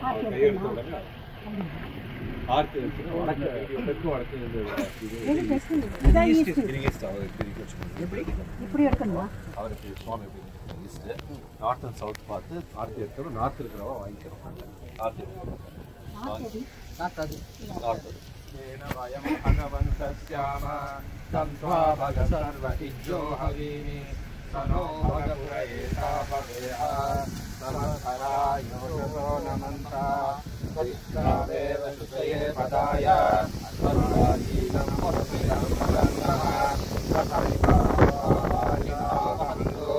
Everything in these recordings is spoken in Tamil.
கையெழுத்து உடனே ஆர்த்தி வச்சு வடக்கு தெற்கு வடக்கு இது இதான் ஈஸ்ட் ஈஸ்ட் அவருக்கு பிரிக்க வச்சுக்கணும் இப்படி எடுக்கணுமா அவருக்கு சுவாமி ஈஸ்ட் நார்த் அண்ட் சவுத் பார்த்து ஆர்த்தி எடுக்கணும் நார்த் இருக்கிறவா வாங்கிக்கிறோம் ஆர்த்தி நார்த் येन वयं भगवन्तस्याम तन्त्वा भग सर्व इज्जो हवीमि स नो भगपुरयेता भवेह सर्वधरायोषसो नमन्ता परित्रावेव सुतये पदाय सर्वाजीनं पुरमिदं पुरन्दः सतमिवारिणावन्तु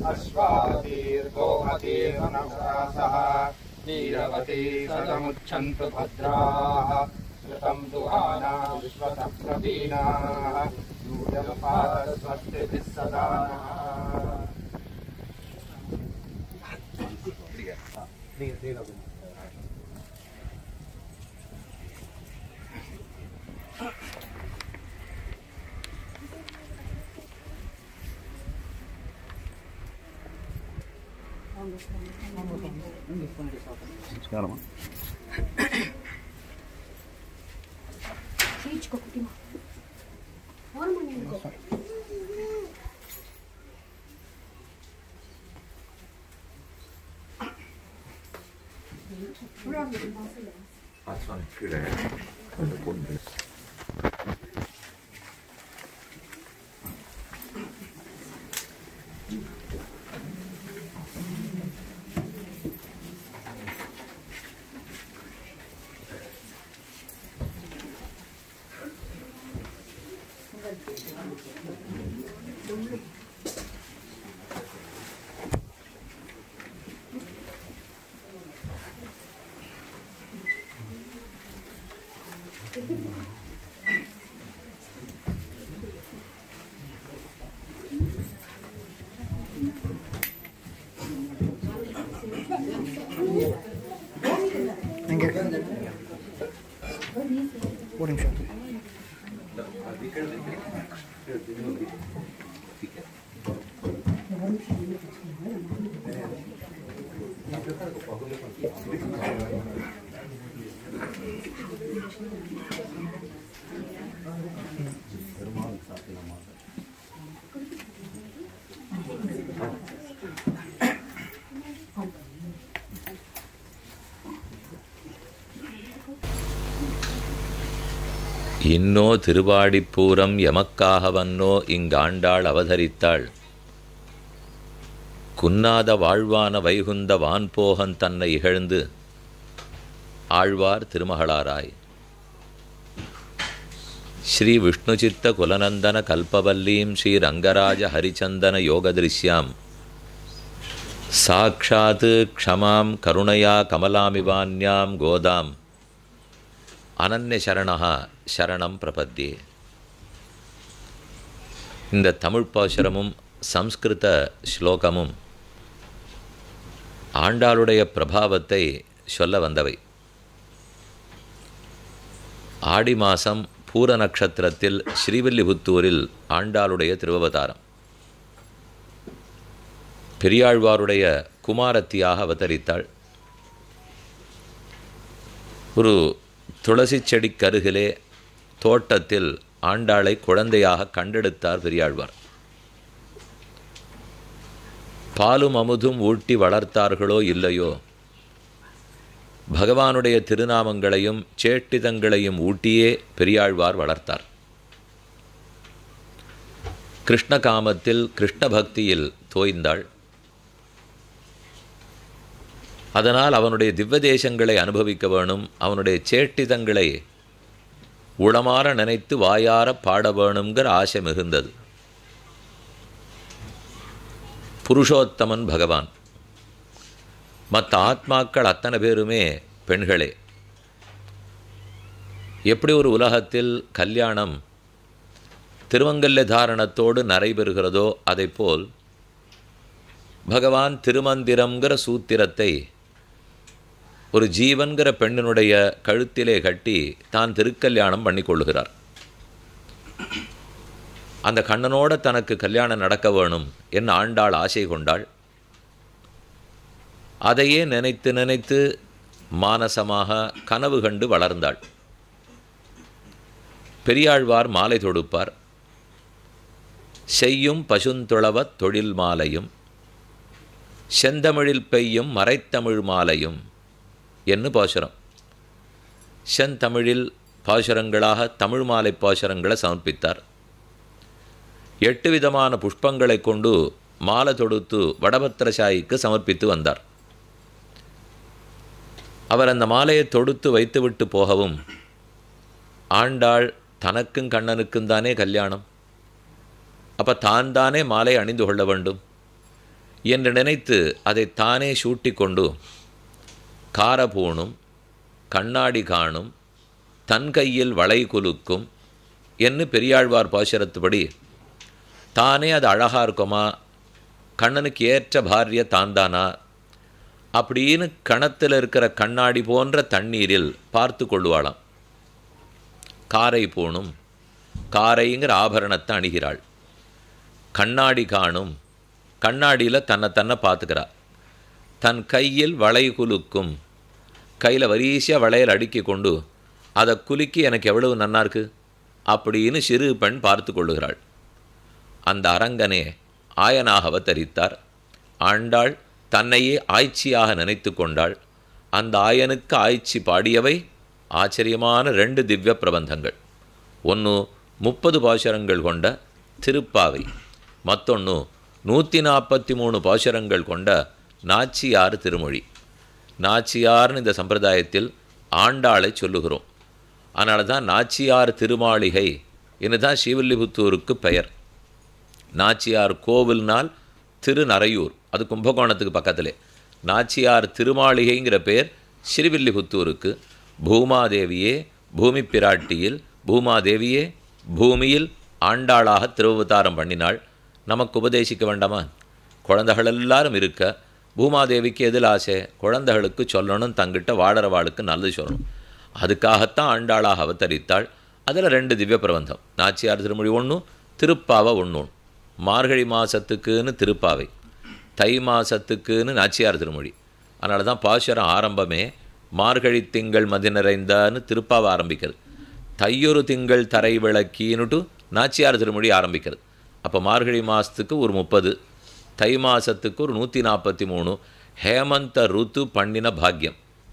अश्वादीर्घोमतीर्नवरासः नीरवती सदमुच्छन्तु भद्राः श्रुतं दुहाना विश्वतः प्रवीणाः यूयपादस्वस्तिभिः सदा नः చేయించుకో కుట్టిమా ఓరమని ఇంకో ஒரு நிமிஷம் இன்னோ திருவாடிப்பூரம் எமக்காக வன்னோ இங்காண்டாள் அவதரித்தாள் குன்னாத வாழ்வான வைகுந்த வான்போகன் தன்னை இகழ்ந்து ஆழ்வார் திருமகளாராய் ஸ்ரீ விஷ்ணுசித்த குலநந்தன கல்பவல்லீம் ஸ்ரீ ரங்கராஜ ஹரிச்சந்தன யோகதிருஷ்யாம் சாட்சாத் க்ஷமாம் கருணையா கமலாமிவான்யாம் கோதாம் அனன்ய சரணா சரணம் பிரபத்தியே இந்த தமிழ் பாசுரமும் சம்ஸ்கிருத ஸ்லோகமும் ஆண்டாளுடைய பிரபாவத்தை சொல்ல வந்தவை ஆடி மாதம் பூர நட்சத்திரத்தில் ஸ்ரீவில்லிபுத்தூரில் ஆண்டாளுடைய திருவவதாரம் பெரியாழ்வாருடைய குமாரத்தியாக அவதரித்தாள் ஒரு துளசி செடிக்கருகிலே தோட்டத்தில் ஆண்டாளை குழந்தையாக கண்டெடுத்தார் பெரியாழ்வார் பாலும் அமுதும் ஊட்டி வளர்த்தார்களோ இல்லையோ பகவானுடைய திருநாமங்களையும் சேட்டிதங்களையும் ஊட்டியே பெரியாழ்வார் வளர்த்தார் கிருஷ்ண காமத்தில் கிருஷ்ண பக்தியில் தோய்ந்தாள் அதனால் அவனுடைய திவ்ய தேசங்களை அனுபவிக்க வேணும் அவனுடைய சேட்டிதங்களை உளமாற நினைத்து வாயார பாட வேணுங்கிற ஆசை மிகுந்தது புருஷோத்தமன் பகவான் மற்ற ஆத்மாக்கள் அத்தனை பேருமே பெண்களே எப்படி ஒரு உலகத்தில் கல்யாணம் திருமங்கல்ய தாரணத்தோடு நடைபெறுகிறதோ அதைப்போல் பகவான் திருமந்திரம்ங்கிற சூத்திரத்தை ஒரு ஜீவன்கிற பெண்ணினுடைய கழுத்திலே கட்டி தான் திருக்கல்யாணம் பண்ணி கொள்ளுகிறார் அந்த கண்ணனோட தனக்கு கல்யாணம் நடக்க வேணும் என்ன ஆண்டாள் ஆசை கொண்டாள் அதையே நினைத்து நினைத்து மானசமாக கனவு கண்டு வளர்ந்தாள் பெரியாழ்வார் மாலை தொடுப்பார் செய்யும் பசுந்துளவத் தொழில் மாலையும் செந்தமிழில் பெய்யும் மறைத்தமிழ் மாலையும் என்று பாசுரம் செந்தமிழில் பாசுரங்களாக தமிழ் மாலை பாசுரங்களை சமர்ப்பித்தார் எட்டு விதமான புஷ்பங்களை கொண்டு மாலை தொடுத்து வடபத்திரசாயிக்கு சமர்ப்பித்து வந்தார் அவர் அந்த மாலையை தொடுத்து வைத்துவிட்டு போகவும் ஆண்டாள் தனக்கும் கண்ணனுக்கும் தானே கல்யாணம் அப்போ தான் தானே மாலை அணிந்து கொள்ள வேண்டும் என்று நினைத்து அதை தானே சூட்டி கொண்டு காரபூணும் கண்ணாடி காணும் தன் கையில் வளை குலுக்கும் என்று பெரியாழ்வார் பாசுரத்துப்படி தானே அது அழகாக இருக்குமா கண்ணனுக்கு ஏற்ற பாரிய தான்தானா அப்படின்னு கணத்தில் இருக்கிற கண்ணாடி போன்ற தண்ணீரில் பார்த்து கொள்ளுவாளாம் காரை பூணும் காரைங்கிற ஆபரணத்தை அணுகிறாள் கண்ணாடி காணும் கண்ணாடியில் தன்னை தன்னை பார்த்துக்கிறா தன் கையில் வளை குலுக்கும் கையில் வரிசையாக வளையல் அடுக்கி கொண்டு அதை குலுக்கி எனக்கு எவ்வளவு நன்னா இருக்கு அப்படின்னு சிறு பெண் பார்த்து கொள்ளுகிறாள் அந்த அரங்கனே ஆயனாக அவதரித்தார் ஆண்டாள் தன்னையே ஆய்ச்சியாக நினைத்து கொண்டாள் அந்த ஆயனுக்கு ஆய்ச்சி பாடியவை ஆச்சரியமான ரெண்டு திவ்ய பிரபந்தங்கள் ஒன்று முப்பது பாசுரங்கள் கொண்ட திருப்பாவை மற்றொன்று நூற்றி நாற்பத்தி மூணு பாசுரங்கள் கொண்ட நாச்சியார் திருமொழி நாச்சியார்னு இந்த சம்பிரதாயத்தில் ஆண்டாளை சொல்லுகிறோம் அதனால தான் நாச்சியார் திருமாளிகை என்று தான் ஸ்ரீவில்லிபுத்தூருக்கு பெயர் நாச்சியார் கோவில்னால் திருநறையூர் அது கும்பகோணத்துக்கு பக்கத்திலே நாச்சியார் திருமாளிகைங்கிற பேர் ஸ்ரீவில்லிபுத்தூருக்கு பூமாதேவியே பூமி பிராட்டியில் பூமாதேவியே பூமியில் ஆண்டாளாக திருவதாரம் பண்ணினாள் நமக்கு உபதேசிக்க வேண்டாமா குழந்தைகள் எல்லாரும் இருக்க பூமாதேவிக்கு எதில் ஆசை குழந்தைகளுக்கு சொல்லணும் தங்கிட்ட வாழறவாளுக்கு நல்லது சொல்லணும் அதுக்காகத்தான் ஆண்டாளாக அவதரித்தாள் அதில் ரெண்டு திவ்ய பிரபந்தம் நாச்சியார் திருமொழி ஒன்றும் திருப்பாவை ஒன்று மார்கழி மாதத்துக்குன்னு திருப்பாவை தை மாதத்துக்குன்னு நாச்சியார் திருமொழி அதனால தான் பாசுரம் ஆரம்பமே மார்கழி திங்கள் மதி நிறைந்தான்னு திருப்பாவை ஆரம்பிக்கிறது தையொரு திங்கள் தரை விளக்கின்னுட்டு நாச்சியார் திருமொழி ஆரம்பிக்கிறது அப்போ மார்கழி மாதத்துக்கு ஒரு முப்பது தை மாதத்துக்கு ஒரு நூற்றி நாற்பத்தி மூணு ஹேமந்த ருத்து பண்ணின பாக்கியம்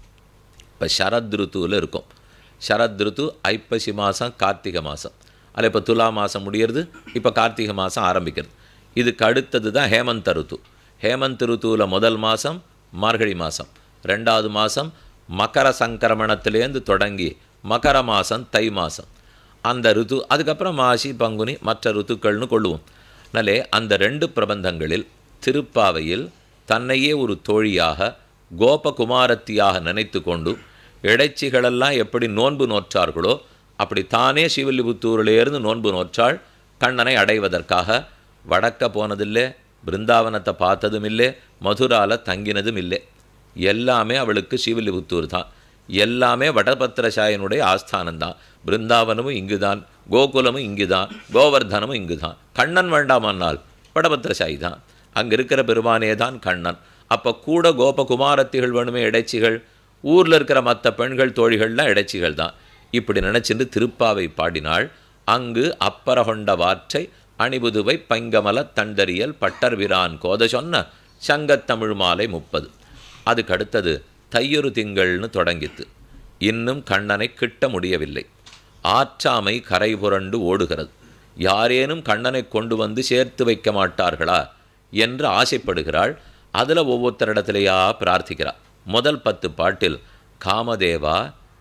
இப்போ சரத் ருத்துவில் இருக்கும் சரத் ருத்து ஐப்பசி மாதம் கார்த்திகை மாதம் அதில் இப்போ துலா மாதம் முடியறது இப்போ கார்த்திகை மாதம் ஆரம்பிக்கிறது இதுக்கு அடுத்தது தான் ஹேமந்த ருத்து ஹேமந்த் ருத்துவில் முதல் மாதம் மார்கழி மாதம் ரெண்டாவது மாதம் மகர சங்கரமணத்திலேருந்து தொடங்கி மகர மாதம் தை மாதம் அந்த ருத்து அதுக்கப்புறம் மாசி பங்குனி மற்ற ருத்துக்கள்னு கொள்ளுவோம் அதனாலே அந்த ரெண்டு பிரபந்தங்களில் திருப்பாவையில் தன்னையே ஒரு தோழியாக கோபகுமாரத்தியாக நினைத்து கொண்டு இடைச்சிகளெல்லாம் எப்படி நோன்பு நோற்றார்களோ அப்படி தானே சிவல்லிபுத்தூரிலேருந்து நோன்பு நோற்றாள் கண்ணனை அடைவதற்காக வடக்க போனதில்லை பிருந்தாவனத்தை பார்த்ததும் இல்லை மதுரால தங்கினதும் இல்லை எல்லாமே அவளுக்கு சிவல்லிபுத்தூர் தான் எல்லாமே வடபத்திரசாயனுடைய ஆஸ்தானம்தான் பிருந்தாவனமும் இங்குதான் கோகுலமும் இங்குதான் கோவர்தனமும் இங்குதான் கண்ணன் வேண்டாமன்னால் வடபத்திரசாயி தான் அங்கே இருக்கிற பெருமானே தான் கண்ணன் அப்போ கூட கோபகுமாரத்திகள் வேணுமே இடைச்சிகள் ஊரில் இருக்கிற மற்ற பெண்கள் தோழிகள்லாம் இடைச்சிகள் தான் இப்படி நினச்சிட்டு திருப்பாவை பாடினாள் அங்கு அப்பரகொண்ட வாற்றை அணிபுதுவை பைங்கமல தண்டறியல் பட்டர் விரான் கோத சொன்ன சங்கத்தமிழ் மாலை முப்பது அதுக்கு அடுத்தது தையொரு திங்கள்னு தொடங்கித்து இன்னும் கண்ணனை கிட்ட முடியவில்லை ஆற்றாமை கரை புரண்டு ஓடுகிறது யாரேனும் கண்ணனை கொண்டு வந்து சேர்த்து வைக்க மாட்டார்களா என்று ஆசைப்படுகிறாள் அதில் ஒவ்வொருத்தரிடத்திலேயா பிரார்த்திக்கிறாள் முதல் பத்து பாட்டில் காமதேவா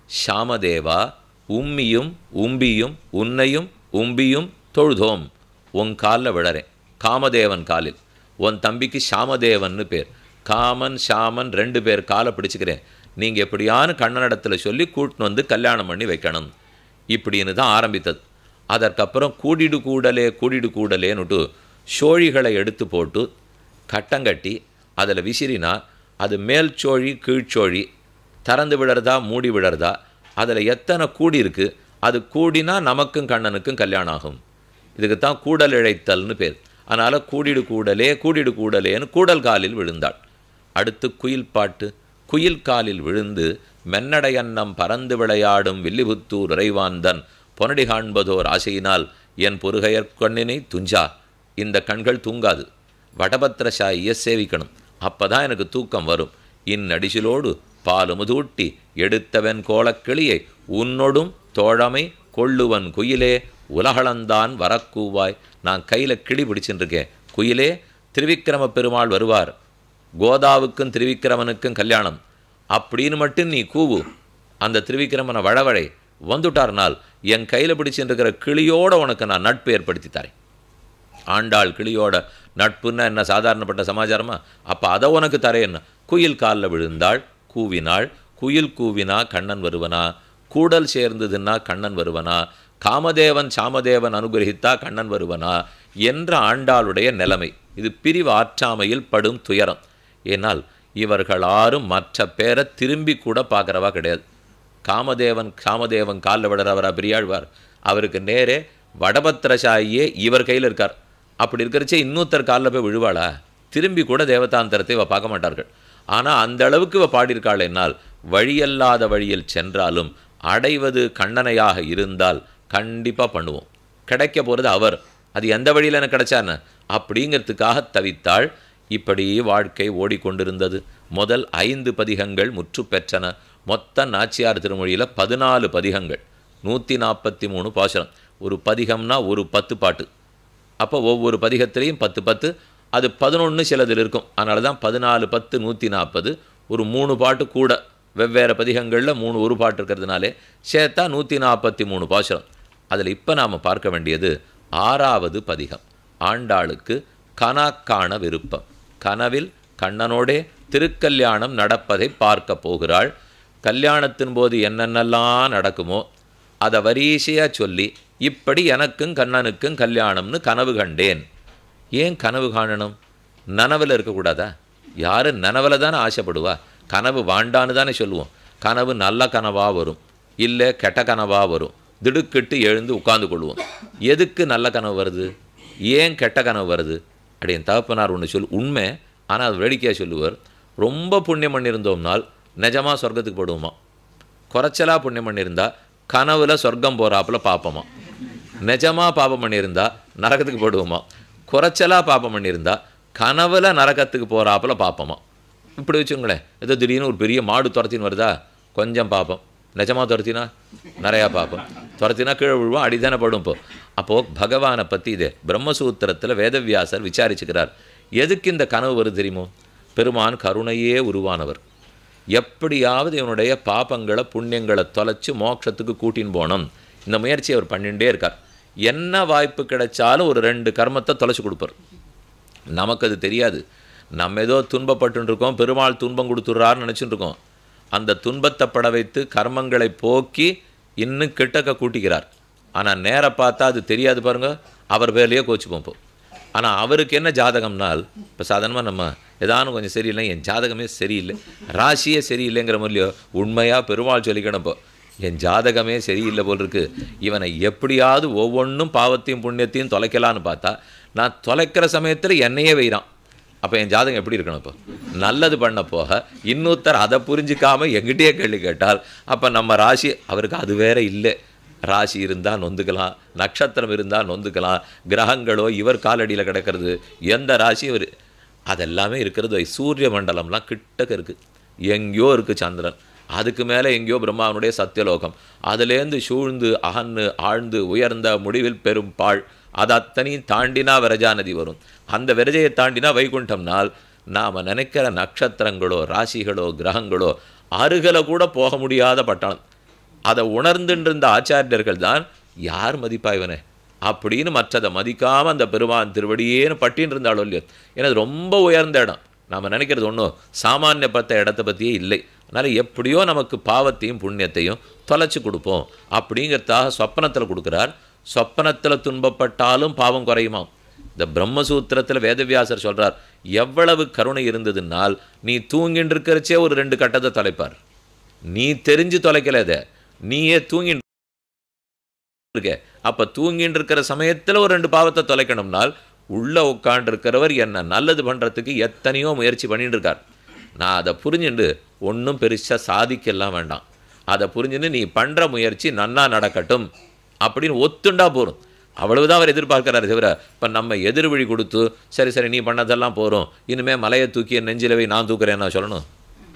ஷாமதேவா உம்மியும் உம்பியும் உன்னையும் உம்பியும் தொழுதோம் உன் காலில் விழறேன் காமதேவன் காலில் உன் தம்பிக்கு ஷாமதேவன்னு பேர் காமன் ஷாமன் ரெண்டு பேர் காலை பிடிச்சிக்கிறேன் நீங்கள் எப்படியானு கண்ணனிடத்தில் சொல்லி கூட்டின்னு வந்து கல்யாணம் பண்ணி வைக்கணும் இப்படின்னு தான் ஆரம்பித்தது அதற்கப்புறம் கூடிடு கூடலே கூடிடு கூடலேன்னுட்டு சோழிகளை எடுத்து போட்டு கட்டங்கட்டி அதில் விசிறினா அது மேல் சோழி கீழ்ச்சோழி திறந்து விடுறதா மூடி விடுறதா அதில் எத்தனை கூடி இருக்குது அது கூடினா நமக்கும் கண்ணனுக்கும் கல்யாணம் ஆகும் இதுக்கு தான் கூடல் இழைத்தல்னு பேர் அதனால் கூடிடு கூடலே கூடிடு கூடலேன்னு கூடல் காலில் விழுந்தாள் அடுத்து குயில் பாட்டு குயில் காலில் விழுந்து மென்னடையன்னம் பறந்து விளையாடும் வில்லிபுத்தூர் இறைவாந்தன் பொனடி காண்பதோர் ஆசையினால் என் பொறுகையற் கண்ணினை துஞ்சா இந்த கண்கள் தூங்காது வடபத்திரசாயியை சேவிக்கணும் அப்பதான் எனக்கு தூக்கம் வரும் இந்நடிசிலோடு பாலுமுதூட்டி எடுத்தவன் கோலக்கிளியை உன்னொடும் தோழமை கொள்ளுவன் குயிலே உலகளந்தான் வரக்கூவாய் நான் கையில் கிளி பிடிச்சுட்டுருக்கேன் குயிலே திருவிக்கிரம பெருமாள் வருவார் கோதாவுக்கும் திருவிக்கிரமனுக்கும் கல்யாணம் அப்படின்னு மட்டும் நீ கூவு அந்த திருவிக்கிரமனை வழவழை வந்துட்டார்னால் என் கையில் பிடிச்சுட்டு கிளியோட உனக்கு நான் நட்பு ஏற்படுத்தி தரேன் ஆண்டாள் கிளியோட நட்புன்னா என்ன சாதாரணப்பட்ட சமாச்சாரமா அப்போ அதை உனக்கு தரேன் குயில் காலில் விழுந்தாள் கூவினாள் குயில் கூவினா கண்ணன் வருவனா கூடல் சேர்ந்ததுன்னா கண்ணன் வருவனா காமதேவன் சாமதேவன் அனுகிரகித்தா கண்ணன் வருவனா என்ற ஆண்டாளுடைய நிலைமை இது பிரிவு ஆற்றாமையில் படும் துயரம் ஏனால் இவர்கள் ஆரும் மற்ற பேரை திரும்பி கூட பார்க்குறவா கிடையாது காமதேவன் காமதேவன் காலில் விடுறவரா பெரியாழ்வார் அவருக்கு நேரே வடபத்திரசாயியே இவர் கையில் இருக்கார் அப்படி இருக்கிறச்சே இன்னொருத்தர் காலில் போய் விழுவாளா திரும்பி கூட தேவதாந்தரத்தை இவ பார்க்க மாட்டார்கள் ஆனால் அந்த அளவுக்கு இவ பாடியிருக்காள் என்னால் வழியல்லாத வழியில் சென்றாலும் அடைவது கண்ணனையாக இருந்தால் கண்டிப்பாக பண்ணுவோம் கிடைக்க போகிறது அவர் அது எந்த வழியில் எனக்கு கிடைச்சான்னு அப்படிங்கிறதுக்காக தவித்தாள் இப்படி வாழ்க்கை ஓடிக்கொண்டிருந்தது முதல் ஐந்து பதிகங்கள் முற்று பெற்றன மொத்த நாச்சியார் திருமொழியில் பதினாலு பதிகங்கள் நூற்றி நாற்பத்தி மூணு பாசுரம் ஒரு பதிகம்னா ஒரு பத்து பாட்டு அப்போ ஒவ்வொரு பதிகத்திலையும் பத்து பத்து அது பதினொன்று சிலதில் இருக்கும் அதனால தான் பதினாலு பத்து நூற்றி நாற்பது ஒரு மூணு பாட்டு கூட வெவ்வேறு பதிகங்களில் மூணு ஒரு பாட்டு இருக்கிறதுனாலே சேர்த்தா நூற்றி நாற்பத்தி மூணு பாசுரம் அதில் இப்போ நாம் பார்க்க வேண்டியது ஆறாவது பதிகம் ஆண்டாளுக்கு கனாக்காண விருப்பம் கனவில் கண்ணனோடே திருக்கல்யாணம் நடப்பதை பார்க்க போகிறாள் கல்யாணத்தின் போது என்னென்னலாம் நடக்குமோ அதை வரிசையாக சொல்லி இப்படி எனக்கும் கண்ணனுக்கும் கல்யாணம்னு கனவு கண்டேன் ஏன் கனவு காணணும் நனவில் இருக்கக்கூடாதா யார் நனவில் தானே ஆசைப்படுவா கனவு வாண்டான்னு தானே சொல்லுவோம் கனவு நல்ல கனவாக வரும் இல்லை கெட்ட கனவாக வரும் திடுக்கிட்டு எழுந்து உட்கார்ந்து கொள்வோம் எதுக்கு நல்ல கனவு வருது ஏன் கெட்ட கனவு வருது அப்படின்னு தகப்பனார் ஒன்று சொல் உண்மை ஆனால் அது வேடிக்கையாக சொல்லுவார் ரொம்ப புண்ணியம் பண்ணியிருந்தோம்னால் நிஜமாக சொர்க்கத்துக்கு போடுவோமா குறைச்சலாக புண்ணியம் பண்ணியிருந்தா கனவுல சொர்க்கம் போகிறாப்புல பார்ப்போமா நிஜமாக பாப்பம் பண்ணியிருந்தா நரகத்துக்கு போடுவோமா குறைச்சலாக பாப்பம் பண்ணியிருந்தா கனவுல நரகத்துக்கு போகிறாப்புல பார்ப்போமா இப்படி வச்சுங்களேன் ஏதோ திடீர்னு ஒரு பெரிய மாடு துரத்தின்னு வருதா கொஞ்சம் பார்ப்போம் நிஜமாக துரத்தினா நிறையா பார்ப்போம் துரத்தினா கீழே விழுவோம் அடிதானே படும் இப்போ அப்போது பகவானை பற்றி இது பிரம்மசூத்திரத்தில் வேதவியாசர் விசாரிச்சுக்கிறார் எதுக்கு இந்த கனவு வருது தெரியுமோ பெருமான் கருணையே உருவானவர் எப்படியாவது இவனுடைய பாபங்களை புண்ணியங்களை தொலைச்சு மோட்சத்துக்கு கூட்டின்னு போகணும் இந்த முயற்சி அவர் பண்ணிகிட்டே இருக்கார் என்ன வாய்ப்பு கிடைச்சாலும் ஒரு ரெண்டு கர்மத்தை தொலைச்சு கொடுப்பார் நமக்கு அது தெரியாது நம்ம ஏதோ துன்பப்பட்டு இருக்கோம் பெருமாள் துன்பம் கொடுத்துட்றாருன்னு நினச்சிட்டு இருக்கோம் அந்த துன்பத்தை பட வைத்து கர்மங்களை போக்கி இன்னும் கிட்டக்க கூட்டிக்கிறார் ஆனால் நேர பார்த்தா அது தெரியாது பாருங்க அவர் பேர்லேயே கோச்சுப்போம் இப்போ ஆனால் அவருக்கு என்ன ஜாதகம்னால் இப்போ சாதாரணமாக நம்ம ஏதானும் கொஞ்சம் சரியில்லை என் ஜாதகமே சரியில்லை ராசியே சரியில்லைங்கிற மாதிரியோ உண்மையாக பெருமாள் சொல்லிக்கணும் இப்போ என் ஜாதகமே சரியில்லை போல் இருக்கு இவனை எப்படியாவது ஒவ்வொன்றும் பாவத்தையும் புண்ணியத்தையும் தொலைக்கலான்னு பார்த்தா நான் தொலைக்கிற சமயத்தில் என்னையே வைறான் அப்போ என் ஜாதகம் எப்படி இருக்கணும் இப்போ நல்லது பண்ண போக இன்னொருத்தர் அதை புரிஞ்சிக்காம எங்கிட்டயே கேள்வி கேட்டால் அப்போ நம்ம ராசி அவருக்கு அது வேற இல்லை ராசி இருந்தால் நொந்துக்கலாம் நட்சத்திரம் இருந்தால் நொந்துக்கலாம் கிரகங்களோ இவர் காலடியில் கிடக்கிறது எந்த ராசி இவர் அதெல்லாமே இருக்கிறது சூரிய மண்டலம்லாம் கிட்டக்க இருக்குது எங்கேயோ இருக்குது சந்திரன் அதுக்கு மேலே எங்கேயோ பிரம்மாவனுடைய சத்தியலோகம் அதுலேருந்து சூழ்ந்து அகன்று ஆழ்ந்து உயர்ந்த முடிவில் பெரும் பாழ் அது அத்தனையும் தாண்டினா விரஜா நதி வரும் அந்த விரஜையை தாண்டினா வைகுண்டம்னால் நாம் நினைக்கிற நட்சத்திரங்களோ ராசிகளோ கிரகங்களோ அருகலை கூட போக முடியாத பட்டணம் அதை உணர்ந்துட்டு இருந்த ஆச்சாரியர்கள் தான் யார் மதிப்பா இவனே அப்படின்னு மற்றதை மதிக்காமல் அந்த பெருமான் திருவடியேன்னு பட்டின்னு இருந்தாலும் இல்லையோ ஏன்னா அது ரொம்ப உயர்ந்த இடம் நாம் நினைக்கிறது ஒன்றும் சாமானியப்பட்ட இடத்த பற்றியே இல்லை அதனால் எப்படியோ நமக்கு பாவத்தையும் புண்ணியத்தையும் தொலைச்சி கொடுப்போம் அப்படிங்கிறதாக சொப்பனத்தில் கொடுக்குறார் சொப்பனத்தில் துன்பப்பட்டாலும் பாவம் குறையுமாம் இந்த பிரம்மசூத்திரத்தில் வேதவியாசர் சொல்கிறார் எவ்வளவு கருணை இருந்ததுனால் நீ தூங்கின்னு இருக்கிறச்சே ஒரு ரெண்டு கட்டத்தை தொலைப்பார் நீ தெரிஞ்சு தொலைக்கல இதை நீயே தூங்கின்னு இருக்க அப்போ தூங்கின்னு இருக்கிற சமயத்தில் ஒரு ரெண்டு பாவத்தை தொலைக்கணும்னால் உள்ளே உட்காண்டிருக்கிறவர் என்ன நல்லது பண்ணுறதுக்கு எத்தனையோ முயற்சி பண்ணிட்டு இருக்கார் நான் அதை புரிஞ்சுண்டு ஒன்றும் பெருசாக சாதிக்கலாம் வேண்டாம் அதை புரிஞ்சுன்னு நீ பண்ணுற முயற்சி நன்னா நடக்கட்டும் அப்படின்னு ஒத்துண்டா போதும் அவ்வளவுதான் அவர் எதிர்பார்க்கிறாரு தவிர இப்போ நம்ம எதிர்வழி கொடுத்து சரி சரி நீ பண்ணதெல்லாம் போகிறோம் இனிமேல் மலையை தூக்கி என் நெஞ்சில வை நான் தூக்குறேன் நான் சொல்லணும்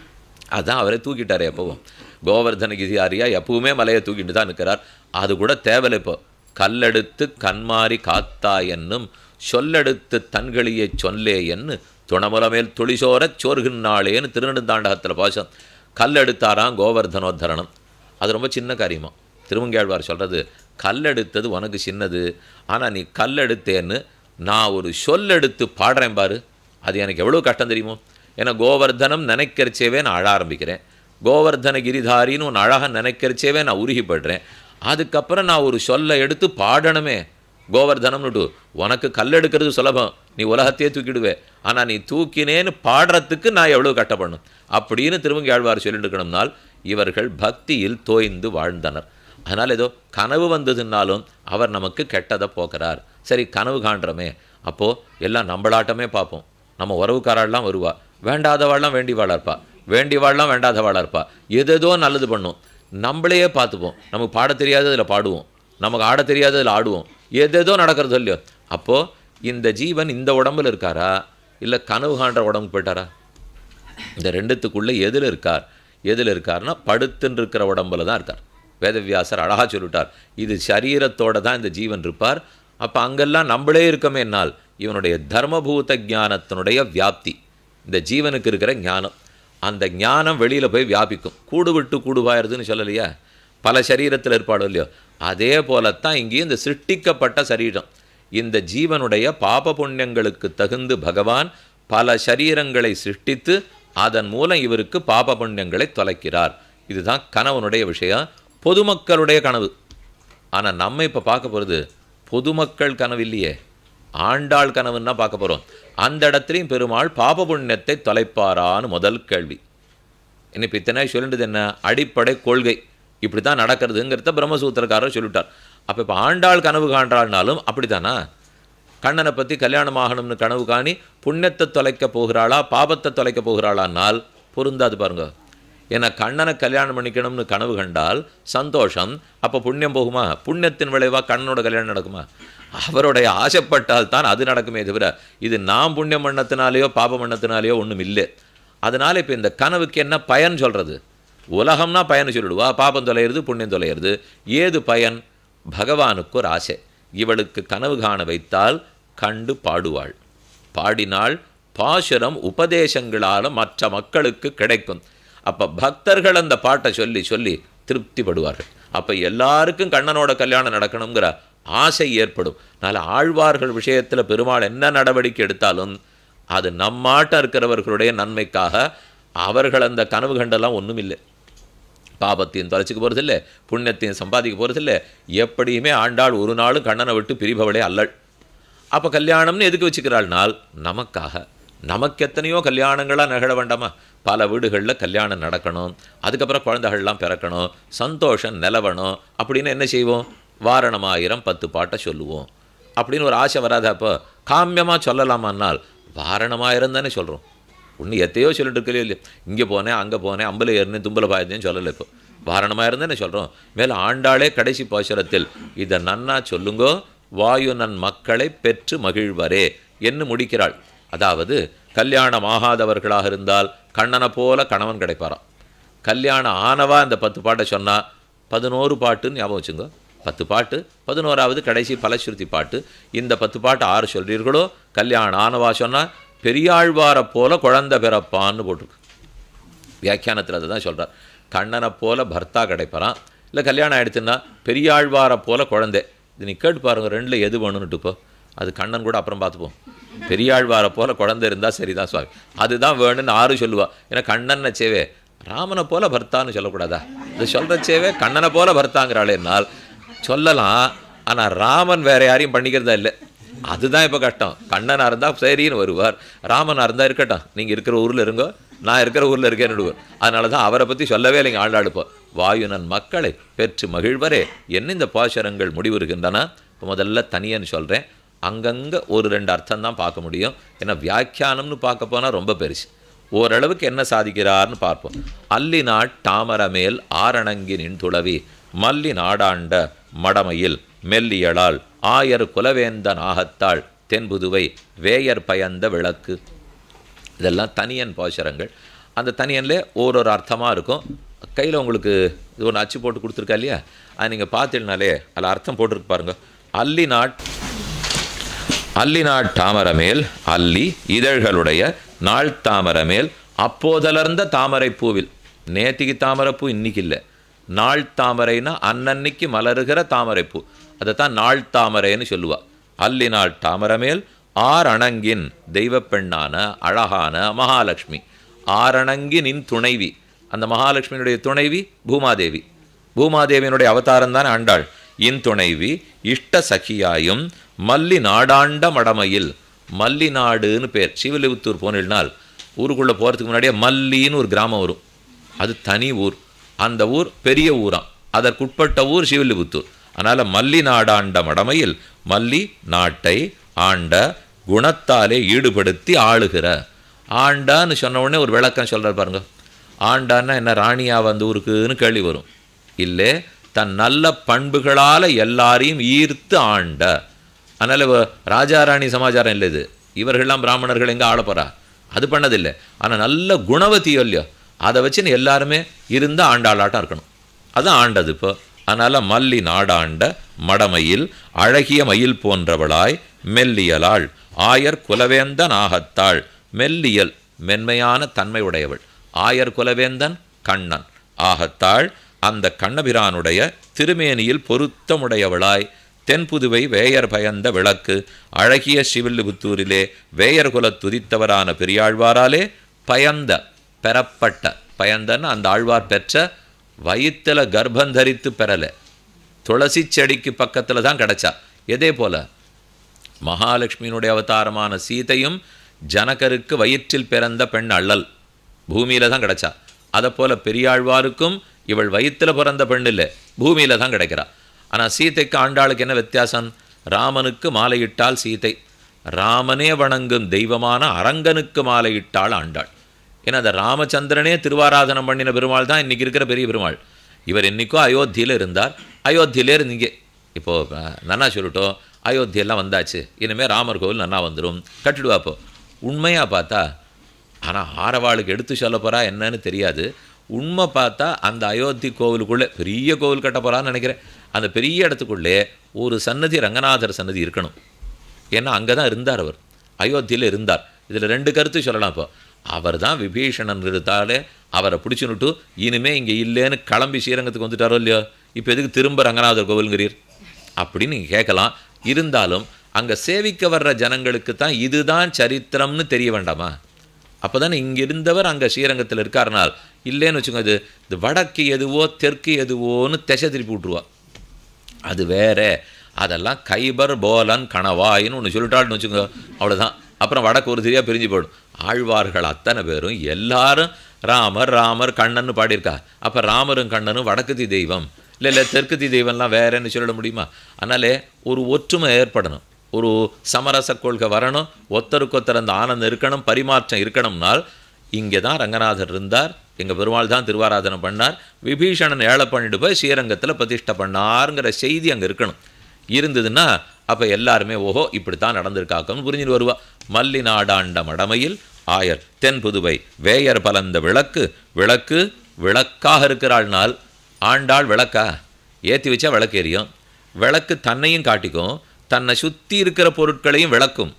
அதான் அவரை தூக்கிட்டார் எப்பவும் கோவர்தன கிரியாரியா எப்பவுமே மலையை தூக்கிட்டு தான் நிற்கிறார் அது கூட தேவையில்லை இப்போ கல்லெடுத்து கண்மாறி காத்தா என்னும் சொல்லெடுத்து தன்களியை சொல்லே என்று துணமுலமேல் துளிசோரச் சோர்கின்றாளேன்னு திருநெடுந்தாண்டகத்தில் பாசம் கல்லெடுத்தாராம் கோவர்தனோத்தரணம் அது ரொம்ப சின்ன காரியமா திருமங்கேழ்வார் சொல்கிறது கல்லெடுத்தது உனக்கு சின்னது ஆனால் நீ கல்லெடுத்தேன்னு நான் ஒரு சொல்லெடுத்து பாடுறேன் பாரு அது எனக்கு எவ்வளோ கஷ்டம் தெரியுமோ ஏன்னா கோவர்தனம் நினைக்கிறச்சேவே நான் அழ ஆரம்பிக்கிறேன் கோவர்தன கிரிதாரின்னு ஒன்று அழகாக நினைக்கிறச்சேவே நான் உருகிப்படுறேன் அதுக்கப்புறம் நான் ஒரு சொல்லை எடுத்து பாடணுமே கோவர்தனம்னுட்டு உனக்கு கல் எடுக்கிறது சுலபம் நீ உலகத்தையே தூக்கிடுவே ஆனால் நீ தூக்கினேன்னு பாடுறதுக்கு நான் எவ்வளோ கட்டப்படணும் அப்படின்னு திருவங்கி ஆழ்வார் சொல்லிட்டு இருக்கணும்னால் இவர்கள் பக்தியில் தோய்ந்து வாழ்ந்தனர் அதனால் ஏதோ கனவு வந்ததுன்னாலும் அவர் நமக்கு கெட்டதை போக்குறார் சரி கனவு காண்றோமே அப்போது எல்லாம் நம்மளாட்டமே பார்ப்போம் நம்ம உறவுக்காரெல்லாம் வருவா வேண்டாதவாள்லாம் வேண்டி வாழார்ப்பா வேண்டி வாழலாம் வேண்டாதவாளா இருப்பா எதேதோ நல்லது பண்ணும் நம்மளையே பார்த்துப்போம் நமக்கு பாட தெரியாததில் பாடுவோம் நமக்கு ஆட தெரியாததில் ஆடுவோம் எதேதோ நடக்கிறது இல்லையோ அப்போது இந்த ஜீவன் இந்த உடம்புல இருக்காரா இல்லை கனவு காண்ற உடம்புக்கு போயிட்டாரா இந்த ரெண்டுத்துக்குள்ளே எதில் இருக்கார் எதில் இருக்கார்னா படுத்துன்னு இருக்கிற உடம்புல தான் இருக்கார் வேதவியாசர் அழகா சொல்லிட்டார் இது சரீரத்தோட தான் இந்த ஜீவன் இருப்பார் அப்போ அங்கெல்லாம் நம்மளே இருக்கமே என்னால் இவனுடைய தர்மபூத ஞானத்தினுடைய வியாப்தி இந்த ஜீவனுக்கு இருக்கிற ஞானம் அந்த ஞானம் வெளியில் போய் வியாபிக்கும் கூடு விட்டு கூடுவாயிருதுன்னு சொல்லலையா பல சரீரத்தில் இருப்பாடோ இல்லையோ அதே போலத்தான் இங்கேயும் இந்த சிருஷ்டிக்கப்பட்ட சரீரம் இந்த ஜீவனுடைய பாப புண்ணியங்களுக்கு தகுந்து பகவான் பல சரீரங்களை சிருஷ்டித்து அதன் மூலம் இவருக்கு பாப புண்ணியங்களை தொலைக்கிறார் இதுதான் கணவனுடைய விஷயம் பொதுமக்களுடைய கனவு ஆனால் நம்ம இப்போ பார்க்க போகிறது பொதுமக்கள் கனவு இல்லையே ஆண்டாள் கனவுன்னா பார்க்க போகிறோம் அந்த இடத்துலையும் பெருமாள் பாப புண்ணியத்தை தொலைப்பாரான்னு முதல் கேள்வி என்ன இப்போ இத்தனை சொல்லிட்டது என்ன அடிப்படை கொள்கை இப்படி தான் நடக்கிறதுங்கிறத பிரம்மசூத்திரக்காரர் சொல்லிட்டார் அப்போ இப்போ ஆண்டாள் கனவு காண்றாள்னாலும் அப்படித்தானா கண்ணனை பற்றி கல்யாணம் ஆகணும்னு கனவு காணி புண்ணியத்தை தொலைக்க போகிறாளா பாபத்தை தொலைக்க போகிறாளானால் பொருந்தாது பாருங்க ஏன்னா கண்ணனை கல்யாணம் பண்ணிக்கணும்னு கனவு கண்டால் சந்தோஷம் அப்போ புண்ணியம் போகுமா புண்ணியத்தின் விளைவாக கண்ணனோட கல்யாணம் நடக்குமா அவருடைய ஆசைப்பட்டால் தான் அது நடக்குமே தவிர இது நாம் புண்ணியம் பண்ணத்தினாலேயோ பாபம் பண்ணத்தினாலேயோ ஒன்றும் இல்லை அதனால் இப்போ இந்த கனவுக்கு என்ன பயன் சொல்கிறது உலகம்னா பயன் சொல்லிடுவா பாபம் தொலையிறது புண்ணியம் தொலையிறது ஏது பயன் பகவானுக்கு ஒரு ஆசை இவளுக்கு கனவு காண வைத்தால் கண்டு பாடுவாள் பாடினாள் பாசுரம் உபதேசங்களால் மற்ற மக்களுக்கு கிடைக்கும் அப்போ பக்தர்கள் அந்த பாட்டை சொல்லி சொல்லி திருப்திப்படுவார்கள் அப்போ எல்லாருக்கும் கண்ணனோட கல்யாணம் நடக்கணுங்கிற ஆசை ஏற்படும் அதனால் ஆழ்வார்கள் விஷயத்தில் பெருமாள் என்ன நடவடிக்கை எடுத்தாலும் அது நம்மாட்டம் இருக்கிறவர்களுடைய நன்மைக்காக அவர்கள் அந்த கனவு கண்டெல்லாம் ஒன்றும் இல்லை பாபத்தையும் தொலைச்சிக்க போகிறதில்ல புண்ணியத்தையும் சம்பாதிக்க போகிறதில்ல எப்படியுமே ஆண்டாள் ஒரு நாளும் கண்ணனை விட்டு பிரிபவளே அல்லள் அப்போ கல்யாணம்னு எதுக்கு வச்சுக்கிறாள்னால் நமக்காக நமக்கு எத்தனையோ கல்யாணங்களாக நிகழ வேண்டாமா பல வீடுகளில் கல்யாணம் நடக்கணும் அதுக்கப்புறம் குழந்தைகள்லாம் பிறக்கணும் சந்தோஷம் நிலவணும் அப்படின்னு என்ன செய்வோம் வாரணமாயிரம் பத்து பாட்டை சொல்லுவோம் அப்படின்னு ஒரு ஆசை வராத அப்போ காமியமாக சொல்லலாமான்னால் வாரணமாயிரம் தானே சொல்கிறோம் ஒன்று எத்தையோ சொல்லிட்டு இருக்கலையோ இல்லையோ இங்கே போனேன் அங்கே போனேன் அம்பல ஏறினேன் தும்பல பாயத்தேன்னு சொல்லலை இப்போ வாரணமாக இருந்தானே சொல்கிறோம் மேலே ஆண்டாளே கடைசி பாசுரத்தில் இதை நன்னா சொல்லுங்கோ வாயு நன் மக்களை பெற்று மகிழ்வரே என்று முடிக்கிறாள் அதாவது கல்யாணம் ஆகாதவர்களாக இருந்தால் கண்ணனை போல கணவன் கிடைப்பாராம் கல்யாணம் ஆனவா இந்த பத்து பாட்டை சொன்னால் பதினோரு பாட்டுன்னு ஞாபகம் வச்சுங்க பத்து பாட்டு பதினோராவது கடைசி பலஸ்ருதி பாட்டு இந்த பத்து பாட்டு ஆறு சொல்றீர்களோ கல்யாணம் ஆனவா சொன்னால் பெரியாழ்வாரை போல குழந்தை பிறப்பான்னு போட்டிருக்கு வியாக்கியானத்தில் அதை தான் சொல்கிறார் கண்ணனை போல பர்த்தா கிடைப்பாரான் இல்லை கல்யாணம் ஆயிடுச்சுன்னா பெரியாழ்வாரை போல குழந்தை இது நீ கேட்டு பாருங்க ரெண்டில் எது வேணும்னுட்டு இப்போ அது கண்ணன் கூட அப்புறம் பார்த்துப்போம் பெரியாழ்வாரை போல குழந்தை இருந்தால் சரிதான் சுவாமி அதுதான் வேணும்னு ஆறு சொல்லுவா ஏன்னா கண்ணனை சேவே ராமனை போல பர்த்தான்னு சொல்லக்கூடாதா இது சொல்கிற சேவே கண்ணனை போல பர்த்தாங்கிறாளேனால் சொல்லலாம் ஆனால் ராமன் வேற யாரையும் பண்ணிக்கிறதா இல்லை அதுதான் இப்போ கஷ்டம் கண்ணனாக இருந்தால் சரின்னு வருவார் ராமனாக இருந்தால் இருக்கட்டும் நீங்கள் இருக்கிற ஊரில் இருங்கோ நான் இருக்கிற ஊரில் இருக்கேன்னு அதனால தான் அவரை பற்றி சொல்லவே இல்லைங்க ஆண்டாடுப்போம் வாயுனன் மக்களை பெற்று மகிழ்வரே என்ன இந்த பாசுரங்கள் முடிவுறுகின்றன இப்போ முதல்ல தனியன்னு சொல்கிறேன் அங்கங்கே ஒரு ரெண்டு அர்த்தம் தான் பார்க்க முடியும் ஏன்னா வியாக்கியானம்னு பார்க்க போனால் ரொம்ப பெருசு ஓரளவுக்கு என்ன சாதிக்கிறார்னு பார்ப்போம் அல்லி நாட் தாமரமேல் ஆரணங்கி நின்துளவி மல்லி நாடாண்ட மடமையில் மெல்லியளால் ஆயர் குலவேந்தன் ஆகத்தாள் தென்புதுவை வேயர் பயந்த விளக்கு இதெல்லாம் தனியன் பாசுரங்கள் அந்த தனியன்ல ஓரொரு அர்த்தமாக இருக்கும் கையில் உங்களுக்கு இது ஒன்று அச்சு போட்டு கொடுத்துருக்கா இல்லையா அது நீங்கள் பார்த்தீங்கனாலே அதில் அர்த்தம் போட்டிருக்கு பாருங்க அல்லி நாட் அல்லி நாட் தாமரமேல் அல்லி இதழ்களுடைய நாள் தாமரமேல் அப்போதலர்ந்த தாமரை பூவில் நேத்திக்கு தாமரைப்பூ இன்னைக்கு இல்லை நாள் தாமரைனா அன்னன்னைக்கு மலருகிற தாமரைப்பூ அதைத்தான் நாள் தாமரைன்னு சொல்லுவா அல்லி நாள் தாமரமேல் ஆரணங்கின் தெய்வப் பெண்ணான அழகான மகாலட்சுமி ஆரணங்கினின் துணைவி அந்த மகாலட்சுமியினுடைய துணைவி பூமாதேவி பூமாதேவியினுடைய அவதாரம் தான் ஆண்டாள் இன் துணைவி இஷ்ட சகியாயும் மல்லி நாடாண்ட மடமையில் மல்லி நாடுன்னு பேர் சிவலிபுத்தூர் போனில்னால் ஊருக்குள்ளே போகிறதுக்கு முன்னாடியே மல்லின்னு ஒரு கிராமம் வரும் அது தனி ஊர் அந்த ஊர் பெரிய ஊராம் அதற்குட்பட்ட ஊர் சிவலிபுத்தூர் அதனால் மல்லி நாடாண்ட மடமையில் மல்லி நாட்டை ஆண்ட குணத்தாலே ஈடுபடுத்தி ஆளுகிற ஆண்டான்னு சொன்ன உடனே ஒரு விளக்கம் சொல்கிறார் பாருங்க ஆண்டான்னா என்ன ராணியா வந்து ஊருக்குன்னு கேள்வி வரும் இல்லை தன் நல்ல பண்புகளால் எல்லாரையும் ஈர்த்து ஆண்ட அதனால் ராஜா ராணி சமாச்சாரம் இல்லை இது இவர்கள்லாம் பிராமணர்கள் எங்கே ஆள போறா அது பண்ணதில்லை ஆனால் நல்ல குணவதியோ இல்லையோ அதை வச்சுன்னு எல்லாருமே இருந்த ஆண்டாளாட்டம் இருக்கணும் அதான் ஆண்டது இப்போ அதனால் மல்லி நாடாண்ட மடமையில் அழகிய மயில் போன்றவளாய் மெல்லியலாள் ஆயர் குலவேந்தன் ஆகத்தாள் மெல்லியல் மென்மையான தன்மை உடையவள் ஆயர் குலவேந்தன் கண்ணன் ஆகத்தாள் அந்த கண்ணபிரானுடைய திருமேனியில் பொருத்தமுடையவளாய் தென்புதுவை வேயர் பயந்த விளக்கு அழகிய சிவில்லிபுத்தூரிலே வேயர் குலத் துதித்தவரான பெரியாழ்வாராலே பயந்த பெறப்பட்ட பயந்தன்னு அந்த ஆழ்வார் பெற்ற வயிற்றுல கர்ப்பம் தரித்து பெறல துளசி செடிக்கு பக்கத்தில் தான் கிடைச்சா எதே போல மகாலட்சுமியினுடைய அவதாரமான சீதையும் ஜனகருக்கு வயிற்றில் பிறந்த பெண் அள்ளல் பூமியில தான் கிடைச்சா அதை போல பெரியாழ்வாருக்கும் இவள் வயிற்றில் பிறந்த பெண் இல்லை பூமியில தான் கிடைக்கிறா ஆனால் சீதைக்கு ஆண்டாளுக்கு என்ன வித்தியாசம் ராமனுக்கு மாலையிட்டால் சீதை ராமனே வணங்கும் தெய்வமான அரங்கனுக்கு மாலையிட்டாள் ஆண்டாள் ஏன்னா அந்த ராமச்சந்திரனே திருவாராதனம் பண்ணின பெருமாள் தான் இன்னைக்கு இருக்கிற பெரிய பெருமாள் இவர் என்னைக்கோ அயோத்தியில் இருந்தார் அயோத்தியிலே இருந்தீங்க இப்போது நன்னா சொல்லட்டும் அயோத்தியெல்லாம் வந்தாச்சு இனிமேல் ராமர் கோவில் நன்னா வந்துடும் கட்டிடுவா அப்போ உண்மையாக பார்த்தா ஆனால் ஆரவாளுக்கு எடுத்து சொல்ல போகிறா என்னன்னு தெரியாது உண்மை பார்த்தா அந்த அயோத்தி கோவிலுக்குள்ளே பெரிய கோவில் கட்ட போகிறான்னு நினைக்கிறேன் அந்த பெரிய இடத்துக்குள்ளே ஒரு சன்னதி ரங்கநாதர் சன்னதி இருக்கணும் ஏன்னா அங்கே தான் இருந்தார் அவர் அயோத்தியில் இருந்தார் இதில் ரெண்டு கருத்து சொல்லலாம் இப்போ அவர் தான் விபீஷணன் இருந்தாலே அவரை பிடிச்சுனுட்டு இனிமே இங்கே இல்லைன்னு கிளம்பி ஸ்ரீரங்கத்துக்கு வந்துட்டாரோ இல்லையோ இப்போ எதுக்கு திரும்ப ரங்கநாதர் கோவிலுங்கிறீர் அப்படின்னு நீங்கள் கேட்கலாம் இருந்தாலும் அங்கே சேவிக்க வர்ற ஜனங்களுக்கு தான் இதுதான் சரித்திரம்னு தெரிய வேண்டாமா அப்போ தானே இங்கே இருந்தவர் அங்கே ஸ்ரீரங்கத்தில் இருக்காருனால் இல்லைன்னு வச்சுக்கோங்க இது இது வடக்கு எதுவோ தெற்கு எதுவோன்னு திசை திருப்பி விட்ருவா அது வேற அதெல்லாம் கைபர் போலன் கணவாயின்னு ஒன்று சொல்லிட்டாள்னு வச்சுக்கோங்க அவ்வளோதான் அப்புறம் வடக்கு ஒரு தெரியா பிரிஞ்சு போயிடும் ஆழ்வார்கள் அத்தனை பேரும் எல்லாரும் ராமர் ராமர் கண்ணன்னு பாடியிருக்கா அப்போ ராமரும் கண்ணனும் வடக்குத்தி தெய்வம் இல்லை இல்லை தெற்குத்தி தெய்வம்லாம் வேறன்னு சொல்லிட முடியுமா அதனாலே ஒரு ஒற்றுமை ஏற்படணும் ஒரு சமரச கொள்கை வரணும் ஒத்தருக்கொத்தர் அந்த ஆனந்தம் இருக்கணும் பரிமாற்றம் இருக்கணும்னால் இங்கே தான் ரங்கநாதர் இருந்தார் எங்கள் பெருமாள் தான் திருவாராதனை பண்ணார் விபீஷணன் ஏழை பண்ணிட்டு போய் ஸ்ரீரங்கத்தில் பிரதிஷ்டை பண்ணாருங்கிற செய்தி அங்கே இருக்கணும் இருந்ததுன்னா அப்போ எல்லாருமே ஓஹோ இப்படித்தான் நடந்திருக்காக்கன்னு புரிஞ்சுட்டு வருவா மல்லி நாடாண்ட மடமையில் ஆயர் தென் புதுவை வேயர் பலந்த விளக்கு விளக்கு விளக்காக இருக்கிறாள்னால் ஆண்டாள் விளக்கா ஏற்றி வச்சா விளக்கு எரியும் விளக்கு தன்னையும் காட்டிக்கும் தன்னை சுற்றி இருக்கிற பொருட்களையும் விளக்கும்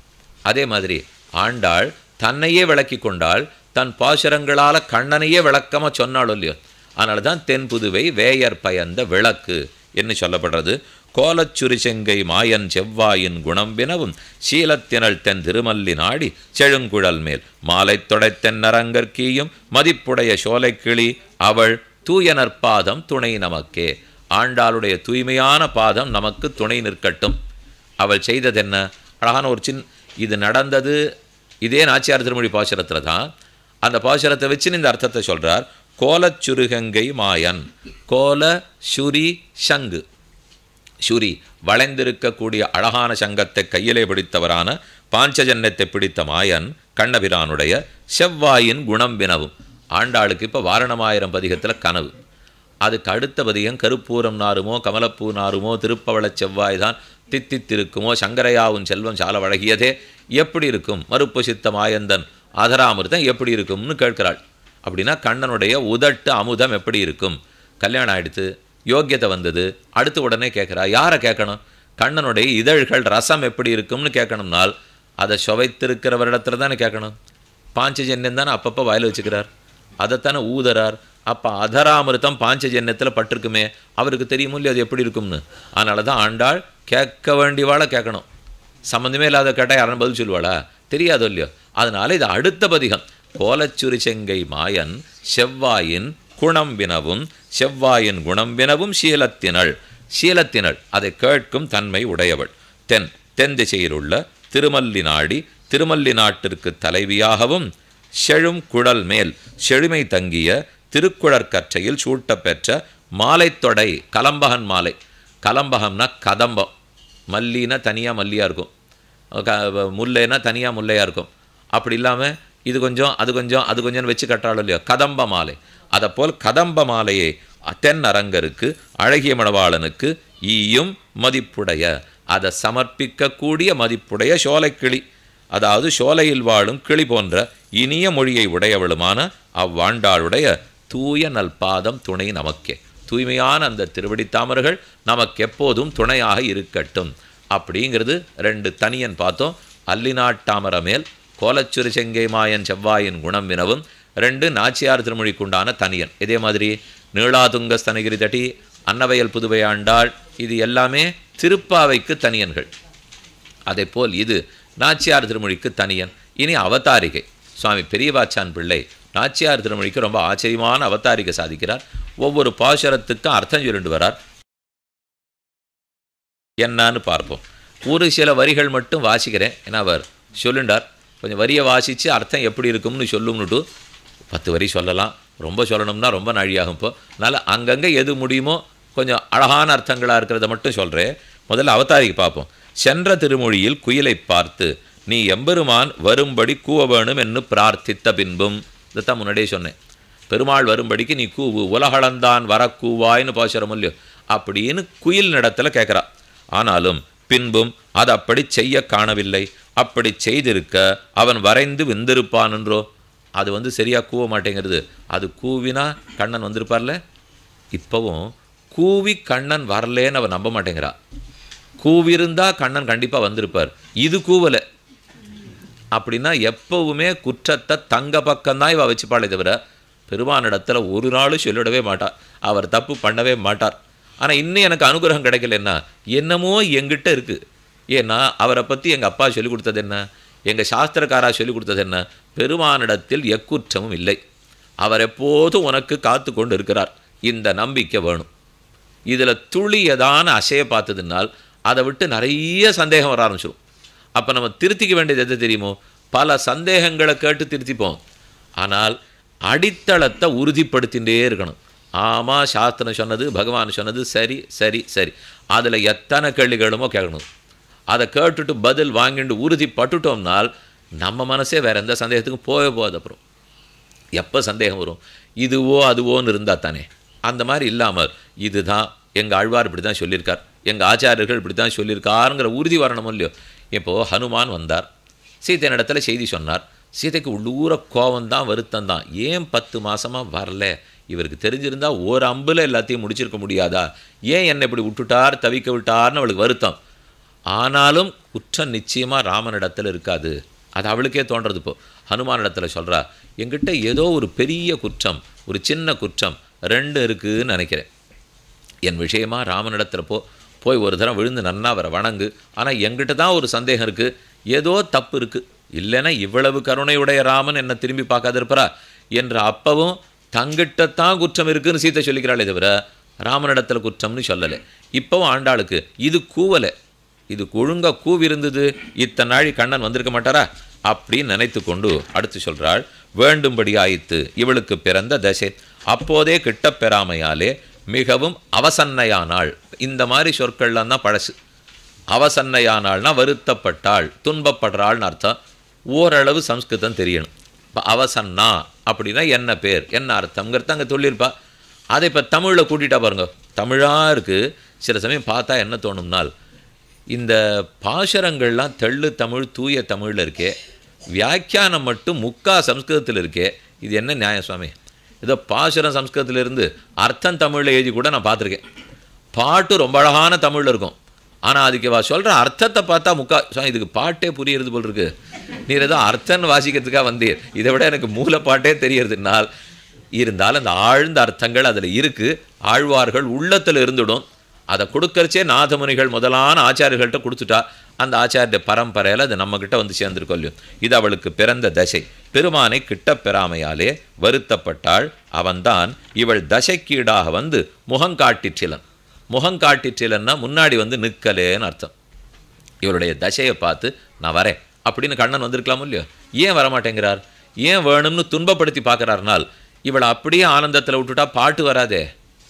அதே மாதிரி ஆண்டாள் தன்னையே விளக்கி கொண்டாள் தன் பாசுரங்களால் கண்ணனையே விளக்கமாக சொன்னாலும் இல்லையோ அதனால தான் தென் புதுவை வேயர் பயந்த விளக்கு என்று சொல்லப்படுறது கோலச்சுரி செங்கை மாயன் செவ்வாயின் குணம் வினவும் சீலத்தினள் தென் திருமல்லி நாடி செழுங்குழல் மேல் மாலை தொடைத்தென் நரங்கற்கீயும் மதிப்புடைய சோலைக்கிளி அவள் தூய நற்பாதம் துணை நமக்கே ஆண்டாளுடைய தூய்மையான பாதம் நமக்கு துணை நிற்கட்டும் அவள் செய்ததென்ன அழகான ஒரு சின் இது நடந்தது இதே நாச்சியார் திருமொழி பாசுரத்தில் தான் அந்த பாசுரத்தை வச்சு இந்த அர்த்தத்தை சொல்கிறார் கோலச்சுருகங்கை மாயன் கோல சுரி சங்கு சுரி வளைந்திருக்கக்கூடிய அழகான சங்கத்தை கையிலே பிடித்தவரான பாஞ்சஜன்யத்தை பிடித்த மாயன் கண்ணபிரானுடைய செவ்வாயின் குணம் வினவும் ஆண்டாளுக்கு இப்போ வாரணமாயிரம் பதிகத்தில் கனவு அதுக்கு அடுத்த பதிகம் கருப்பூரம் நாருமோ கமலப்பூ நாருமோ திருப்பவளச் செவ்வாய் தான் தித்தித்திருக்குமோ சங்கரையாவும் செல்வம் சால வழகியதே எப்படி இருக்கும் மறுப்பு சித்த மாயந்தன் அதராமிர்தம் எப்படி இருக்கும்னு கேட்கிறாள் அப்படின்னா கண்ணனுடைய உதட்டு அமுதம் எப்படி இருக்கும் கல்யாணம் ஆயிடுத்து யோக்கியத்தை வந்தது அடுத்து உடனே கேட்குறா யாரை கேட்கணும் கண்ணனுடைய இதழ்கள் ரசம் எப்படி இருக்கும்னு கேட்கணும்னால் அதை சுவைத்திருக்கிறவரிடத்துல தானே கேட்கணும் பாஞ்சஜன்யம் தானே அப்பப்போ வாயில் வச்சுக்கிறார் அதைத்தானே ஊதறார் அப்போ அதராமிருத்தம் பாஞ்சஜன்யத்தில் பட்டிருக்குமே அவருக்கு தெரியுமோ இல்லையா அது எப்படி இருக்கும்னு அதனால தான் ஆண்டாள் கேட்க வேண்டியவாளை கேட்கணும் சம்மந்தமே இல்லாத கேட்டால் யாரும் பதில் சொல்லுவாளா தெரியாதோ இல்லையோ அதனால இது அடுத்த பதிகம் கோலச்சுரி செங்கை மாயன் செவ்வாயின் குணம் வினவும் செவ்வாயின் குணம் வினவும் சீலத்தினள் சீலத்தினள் அதை கேட்கும் தன்மை உடையவள் தென் தென் திசையிலுள்ள திருமல்லி நாடி திருமல்லி நாட்டிற்கு தலைவியாகவும் செழும் குழல் மேல் செழுமை தங்கிய திருக்குழற்கற்றையில் சூட்டப்பெற்ற மாலைத்தொடை கலம்பகன் மாலை கலம்பகம்னா கதம்பம் மல்லினா தனியாக மல்லியாக இருக்கும் க முல்லைனா தனியாக முல்லையாக இருக்கும் அப்படி இல்லாமல் இது கொஞ்சம் அது கொஞ்சம் அது கொஞ்சம்னு வச்சு கட்டாலும் இல்லையோ கதம்ப மாலை அதைப்போல் கதம்ப மாலையை தென் அரங்கருக்கு அழகிய மணவாளனுக்கு ஈயும் மதிப்புடைய அதை சமர்ப்பிக்கக்கூடிய மதிப்புடைய சோலைக்கிளி அதாவது சோலையில் வாழும் கிளி போன்ற இனிய மொழியை உடையவளுமான அவ்வாண்டாளுடைய தூய நல்பாதம் துணை நமக்கே தூய்மையான அந்த திருவடி தாமர்கள் நமக்கு எப்போதும் துணையாக இருக்கட்டும் அப்படிங்கிறது ரெண்டு தனியன் பார்த்தோம் அல்லிநாட்டாமர மேல் கோலச்சுரி செங்கை மாயன் செவ்வாயின் குணம் வினவும் ரெண்டு நாச்சியார் திருமொழிக்குண்டான தனியன் இதே மாதிரி நீளாதுங்க ஸ்தனகிரி தட்டி அன்னவயல் புதுவை ஆண்டாள் இது எல்லாமே திருப்பாவைக்கு தனியன்கள் அதேபோல் இது நாச்சியார் திருமொழிக்கு தனியன் இனி அவதாரிகை சுவாமி பெரியவாச்சான் பிள்ளை நாச்சியார் திருமொழிக்கு ரொம்ப ஆச்சரியமான அவதாரிகை சாதிக்கிறார் ஒவ்வொரு பாசுரத்துக்கும் அர்த்தம் சொல்லிட்டு வரார் என்னன்னு பார்ப்போம் ஒரு சில வரிகள் மட்டும் வாசிக்கிறேன் ஏன்னா அவர் சொல்லுண்டார் கொஞ்சம் வரியை வாசித்து அர்த்தம் எப்படி இருக்கும்னு சொல்லும்னுட்டு பத்து வரி சொல்லலாம் ரொம்ப சொல்லணும்னா ரொம்ப நாழியாகும் இப்போ அதனால் அங்கங்கே எது முடியுமோ கொஞ்சம் அழகான அர்த்தங்களாக இருக்கிறத மட்டும் சொல்கிறேன் முதல்ல அவதாரிக்கு பார்ப்போம் சென்ற திருமொழியில் குயிலை பார்த்து நீ எம்பெருமான் வரும்படி கூவ வேணும் என்று பிரார்த்தித்த பின்பும் இதைத்தான் முன்னாடியே சொன்னேன் பெருமாள் வரும்படிக்கு நீ கூவு உலகளந்தான் வரக்கூவாய்னு பாசுரம் இல்லையோ அப்படின்னு குயில் நடத்தில் கேட்குறா ஆனாலும் பின்பும் அது அப்படி செய்ய காணவில்லை அப்படி செய்திருக்க அவன் வரைந்து வெந்திருப்பான் என்றோ அது வந்து சரியாக கூவ மாட்டேங்கிறது அது கூவினா கண்ணன் வந்திருப்பார்ல இப்போவும் கூவி கண்ணன் வரலேன்னு அவன் நம்ப மாட்டேங்கிறா கூவிருந்தா கண்ணன் கண்டிப்பாக வந்திருப்பார் இது கூவலை அப்படின்னா எப்பவுமே குற்றத்தை தங்க பக்கம்தான் இவ வச்சுப்பாளே தவிர பெருமானிடத்தில் ஒரு நாளும் சொல்லிடவே மாட்டார் அவர் தப்பு பண்ணவே மாட்டார் ஆனால் இன்னும் எனக்கு அனுகிரகம் கிடைக்கலன்னா என்னமோ எங்கிட்ட இருக்குது ஏன்னா அவரை பற்றி எங்கள் அப்பா சொல்லிக் கொடுத்தது என்ன எங்கள் சாஸ்திரக்காரா சொல்லிக் கொடுத்தது என்ன பெருமானிடத்தில் எக்குற்றமும் இல்லை அவர் எப்போதும் உனக்கு காத்து கொண்டு இருக்கிறார் இந்த நம்பிக்கை வேணும் இதில் துளியதான அசைய பார்த்ததுனால் அதை விட்டு நிறைய சந்தேகம் வர ஆரம்பிச்சிடும் அப்போ நம்ம திருத்திக்க வேண்டியது எது தெரியுமோ பல சந்தேகங்களை கேட்டு திருத்திப்போம் ஆனால் அடித்தளத்தை உறுதிப்படுத்திகிட்டே இருக்கணும் ஆமாம் சாஸ்திரம் சொன்னது பகவான் சொன்னது சரி சரி சரி அதில் எத்தனை கேள்விகளுமோ கேட்கணும் அதை கேட்டுட்டு பதில் வாங்கிட்டு உறுதிப்பட்டுட்டோம்னால் நம்ம மனசே வேறு எந்த சந்தேகத்துக்கும் போக போகாது அப்புறம் எப்போ சந்தேகம் வரும் இதுவோ அதுவோன்னு இருந்தால் தானே அந்த மாதிரி இல்லாமல் இதுதான் எங்கள் ஆழ்வார் இப்படி தான் சொல்லியிருக்கார் எங்கள் ஆச்சாரியர்கள் இப்படி தான் சொல்லியிருக்காருங்கிற உறுதி வரணும் இல்லையோ இப்போது ஹனுமான் வந்தார் சீத்தை இடத்துல செய்தி சொன்னார் சீதைக்கு உள்ளூர கோவம் தான் வருத்தம் தான் ஏன் பத்து மாதமாக வரல இவருக்கு தெரிஞ்சிருந்தா ஒரு அம்பில் எல்லாத்தையும் முடிச்சிருக்க முடியாதா ஏன் என்னை இப்படி விட்டுட்டார் தவிக்க விட்டார்னு அவளுக்கு வருத்தம் ஆனாலும் குற்றம் நிச்சயமாக ராமனிடத்தில் இருக்காது அது அவளுக்கே தோன்றது இப்போ ஹனுமான் இடத்துல சொல்கிறா என்கிட்ட ஏதோ ஒரு பெரிய குற்றம் ஒரு சின்ன குற்றம் ரெண்டு இருக்குதுன்னு நினைக்கிறேன் என் விஷயமா ராமனிடத்தில் போ போய் ஒரு தரம் விழுந்து நன்னா அவரை வணங்கு ஆனால் எங்கிட்ட தான் ஒரு சந்தேகம் இருக்குது ஏதோ தப்பு இருக்குது இல்லைன்னா இவ்வளவு கருணையுடைய ராமன் என்னை திரும்பி பார்க்காது இருப்பரா என்று அப்பவும் தங்கிட்டத்தான் குற்றம் இருக்குன்னு சீத்தை சொல்லிக்கிறாளே தவிர ராமனிடத்தில் குற்றம்னு சொல்லலை இப்போவும் ஆண்டாளுக்கு இது கூவலை இது ஒழுங்கா கூவி இருந்தது இத்தனை நாழி கண்ணன் வந்திருக்க மாட்டாரா அப்படின்னு நினைத்து கொண்டு அடுத்து சொல்கிறாள் வேண்டும்படி ஆயித்து இவளுக்கு பிறந்த தசை அப்போதே கிட்டப் பெறாமையாலே மிகவும் அவசன்னையானாள் இந்த மாதிரி சொற்கள்லாம் தான் பழசு அவசன்னையானாள்னா வருத்தப்பட்டாள் துன்பப்படுறாள்னு அர்த்தம் ஓரளவு சம்ஸ்கிருதம் தெரியணும் இப்போ அவசன்னா அப்படின்னா என்ன பேர் என்ன அர்த்தங்கிறத அங்கே சொல்லியிருப்பா அதை இப்போ தமிழில் கூட்டிட்டா பாருங்க தமிழாக இருக்குது சில சமயம் பார்த்தா என்ன தோணும்னால் இந்த பாசுரங்கள்லாம் தெள்ளு தமிழ் தூய தமிழில் இருக்கே வியாக்கியானம் மட்டும் முக்கா சம்ஸ்கிருதத்தில் இருக்கே இது என்ன நியாயம் சுவாமி ஏதோ பாசுரம் சம்ஸ்கிருதத்தில் இருந்து அர்த்தம் தமிழில் எழுதி கூட நான் பார்த்துருக்கேன் பாட்டு ரொம்ப அழகான தமிழில் இருக்கும் ஆனால் அதுக்கு வா சொல்கிற அர்த்தத்தை பார்த்தா முக்கா சுவாமி இதுக்கு பாட்டே புரியுறது போல் இருக்கு நீர் ஏதோ அர்த்தம்னு வாசிக்கிறதுக்காக வந்தீர் இதை விட எனக்கு மூல பாட்டே தெரியறதுனால் இருந்தாலும் அந்த ஆழ்ந்த அர்த்தங்கள் அதில் இருக்குது ஆழ்வார்கள் உள்ளத்தில் இருந்துடும் அதை கொடுக்கறச்சே நாதமுனிகள் முதலான ஆச்சாரியர்கள்ட்ட கொடுத்துட்டா அந்த ஆச்சாரிய பரம்பரையில் அது நம்மக்கிட்ட வந்து சேர்ந்துருக்கோம் இல்லையோ இது அவளுக்கு பிறந்த தசை பெருமானை கிட்ட பெறாமையாலே வருத்தப்பட்டாள் அவன்தான் இவள் தசைக்கீடாக வந்து முகங்காட்டிற்றிலன் முகங்காட்டிற்றிலன்னா முன்னாடி வந்து நிற்கலேன்னு அர்த்தம் இவருடைய தசையை பார்த்து நான் வரேன் அப்படின்னு கண்ணன் வந்திருக்கலாமோ இல்லையோ ஏன் வரமாட்டேங்கிறார் ஏன் வேணும்னு துன்பப்படுத்தி பார்க்குறாருனால் இவளை அப்படியே ஆனந்தத்தில் விட்டுட்டா பாட்டு வராதே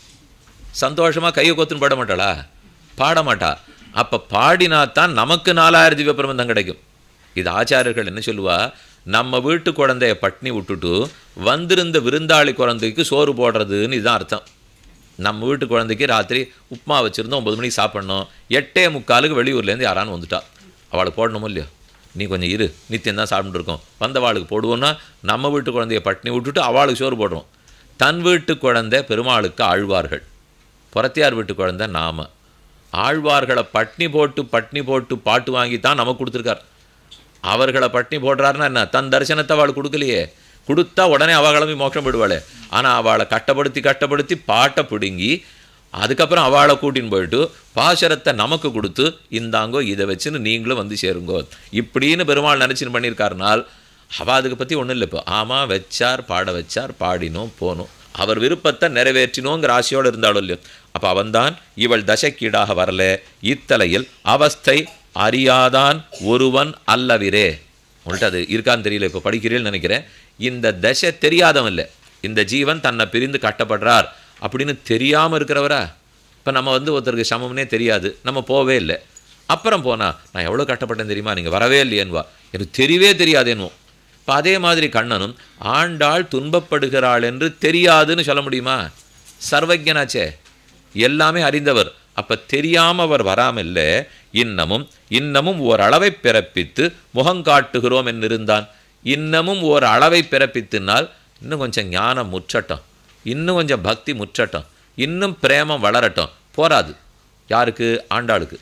சந்தோஷமாக கையை கொத்துன்னு பாட மாட்டாளா பாட மாட்டா அப்போ பாடினா தான் நமக்கு நாலாயிரம் திவ்ய பிரபந்தம் கிடைக்கும் இது ஆச்சாரியர்கள் என்ன சொல்லுவா நம்ம வீட்டு குழந்தைய பட்னி விட்டுட்டு வந்திருந்த விருந்தாளி குழந்தைக்கு சோறு போடுறதுன்னு இதுதான் அர்த்தம் நம்ம வீட்டு குழந்தைக்கு ராத்திரி உப்புமா வச்சுருந்தோம் ஒம்பது மணிக்கு சாப்பிட்ணும் எட்டே முக்காலுக்கு வெளியூர்லேருந்து யாரானு வந்துட்டா அவளுக்கு போடணுமோ இல்லையோ நீ கொஞ்சம் இரு நித்தியம் தான் சாப்பிட்டு இருக்கோம் வந்தவாளுக்கு போடுவோன்னா நம்ம வீட்டு குழந்தைய பட்னி விட்டுட்டு அவளுக்கு சோறு போடுறோம் தன் வீட்டு குழந்தை பெருமாளுக்கு ஆழ்வார்கள் புறத்தியார் வீட்டு குழந்தை நாம ஆழ்வார்களை பட்னி போட்டு பட்னி போட்டு பாட்டு வாங்கி தான் நமக்கு கொடுத்துருக்கார் அவர்களை பட்னி போடுறாருன்னா என்ன தன் தரிசனத்தை அவள் கொடுக்கலையே கொடுத்தா உடனே அவள் கிளம்பி மோட்சம் போயிடுவாளே ஆனால் அவளை கட்டப்படுத்தி கட்டப்படுத்தி பாட்டை பிடுங்கி அதுக்கப்புறம் அவளை கூட்டின்னு போயிட்டு பாசரத்தை நமக்கு கொடுத்து இந்தாங்கோ இதை வச்சுன்னு நீங்களும் வந்து சேருங்கோ இப்படின்னு பெருமாள் நினச்சின்னு பண்ணியிருக்காருனால் அவள் அதுக்கு பற்றி ஒன்றும் இல்லை இப்போ ஆமாம் வச்சார் பாட வச்சார் பாடினோம் போனோம் அவர் விருப்பத்தை நிறைவேற்றினோங்கிற ஆசையோடு இருந்தாலும் இல்லையோ அப்போ அவன்தான் இவள் தசைக்கீடாக வரல இத்தலையில் அவஸ்தை அறியாதான் ஒருவன் அல்லவிரே உங்கள்கிட்ட அது இருக்கான்னு தெரியல இப்போ படிக்கிறீன்னு நினைக்கிறேன் இந்த தசை தெரியாதவன் இல்லை இந்த ஜீவன் தன்னை பிரிந்து கட்டப்படுறார் அப்படின்னு தெரியாமல் இருக்கிறவரா இப்போ நம்ம வந்து ஒருத்தருக்கு சமம்னே தெரியாது நம்ம போவே இல்லை அப்புறம் போனா நான் எவ்வளோ கட்டப்பட்டேன் தெரியுமா நீங்கள் வரவே இல்லையேன்வா எனக்கு தெரியவே தெரியாதேன்வோம் இப்போ அதே மாதிரி கண்ணனும் ஆண்டாள் துன்பப்படுகிறாள் என்று தெரியாதுன்னு சொல்ல முடியுமா சர்வஜனாச்சே எல்லாமே அறிந்தவர் அப்ப தெரியாம அவர் வராமல்ல இன்னமும் இன்னமும் ஓர் அளவை பிறப்பித்து முகங்காட்டுகிறோம் என்றிருந்தான் இன்னமும் ஓர் அளவை பிறப்பித்துனால் இன்னும் கொஞ்சம் ஞானம் முற்றட்டும் இன்னும் கொஞ்சம் பக்தி முற்றட்டும் இன்னும் பிரேமம் வளரட்டும் போராது யாருக்கு ஆண்டாளுக்கு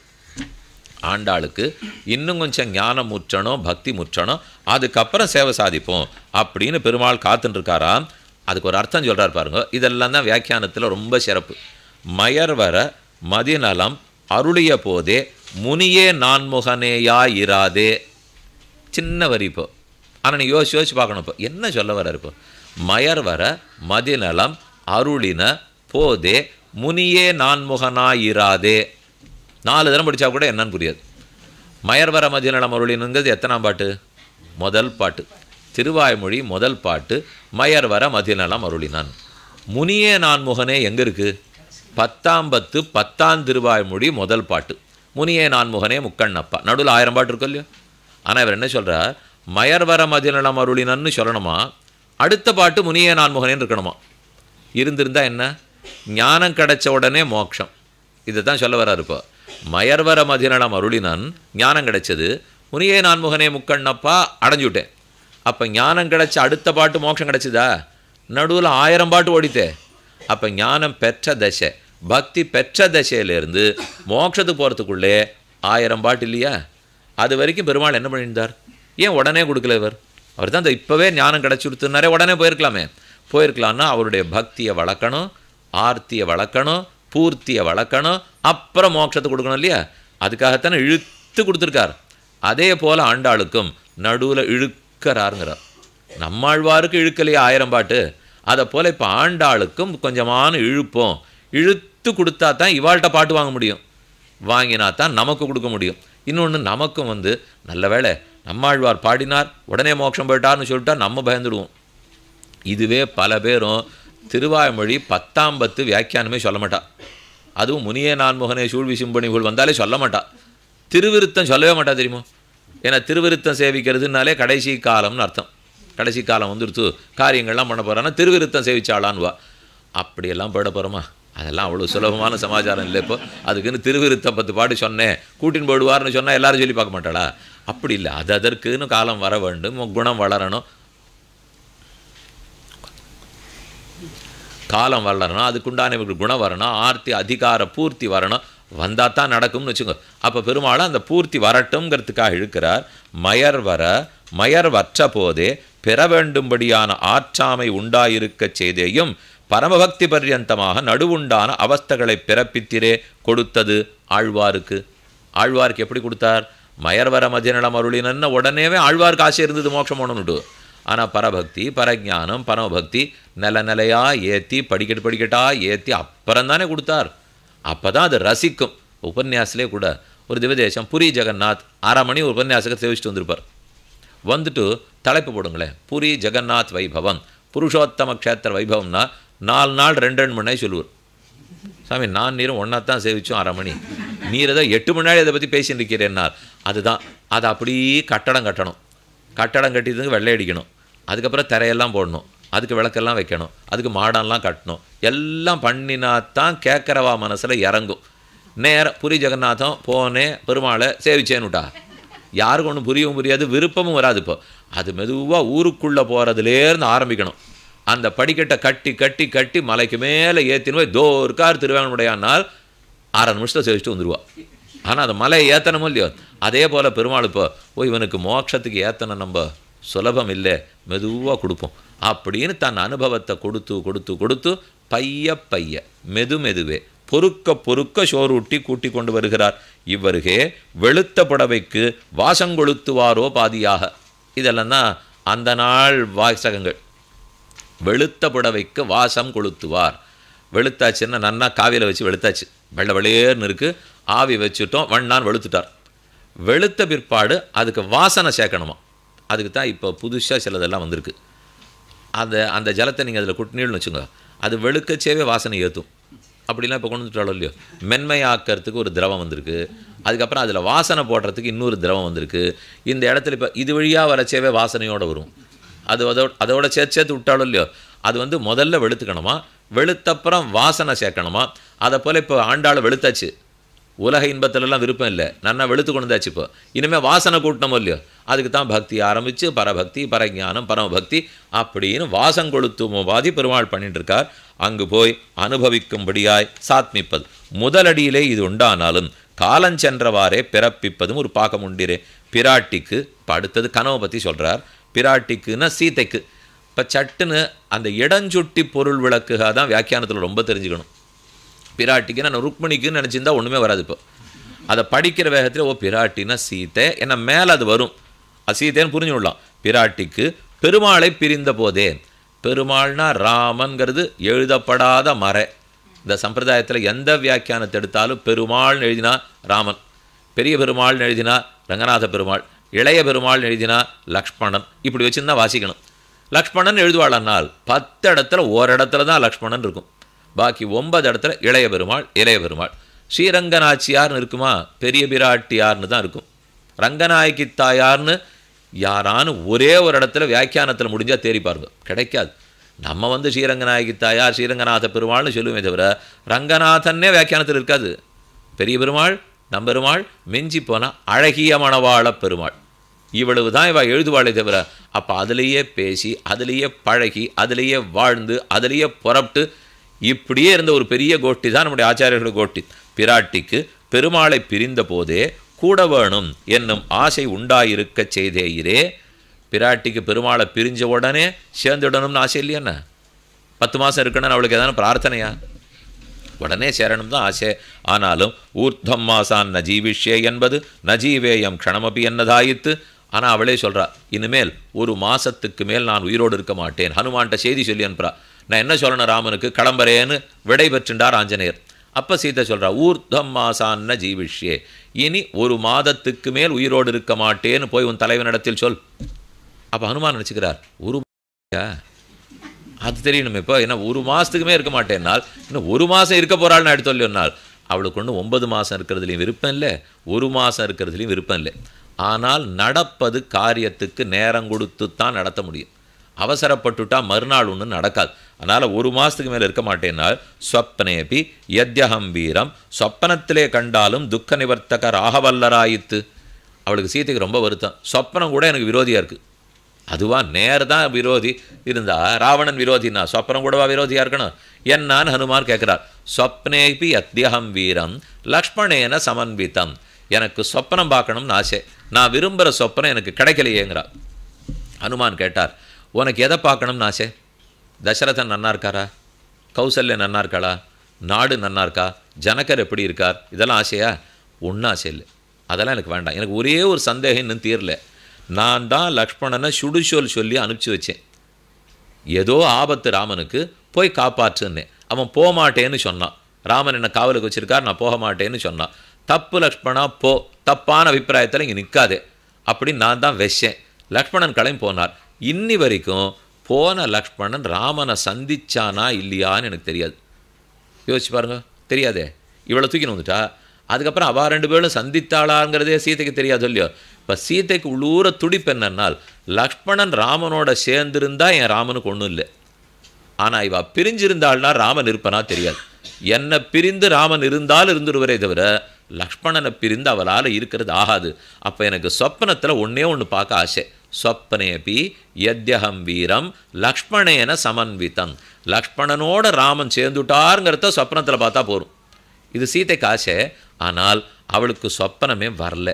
ஆண்டாளுக்கு இன்னும் கொஞ்சம் ஞானம் முற்றணும் பக்தி முற்றணும் அதுக்கப்புறம் சேவை சாதிப்போம் அப்படின்னு பெருமாள் காத்துன்னு இருக்காராம் அதுக்கு ஒரு அர்த்தம் சொல்றார் பாருங்க இதெல்லாம் தான் வியாக்கியானத்தில் ரொம்ப சிறப்பு மயர்வர மதிநலம் அருளிய போதே முனியே நான்முகனேயா இராதே சின்ன வரி இப்போ ஆனால் நீ யோசிச்சு யோசிச்சு பார்க்கணும் இப்போ என்ன சொல்ல வர இப்போ மயர்வர மதிநலம் அருளின போதே முனியே நான்முகனாயிராதே நாலு தரம் படித்தா கூட என்னன்னு புரியாது மயர்வர மதிநலம் அருளினுங்கிறது எத்தனாம் பாட்டு முதல் பாட்டு திருவாய்மொழி முதல் பாட்டு மயர்வர மதிநலம் அருளினான் முனியே நான்முகனே எங்கே இருக்குது பத்தாம் பத்து பத்தாம் திருவாய்மொழி முதல் பாட்டு முனியே நான்முகனே முக்கண்ணப்பா நடுவில் ஆயிரம் பாட்டு இருக்கும் இல்லையோ ஆனால் இவர் என்ன சொல்கிறார் மயர்வர மதிநலம் அருளினன்னு சொல்லணுமா அடுத்த பாட்டு முனியே நான்முகனேன்னு இருக்கணுமா இருந்திருந்தா என்ன ஞானம் கிடைச்ச உடனே மோட்சம் இதை தான் சொல்ல வர்றாரு இப்போ மயர்வர மதிநலம் அருளினன் ஞானம் கிடைச்சது முனியே நான்முகனே முக்கண்ணப்பா அடைஞ்சுட்டேன் அப்போ ஞானம் கிடைச்ச அடுத்த பாட்டு மோட்சம் கிடைச்சதா நடுவில் ஆயிரம் பாட்டு ஓடித்தே அப்போ ஞானம் பெற்ற தசை பக்தி பெற்ற தசையிலேருந்து மோட்சத்துக்கு போகிறதுக்குள்ளே ஆயிரம் பாட்டு இல்லையா அது வரைக்கும் பெருமாள் என்ன பண்ணியிருந்தார் ஏன் உடனே கொடுக்கல இவர் அவர் தான் இந்த இப்போவே ஞானம் கிடச்சி கொடுத்துனாரே உடனே போயிருக்கலாமே போயிருக்கலாம்னா அவருடைய பக்தியை வளர்க்கணும் ஆர்த்தியை வளர்க்கணும் பூர்த்தியை வளர்க்கணும் அப்புறம் மோட்சத்தை கொடுக்கணும் இல்லையா அதுக்காகத்தானே இழுத்து கொடுத்துருக்கார் அதே போல் ஆண்டாளுக்கும் நடுவில் இழுக்கிறாருங்கிறார் நம்மாழ்வாருக்கு இழுக்கலையே ஆயிரம் பாட்டு அதை போல் இப்போ ஆண்டாளுக்கும் கொஞ்சமான இழுப்போம் இழுத்து கொடுத்தா தான் இவாள்கிட்ட பாட்டு வாங்க முடியும் வாங்கினா தான் நமக்கு கொடுக்க முடியும் இன்னொன்று நமக்கும் வந்து நல்ல வேளை நம்மாழ்வார் பாடினார் உடனே மோட்சம் போயிட்டார்னு சொல்லிட்டா நம்ம பயந்துடுவோம் இதுவே பல பேரும் திருவாய்மொழி பத்தாம் பத்து வியாக்கியானமே சொல்ல மாட்டா அதுவும் முனியே நான்முகனே சூழ் விசும்பணிகள் வந்தாலே சொல்ல மாட்டா திருவிருத்தம் சொல்லவே மாட்டா தெரியுமோ ஏன்னா திருவிருத்தம் சேவிக்கிறதுனாலே கடைசி காலம்னு அர்த்தம் கடைசி காலம் வந்துருத்து காரியங்கள்லாம் பண்ண போகிறான்னா திருவிருத்தம் சேவிச்சாளான்வா அப்படியெல்லாம் போயிட போகிறோமா அதெல்லாம் அவ்வளோ சுலபமான சமாச்சாரம் இல்லை இப்போ அதுக்குன்னு திருவிருத்தம் பத்து பாட்டு சொன்னேன் கூட்டின்னு போடுவார்னு சொன்னால் எல்லாரும் சொல்லி பார்க்க மாட்டாளா அப்படி இல்லை அது அதற்குன்னு காலம் வர வேண்டும் குணம் வளரணும் காலம் வளரணும் அதுக்குண்டான இவருக்கு குணம் வரணும் ஆர்த்தி அதிகார பூர்த்தி வரணும் வந்தால் தான் நடக்கும்னு வச்சுக்கோ அப்போ பெருமாளை அந்த பூர்த்தி வரட்டும்ங்கிறதுக்காக இழுக்கிறார் மயர் வர மயர் வற்ற போதே பெற வேண்டும்படியான ஆற்றாமை உண்டாயிருக்கச் செய்தேயும் பரமபக்தி பர்யந்தமாக நடுவுண்டான அவஸ்தைகளை பிறப்பித்திரே கொடுத்தது ஆழ்வாருக்கு ஆழ்வாருக்கு எப்படி கொடுத்தார் மயர்வர மதியநலம் அருளினன்னு உடனேவே ஆழ்வாருக்கு ஆசை இருந்தது மோட்சம் ஒன்றுட்டு ஆனால் பரபக்தி பரஜானம் பரமபக்தி நில நிலையா ஏற்றி படிக்கட்டு படிக்கட்டா ஏற்றி அப்புறம் தானே கொடுத்தார் அப்போ தான் அது ரசிக்கும் உபன்யாசிலே கூட ஒரு திவதேசம் புரி ஜெகநாத் அரை மணி ஒரு உபன்யாசத்தை சேவிச்சுட்டு வந்திருப்பார் வந்துட்டு தலைப்பு போடுங்களேன் புரி ஜெகநாத் வைபவம் புருஷோத்தம க்ஷேத்திர வைபவம்னா நாலு நாள் ரெண்டு ரெண்டு மணி நேரம் சொல்லுவார் சாமி நான் நீரும் ஒன்றா தான் சேவிச்சோம் அரை மணி நீர் ஏதோ எட்டு மணி நேரம் இதை பற்றி பேசிட்டு இருக்கிறேன்னார் அதுதான் அதை அப்படியே கட்டடம் கட்டணும் கட்டடம் கட்டியதுக்கு வெள்ளை அடிக்கணும் அதுக்கப்புறம் திரையெல்லாம் போடணும் அதுக்கு விளக்கெல்லாம் வைக்கணும் அதுக்கு மாடம்லாம் கட்டணும் எல்லாம் பண்ணினா தான் கேட்குறவா மனசில் இறங்கும் நேர புரி ஜெகநாதம் போனேன் பெருமாளை சேவிச்சேன்னுட்டா யாருக்கும் ஒன்றும் புரியவும் புரியாது விருப்பமும் வராது இப்போ அது மெதுவாக ஊருக்குள்ளே போகிறதுலேருந்து ஆரம்பிக்கணும் அந்த படிக்கட்டை கட்டி கட்டி கட்டி மலைக்கு மேலே ஏற்றின்னு போய் தோ இருக்கார் திருவேங்கனுடையானால் அரை நிமிஷத்தை சேவிச்சுட்டு வந்துடுவா ஆனால் அந்த மலையை ஏற்றணுமோ இல்லையோ அதே போல் பெருமாள் இப்போ ஓ இவனுக்கு மோட்சத்துக்கு ஏற்றணும் நம்ம சுலபம் இல்லை மெதுவாக கொடுப்போம் அப்படின்னு தன் அனுபவத்தை கொடுத்து கொடுத்து கொடுத்து பைய பைய மெது மெதுவே பொறுக்க பொறுக்க சோறூட்டி கூட்டி கொண்டு வருகிறார் இவ்வருகே வெளுத்த புடவைக்கு வாசங்கொளுத்துவாரோ பாதியாக இதெல்லாம் தான் அந்த நாள் வாசகங்கள் வெளுத்த புடவைக்கு வாசம் கொளுத்துவார் வெளுத்தாச்சுன்னா நன்னா காவியில் வச்சு வெளுத்தாச்சு வெள்ளை வெளியேர்னு இருக்கு ஆவி வச்சுட்டோம் வண்ணான் வெளுத்துட்டார் வெளுத்த பிற்பாடு அதுக்கு வாசனை சேர்க்கணுமா அதுக்கு தான் இப்போ புதுசாக சிலதெல்லாம் வந்திருக்கு அந்த அந்த ஜலத்தை நீங்கள் அதில் குட்டினீள்னு வச்சுங்க அது வெளுக்கச்சேவே வாசனை ஏற்றும் அப்படிலாம் இப்போ கொண்டு வந்துட்டாலும் இல்லையோ மென்மையாக்கிறதுக்கு ஒரு திரவம் வந்திருக்கு அதுக்கப்புறம் அதில் வாசனை போடுறதுக்கு இன்னொரு திரவம் வந்திருக்கு இந்த இடத்துல இப்போ இது வழியாக வரச்சேவே வாசனையோடு வரும் அது அதோட அதோட சேர்த்து சேர்த்து விட்டாலும் இல்லையோ அது வந்து முதல்ல வெளுத்துக்கணுமா வெளுத்தப்புறம் வாசனை சேர்க்கணுமா அதை போல் இப்போ ஆண்டாளை வெளுத்தாச்சு உலக இன்பத்திலலாம் விருப்பம் இல்லை நன்னா வெளுத்து கொண்டு வந்தாச்சு இப்போ இனிமேல் வாசனை கூட்டணுமோ இல்லையோ அதுக்கு தான் பக்தி ஆரம்பித்து பரபக்தி பரஞானம் பரமபக்தி அப்படின்னு வாசம் கொளுத்துமோவாதி பெருமாள் பண்ணிட்டு இருக்கார் அங்கு போய் அனுபவிக்கும்படியாய் சாத்மிப்பது முதலடியிலே இது உண்டானாலும் காலஞ்சென்றவாறே பிறப்பிப்பதும் ஒரு பாகம் உண்டிரே பிராட்டிக்கு இப்போ அடுத்தது கனவை பற்றி சொல்கிறார் பிராட்டிக்குன்னா சீதைக்கு இப்போ சட்டுன்னு அந்த இடஞ்சுட்டி பொருள் விளக்குக தான் வியாக்கியானத்தில் ரொம்ப தெரிஞ்சுக்கணும் பிராட்டிக்கு நான் ருக்மிணிக்குன்னு நினச்சிருந்தா ஒன்றுமே வராது இப்போ அதை படிக்கிற வேகத்தில் ஓ பிராட்டினா சீதை என்ன மேலே அது வரும் அது சீதைன்னு புரிஞ்சு விடலாம் பிராட்டிக்கு பெருமாளை பிரிந்த போதே பெருமாள்னா ராமன்கிறது எழுதப்படாத மறை இந்த சம்பிரதாயத்தில் எந்த வியாக்கியானத்தை எடுத்தாலும் பெருமாள்னு எழுதினா ராமன் பெரிய பெருமாள்னு எழுதினா ரங்கநாத பெருமாள் இளைய பெருமாள்னு எழுதினா லக்ஷ்மணன் இப்படி வச்சுருந்தா வாசிக்கணும் லக்ஷ்மணன் எழுதுவாளனால் பத்து இடத்துல ஒரு இடத்துல தான் லக்ஷ்மணன் இருக்கும் பாக்கி ஒன்பது இடத்துல இளைய பெருமாள் இளைய பெருமாள் ஸ்ரீரங்கநாச்சியார்னு இருக்குமா பெரிய பிராட்டியார்னு தான் இருக்கும் ரங்கநாயகி தாயார்னு யாரானு ஒரே ஒரு இடத்துல வியாக்கியானத்தில் முடிஞ்சால் தேடி பாருங்க கிடைக்காது நம்ம வந்து ஸ்ரீரங்கநாயகி தாயார் ஸ்ரீரங்கநாத பெருமாள்னு சொல்லுவோமே தவிர ரங்கநாதன்னே வியாக்கியானத்தில் இருக்காது பெரிய பெருமாள் நம்பெருமாள் மிஞ்சி போனால் அழகிய மணவாள பெருமாள் இவ்வளவு தான் இவ எழுதுவாளே தவிர அப்போ அதுலேயே பேசி அதுலேயே பழகி அதுலேயே வாழ்ந்து அதுலேயே புறப்பட்டு இப்படியே இருந்த ஒரு பெரிய கோஷ்டி தான் நம்முடைய ஆச்சாரியர்கள் கோஷ்டி பிராட்டிக்கு பெருமாளை பிரிந்த போதே கூட வேணும் என்னும் ஆசை உண்டாயிருக்கச் செய்தேயிரே பிராட்டிக்கு பெருமாளை பிரிஞ்ச உடனே சேர்ந்துடணும்னு ஆசை இல்லையா என்ன பத்து மாதம் இருக்கணும்னு அவளுக்கு எதான பிரார்த்தனையா உடனே சேரணும் தான் ஆசை ஆனாலும் ஊர்த்தம் மாசான் ந ஜீவிஷ்யே என்பது ந ஜீவேயம் க்ஷணமபி என்னதாயித்து ஆனால் அவளே சொல்கிறா இனிமேல் ஒரு மாசத்துக்கு மேல் நான் உயிரோடு இருக்க மாட்டேன் ஹனுமான்ட்ட செய்தி சொல்லி அனுப்புறா நான் என்ன சொல்லணும் ராமனுக்கு கிளம்புறேன்னு விடை பெற்றுண்டார் ஆஞ்சநேயர் அப்போ சீதை சொல்கிறா ஊர்த்தம் மாசான்ன ஜீவிஷ்யே இனி ஒரு மாதத்துக்கு மேல் உயிரோடு இருக்க மாட்டேன்னு போய் உன் தலைவனிடத்தில் சொல் அப்போ ஹனுமான் நினச்சிக்கிறார் ஒரு அது தெரியணும் இப்போ என்ன ஒரு மாதத்துக்குமே இருக்க மாட்டேன்னால் இன்னும் ஒரு மாதம் இருக்க போகிறாள்னு எடுத்து சொல்லினால் அவளுக்கு ஒன்றும் ஒன்பது மாதம் இருக்கிறதுலையும் விருப்பம் இல்லை ஒரு மாதம் இருக்கிறதுலையும் விருப்பம் இல்லை ஆனால் நடப்பது காரியத்துக்கு நேரம் கொடுத்து தான் நடத்த முடியும் அவசரப்பட்டுட்டா மறுநாள் ஒன்றும் நடக்காது அதனால் ஒரு மாதத்துக்கு மேலே இருக்க மாட்டேன்னால் ஸ்வப்னேபி யத்யஹம் வீரம் சொப்பனத்திலே கண்டாலும் துக்க நிவர்த்தக ராகவல்லராயித்து அவளுக்கு சீதைக்கு ரொம்ப வருத்தம் சொப்பனம் கூட எனக்கு விரோதியாக இருக்குது அதுவா நேர் தான் விரோதி இருந்தா ராவணன் விரோதினா சொப்பனம் கூடவா விரோதியா இருக்கணும் என்னான்னு ஹனுமான் கேட்கிறார் சொப்னேபி அத்தியகம் வீரம் லக்ஷ்மணேன சமன்விதம் எனக்கு சொப்பனம் பார்க்கணும்னு ஆசை நான் விரும்புகிற சொப்பனம் எனக்கு கிடைக்கலையேங்கிறார் ஹனுமான் கேட்டார் உனக்கு எதை பார்க்கணும்னு ஆசை தசரதன் நன்னா இருக்காரா கௌசல்யா நன்னா இருக்காளா நாடு நன்னா இருக்கா ஜனகர் எப்படி இருக்கார் இதெல்லாம் ஆசையா ஒன்றும் ஆசை இல்லை அதெல்லாம் எனக்கு வேண்டாம் எனக்கு ஒரே ஒரு சந்தேகம் இன்னும் தீரல நான் தான் லக்ஷ்மணனை சுடுசொல் சொல்லி அனுப்பிச்சி வச்சேன் ஏதோ ஆபத்து ராமனுக்கு போய் காப்பாற்றுன்னேன் அவன் போக மாட்டேன்னு சொன்னான் ராமன் என்ன காவலுக்கு வச்சிருக்கார் நான் போக மாட்டேன்னு சொன்னான் தப்பு லக்ஷ்மணா போ தப்பான அபிப்பிராயத்தில் இங்கே நிற்காதே அப்படின்னு நான் தான் வெச்சேன் லக்ஷ்மணன் கிளம்பி போனார் இன்னி வரைக்கும் போன லக்ஷ்மணன் ராமனை சந்திச்சானா இல்லையான்னு எனக்கு தெரியாது யோசிச்சு பாருங்க தெரியாதே இவளை தூக்கின்னு வந்துட்டா அதுக்கப்புறம் அவள் ரெண்டு பேரும் சந்தித்தாளாங்கிறதே சீதைக்கு தெரியாது இல்லையோ இப்போ சீதைக்கு உள்ளூர துடிப்பு என்னன்னால் லக்ஷ்மணன் ராமனோட சேர்ந்திருந்தா என் ராமனுக்கு ஒன்றும் இல்லை ஆனால் இவ பிரிஞ்சிருந்தாள்னா ராமன் இருப்பனா தெரியாது என்னை பிரிந்து ராமன் இருந்தால் இருந்துருவரே தவிர லக்ஷ்மணனை பிரிந்து அவளால் இருக்கிறது ஆகாது அப்போ எனக்கு சொப்பனத்தில் ஒன்றே ஒன்று பார்க்க ஆசை சொப்பனேபி யத்யகம் வீரம் லக்ஷ்மணேன சமன்விதம் லக்ஷ்மணனோட ராமன் சேர்ந்துட்டாருங்கிறத சொப்பனத்தில் பார்த்தா போரும் இது சீதைக்கு ஆசை ஆனால் அவளுக்கு சொப்பனமே வரல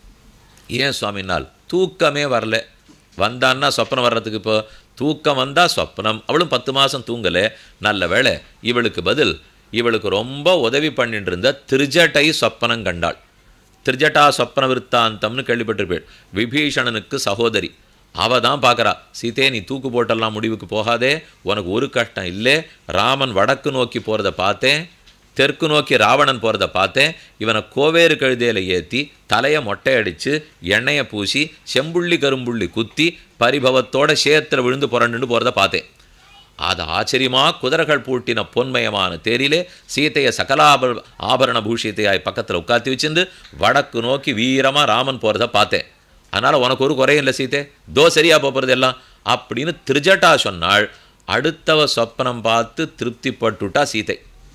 ஏன் சுவாமினால் தூக்கமே வரல வந்தான்னா சொப்பனம் வர்றதுக்கு இப்போ தூக்கம் வந்தால் சொப்பனம் அவளும் பத்து மாதம் தூங்கலை நல்ல வேளை இவளுக்கு பதில் இவளுக்கு ரொம்ப உதவி பண்ணிட்டு இருந்த திருஜட்டை சொப்பனம் கண்டாள் திருஜட்டா சொப்பன விற்த்தாந்தம்னு கேள்விப்பட்டிருப்பேள் விபீஷணனுக்கு சகோதரி அவ தான் பார்க்குறா சீதே நீ தூக்கு போட்டெல்லாம் முடிவுக்கு போகாதே உனக்கு ஒரு கஷ்டம் இல்லை ராமன் வடக்கு நோக்கி போகிறத பார்த்தேன் தெற்கு நோக்கி ராவணன் போகிறத பார்த்தேன் இவனை கோவேறு கழுதையில் ஏற்றி தலையை மொட்டை அடித்து எண்ணெயை பூசி செம்புள்ளி கரும்புள்ளி குத்தி பரிபவத்தோட சேத்துல விழுந்து புரண்டுன்னு போகிறத பார்த்தேன் அது ஆச்சரியமா குதிரைகள் பூட்டின பொன்மயமான தேரிலே சீதையை சகலாப ஆபரண பூஷித்தையாய் பக்கத்தில் உட்காத்தி வச்சிருந்து வடக்கு நோக்கி வீரமாக ராமன் போகிறத பார்த்தேன் அதனால் உனக்கு ஒரு குறையும் இல்லை சீதே தோ சரியா போகிறது எல்லாம் அப்படின்னு திருஜட்டா சொன்னாள் அடுத்தவ சொப்பனம் பார்த்து திருப்திப்பட்டுட்டா சீதை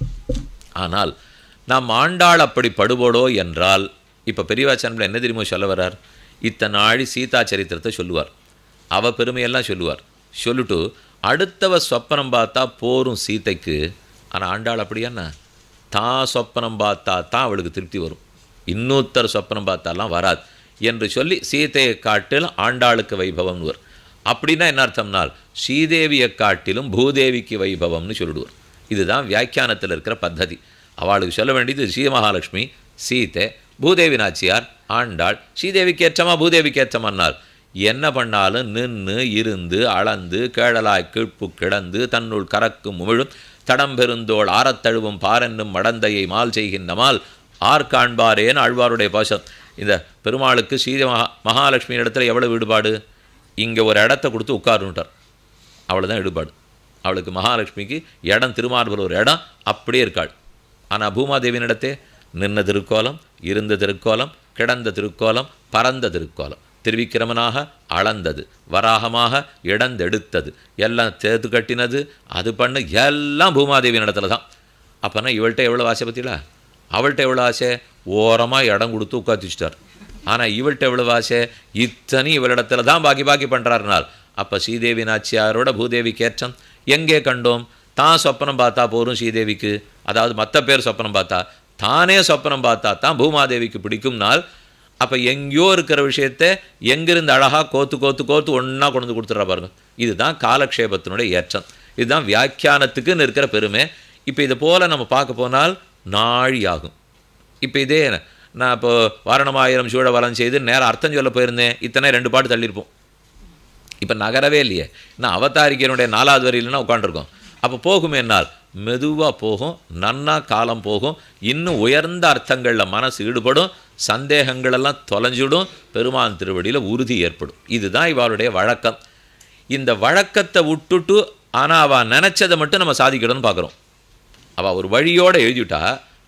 ஆனால் நாம் ஆண்டாள் அப்படி படுபோடோ என்றால் இப்போ பெரியவாச்சனில் என்ன தெரியுமோ சொல்ல வர்றார் இத்தனை ஆழி சீதா சரித்திரத்தை சொல்லுவார் அவ பெருமையெல்லாம் சொல்லுவார் சொல்லிட்டு அடுத்தவ சொப்பனம் பார்த்தா போரும் சீதைக்கு ஆனால் ஆண்டாள் அப்படியாண்ணா தான் சொப்பனம் பார்த்தா தான் அவளுக்கு திருப்தி வரும் இன்னொருத்தர் சொப்பனம் பார்த்தாலாம் வராது என்று சொல்லி சீதையை காட்டிலும் ஆண்டாளுக்கு வைபவம்னு வரும் அப்படின்னா என்ன அர்த்தம்னால் ஸ்ரீதேவியை காட்டிலும் பூதேவிக்கு வைபவம்னு சொல்லிடுவார் இதுதான் வியாக்கியானத்தில் இருக்கிற பத்ததி அவளுக்கு சொல்ல வேண்டியது ஸ்ரீ மகாலட்சுமி சீதை பூதேவி நாச்சியார் ஆண்டாள் ஸ்ரீதேவிக்கு ஏற்றமா பூதேவிக்கு ஏற்றமானால் என்ன பண்ணாலும் நின்று இருந்து அளந்து கேழலாய் கீழ்ப்பு கிடந்து தன்னுள் கறக்கும் உமிழும் தடம்பெருந்தோள் ஆரத்தழுவும் பாரென்னும் மடந்தையை மால் செய்கின்றமால் ஆர் காண்பாரேன்னு ஆழ்வாருடைய பாசம் இந்த பெருமாளுக்கு ஸ்ரீ மகா மகாலட்சுமி இடத்துல எவ்வளவு ஈடுபாடு இங்கே ஒரு இடத்த கொடுத்து உட்காருன்ட்டார் அவ்வளோதான் ஈடுபாடு அவளுக்கு மகாலட்சுமிக்கு இடம் திருமார்பல் ஒரு இடம் அப்படியே இருக்காள் ஆனால் பூமாதேவியின் இடத்தே நின்ன திருக்கோலம் இருந்த திருக்கோலம் கிடந்த திருக்கோலம் பரந்த திருக்கோலம் திருவிக்கிரமனாக அளந்தது வராகமாக இடந்தெடுத்தது எல்லாம் சேர்த்து கட்டினது அது பண்ண எல்லாம் பூமாதேவியின் இடத்துல தான் அப்போனா இவள்கிட்ட எவ்வளோ ஆசை பற்றிலா அவள்கிட்ட எவ்வளோ ஆசை ஓரமாக இடம் கொடுத்து உட்காந்து வச்சுட்டார் ஆனால் இவள்கிட்ட எவ்வளோ ஆசை இத்தனை இவளிடத்துல தான் பாக்கி பாக்கி பண்ணுறாருனால் அப்போ ஸ்ரீதேவி நாச்சியாரோட பூதேவிக்கு ஏற்றம் எங்கே கண்டோம் தான் சொப்பனம் பார்த்தா போரும் ஸ்ரீதேவிக்கு அதாவது மற்ற பேர் சொப்பனம் பார்த்தா தானே சொப்பனம் பார்த்தா தான் பூமாதேவிக்கு பிடிக்கும்னால் அப்போ எங்கேயோ இருக்கிற விஷயத்த எங்கிருந்து அழகாக கோத்து கோத்து கோத்து ஒன்றா கொண்டு வந்து கொடுத்துட்றா பாருங்க இதுதான் காலக்ஷேபத்தினுடைய ஏற்றம் இதுதான் வியாக்கியானத்துக்குன்னு இருக்கிற பெருமை இப்போ இதை போல் நம்ம பார்க்க போனால் நாழி ஆகும் இப்போ இதே நான் இப்போ வாரணமாயிரம் சூழ வளம் செய்து நேரம் அர்த்தம் சொல்ல போயிருந்தேன் இத்தனை ரெண்டு பாட்டு தள்ளியிருப்போம் இப்போ நகரவே இல்லையே நான் அவதாரிக்கையனுடைய நாலாவது வரியிலனா உட்காண்டிருக்கோம் அப்போ போகும் என்னால் மெதுவாக போகும் நன்னா காலம் போகும் இன்னும் உயர்ந்த அர்த்தங்களில் மனசு ஈடுபடும் சந்தேகங்களெல்லாம் தொலைஞ்சிடும் பெருமான் திருவடியில் உறுதி ஏற்படும் இதுதான் இவளுடைய வழக்கம் இந்த வழக்கத்தை விட்டுட்டு ஆனால் அவள் நினச்சதை மட்டும் நம்ம சாதிக்கணும்னு பார்க்குறோம் அவள் ஒரு வழியோடு எழுதிவிட்டா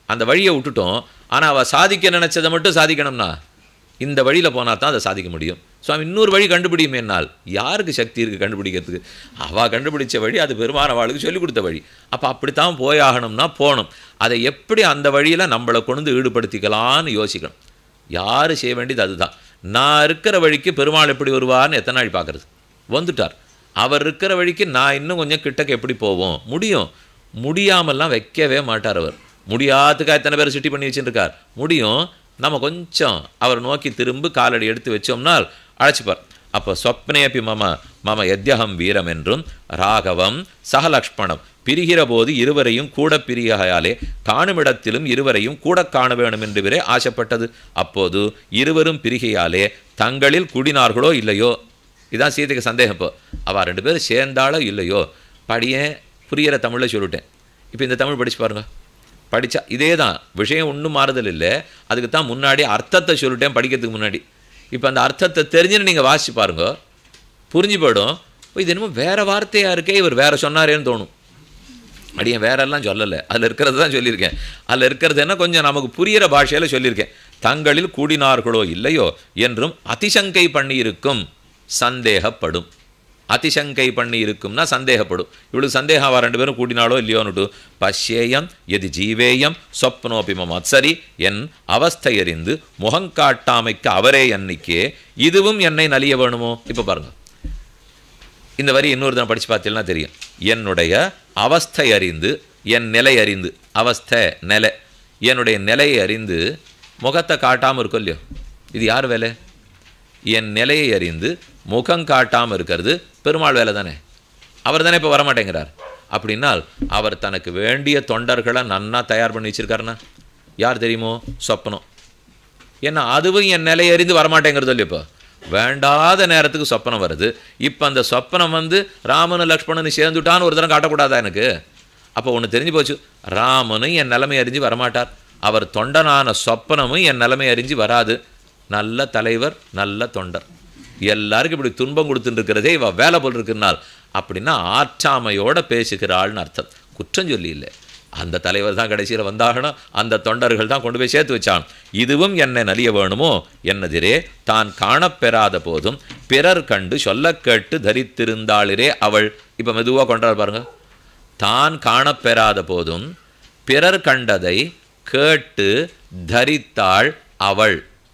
அந்த வழியை விட்டுட்டோம் ஆனால் அவள் சாதிக்க நினச்சதை மட்டும் சாதிக்கணும்னா இந்த வழியில் போனால் தான் அதை சாதிக்க முடியும் சுவாமி இன்னொரு வழி கண்டுபிடியுமே என்னால் யாருக்கு சக்தி இருக்குது கண்டுபிடிக்கிறதுக்கு அவள் கண்டுபிடிச்ச வழி அது பெருமானவாளுக்கு சொல்லிக் கொடுத்த வழி அப்போ அப்படித்தான் போயாகணும்னா போகணும் அதை எப்படி அந்த வழியில் நம்மளை கொண்டு ஈடுபடுத்திக்கலான்னு யோசிக்கணும் யார் செய்ய வேண்டியது அதுதான் நான் இருக்கிற வழிக்கு பெருமாள் எப்படி வருவார்னு எத்தனை நாள் பார்க்குறது வந்துட்டார் அவர் இருக்கிற வழிக்கு நான் இன்னும் கொஞ்சம் கிட்டக்க எப்படி போவோம் முடியும் முடியாமல்லாம் வைக்கவே மாட்டார் அவர் முடியாதுக்கா எத்தனை பேர் சிட்டி பண்ணி வச்சுருக்கார் முடியும் நம்ம கொஞ்சம் அவர் நோக்கி திரும்ப காலடி எடுத்து வச்சோம்னால் அழைச்சிப்பார் அப்போ சொப்னேபி மம மம யத்யகம் வீரம் என்றும் ராகவம் சகலக்ஷ்மணம் பிரிகிற போது இருவரையும் கூட பிரியாலே காணுமிடத்திலும் இருவரையும் கூட காண வேணும் என்று விரே ஆசைப்பட்டது அப்போது இருவரும் பிரிகையாலே தங்களில் குடினார்களோ இல்லையோ இதான் சீதைக்கு சந்தேகம் இப்போ அவள் ரெண்டு பேரும் சேர்ந்தாலோ இல்லையோ படியேன் புரியிற தமிழில் சொல்லிட்டேன் இப்போ இந்த தமிழ் படிச்சு பாருங்க படித்தா இதே தான் விஷயம் ஒன்றும் மாறுதல் இல்லை அதுக்கு தான் முன்னாடி அர்த்தத்தை சொல்லிட்டேன் படிக்கிறதுக்கு முன்னாடி இப்போ அந்த அர்த்தத்தை தெரிஞ்சுன்னு நீங்கள் வாசிச்சு பாருங்க புரிஞ்சு போயிடும் "ஓ, இது என்னமோ வேற வார்த்தையாக இருக்கே இவர் வேற சொன்னாரேன்னு தோணும் அடியேன் வேறெல்லாம் சொல்லலை அதில் இருக்கிறது தான் சொல்லியிருக்கேன் அதில் இருக்கிறது என்ன கொஞ்சம் நமக்கு புரியிற பாஷையில் சொல்லியிருக்கேன் தங்களில் கூடினார்களோ இல்லையோ என்றும் அதிசங்கை பண்ணியிருக்கும் சந்தேகப்படும் அதிசங்கை பண்ணி இருக்கும்னா சந்தேகப்படும் இவளுக்கு சந்தேகம் அவ ரெண்டு பேரும் கூட்டினாலோ இல்லையோன்னுட்டு பஷ்யேயம் எது ஜீவேயம் சொப்னோபிம மத்சரி என் அவஸ்தையறிந்து முகங்காட்டாமைக்கு அவரே என்னைக்கே இதுவும் என்னை நலிய வேணுமோ இப்போ பாருங்க இந்த வரி இன்னொரு தினம் படித்து பார்த்தீங்கன்னா தெரியும் என்னுடைய அவஸ்தை அறிந்து என் நிலை அறிந்து அவஸ்தை நிலை என்னுடைய நிலையை அறிந்து முகத்தை காட்டாமல் இருக்கும் இல்லையோ இது யார் வேலை என் நிலையை அறிந்து முகம் காட்டாமல் இருக்கிறது பெருமாள் வேலை தானே அவர் தானே இப்போ வரமாட்டேங்கிறார் அப்படின்னால் அவர் தனக்கு வேண்டிய தொண்டர்களை நன்னா தயார் பண்ணி வச்சிருக்காருன்னா யார் தெரியுமோ சொப்பனம் ஏன்னா அதுவும் என் நிலையை அறிந்து வரமாட்டேங்கிறது இல்லையா இப்போ வேண்டாத நேரத்துக்கு சொப்பனம் வருது இப்போ அந்த சொப்பனம் வந்து ராமனு லக்ஷ்மணனு சேர்ந்துட்டான்னு ஒரு தரம் காட்டக்கூடாதா எனக்கு அப்போ ஒன்று தெரிஞ்சு போச்சு ராமனும் என் நிலைமை அறிஞ்சு வரமாட்டார் அவர் தொண்டனான சொப்பனமும் என் நிலைமை அறிஞ்சு வராது நல்ல தலைவர் நல்ல தொண்டர் எல்லாருக்கும் இப்படி துன்பம் கொடுத்துட்டு இருக்கிறதே இவ வேலை போல் இருக்குனால் அப்படின்னா ஆற்றாமையோட பேசுகிறாள்னு அர்த்தம் குற்றம் சொல்லி இல்லை அந்த தலைவர் தான் கடைசியில் வந்தாகணும் அந்த தொண்டர்கள் தான் கொண்டு போய் சேர்த்து வச்சான் இதுவும் என்னை நலிய வேணுமோ என்னதிரே தான் காணப்பெறாத போதும் பிறர் கண்டு சொல்லக் கேட்டு தரித்திருந்தாளிரே அவள் இப்போ மெதுவாக கொண்டாள் பாருங்க தான் காணப்பெறாத போதும் பிறர் கண்டதை கேட்டு தரித்தாள் அவள்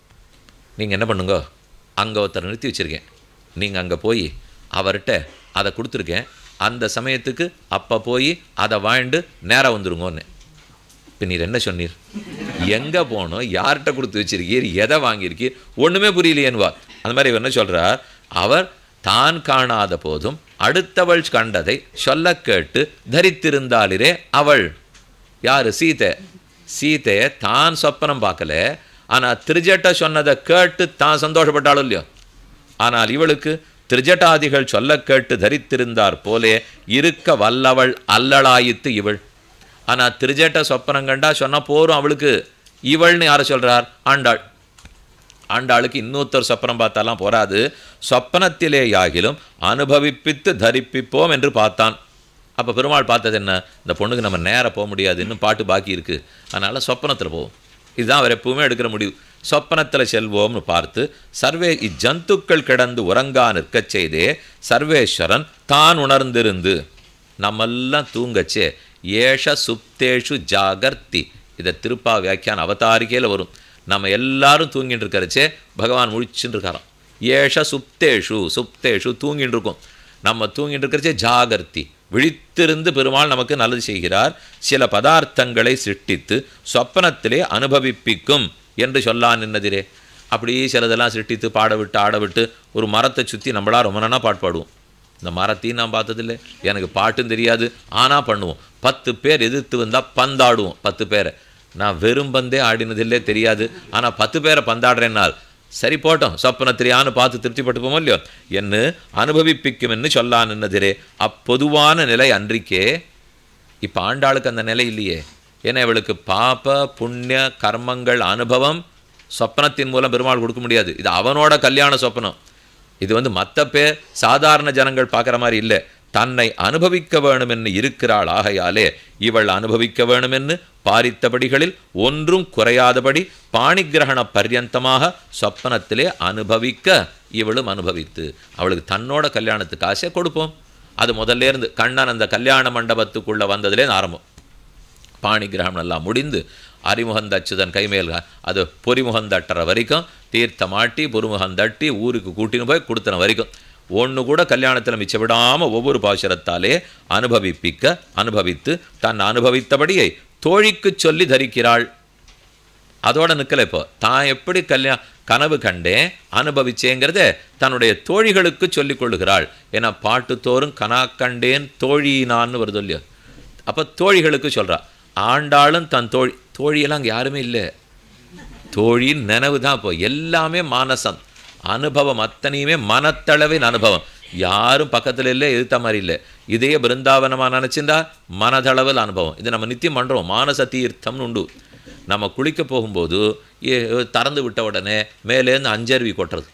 நீங்கள் என்ன பண்ணுங்க அங்கே ஒருத்தர் நிறுத்தி வச்சுருக்கேன் நீங்கள் அங்கே போய் அவர்கிட்ட அதை கொடுத்துருக்கேன் அந்த சமயத்துக்கு அப்போ போய் அதை வாழ்ந்து நேராக வந்துருங்கன்னு இப்போ நீர் என்ன சொன்னீர் எங்கே போகணும் யார்கிட்ட கொடுத்து வச்சிருக்கீர் எதை வாங்கியிருக்கீர் ஒன்றுமே புரியலையேன்வா அந்த மாதிரி இவர் என்ன சொல்கிறார் அவர் தான் காணாத போதும் அடுத்தவள் கண்டதை சொல்ல கேட்டு தரித்திருந்தாளிரே அவள் யாரு சீதை சீதையை தான் சொப்பனம் பார்க்கல ஆனால் திருஜட்ட சொன்னதை கேட்டு தான் சந்தோஷப்பட்டாலும் இல்லையோ ஆனால் இவளுக்கு திருஜட்டாதிகள் சொல்ல கேட்டு தரித்திருந்தார் போலே இருக்க வல்லவள் அல்லளாயித்து இவள் ஆனால் திருஜட்ட சொப்பனம் கண்டா சொன்னா போரும் அவளுக்கு இவள்னு யாரை சொல்றார் ஆண்டாள் ஆண்டாளுக்கு இன்னொருத்தர் சொப்பனம் பார்த்தாலாம் போராது சொப்பனத்திலேயாகிலும் அனுபவிப்பித்து தரிப்பிப்போம் என்று பார்த்தான் அப்போ பெருமாள் பார்த்தது என்ன இந்த பொண்ணுக்கு நம்ம நேராக போக முடியாது இன்னும் பாட்டு பாக்கி இருக்குது அதனால் சொப்பனத்தில் போவோம் இதுதான் அவர் எப்பவுமே எடுக்கிற முடிவு சொப்பனத்தில் செல்வோம்னு பார்த்து சர்வே இஜந்துக்கள் கிடந்து உறங்கா நிற்கச் செய்தே சர்வேஸ்வரன் தான் உணர்ந்திருந்து நம்மெல்லாம் தூங்கச்சே ஏஷ சுப்தேஷு ஜாகர்த்தி இதை திருப்பா வியாக்கியான அவதாரிக்கையில் வரும் நம்ம எல்லாரும் தூங்கிட்டு இருக்கிறச்சே பகவான் முழிச்சுட்டு இருக்காராம் ஏஷ சுப்தேஷு சுப்தேஷு தூங்கிட்டு இருக்கோம் நம்ம தூங்கிட்டு இருக்கிறச்சே ஜாகர்த்தி விழித்திருந்து பெருமாள் நமக்கு நல்லது செய்கிறார் சில பதார்த்தங்களை சிருஷ்டித்து சொப்பனத்திலே அனுபவிப்பிக்கும் என்று சொல்லான் நின்னதிரே அப்படியே சிலதெல்லாம் சிருஷ்டித்து பாட விட்டு ஆட விட்டு ஒரு மரத்தை சுற்றி நம்மளா ரொம்ப நாளாக பாட்டு பாடுவோம் இந்த மரத்தையும் நான் பார்த்ததில்லை எனக்கு பாட்டும் தெரியாது ஆனால் பண்ணுவோம் பத்து பேர் எதிர்த்து வந்தால் பந்தாடுவோம் பத்து பேரை நான் வெறும் பந்தே ஆடினதில்லே தெரியாது ஆனால் பத்து பேரை பந்தாடுறேன்னால் சரி போட்டோம் சொப்பனத்திரியான்னு பார்த்து திருப்திப்பட்டுப்போமோ இல்லையோ என்ன அனுபவிப்பிக்கும்னு சொல்லான் என்னதிரே அப்பொதுவான நிலை அன்றிக்கே இப்போ ஆண்டாளுக்கு அந்த நிலை இல்லையே ஏன்னா இவளுக்கு பாப புண்ணிய கர்மங்கள் அனுபவம் சொப்பனத்தின் மூலம் பெருமாள் கொடுக்க முடியாது இது அவனோட கல்யாண சொப்பனம் இது வந்து மற்ற பேர் சாதாரண ஜனங்கள் பார்க்குற மாதிரி இல்லை தன்னை அனுபவிக்க வேணுமென்னு இருக்கிறாள் ஆகையாலே இவள் அனுபவிக்க வேணுமென்னு பாரித்தபடிகளில் ஒன்றும் குறையாதபடி பாணிகிரகண பர்யந்தமாக சொப்பனத்திலே அனுபவிக்க இவளும் அனுபவித்து அவளுக்கு தன்னோட கல்யாணத்துக்கு ஆசை கொடுப்போம் அது முதல்ல இருந்து கண்ணன் அந்த கல்யாண மண்டபத்துக்குள்ள வந்ததுலே ஆரம்பம் பாணி கிரகணம் எல்லாம் முடிந்து அரிமுகந்த அச்சுதன் கைமேல் அது பொறிமுகந்தட்டுற வரைக்கும் தீர்த்தமாட்டி பொறுமுகந்தட்டி ஊருக்கு கூட்டின்னு போய் கொடுத்தன வரைக்கும் ஒன்று கூட கல்யாணத்தில் மிச்ச விடாமல் ஒவ்வொரு பாசுரத்தாலே அனுபவிப்பிக்க அனுபவித்து தன் அனுபவித்தபடியை தோழிக்கு சொல்லி தரிக்கிறாள் அதோட நிற்கல இப்போ தான் எப்படி கல்யா கனவு கண்டேன் அனுபவிச்சேங்கிறத தன்னுடைய தோழிகளுக்கு சொல்லிக் கொள்ளுகிறாள் ஏன்னா பாட்டு தோறும் கனா கண்டேன் தோழினான்னு வருது இல்லையோ அப்போ தோழிகளுக்கு சொல்றா ஆண்டாளும் தன் தோழி தோழியெல்லாம் அங்கே யாருமே இல்லை தோழியின் நினைவு தான் இப்போ எல்லாமே மானசம் அனுபவம் அத்தனையுமே மனத்தளவின் அனுபவம் யாரும் பக்கத்தில் இல்லை எதிர்த்த மாதிரி இல்லை இதே பிருந்தாவனமாக நினச்சிருந்தா மனதளவில் அனுபவம் இது நம்ம நித்தியம் பண்ணுறோம் மானச தீர்த்தம்னு உண்டு நம்ம குளிக்க போகும்போது ஏ- திறந்து விட்ட உடனே மேலேருந்து அஞ்சருவி கொட்டுறது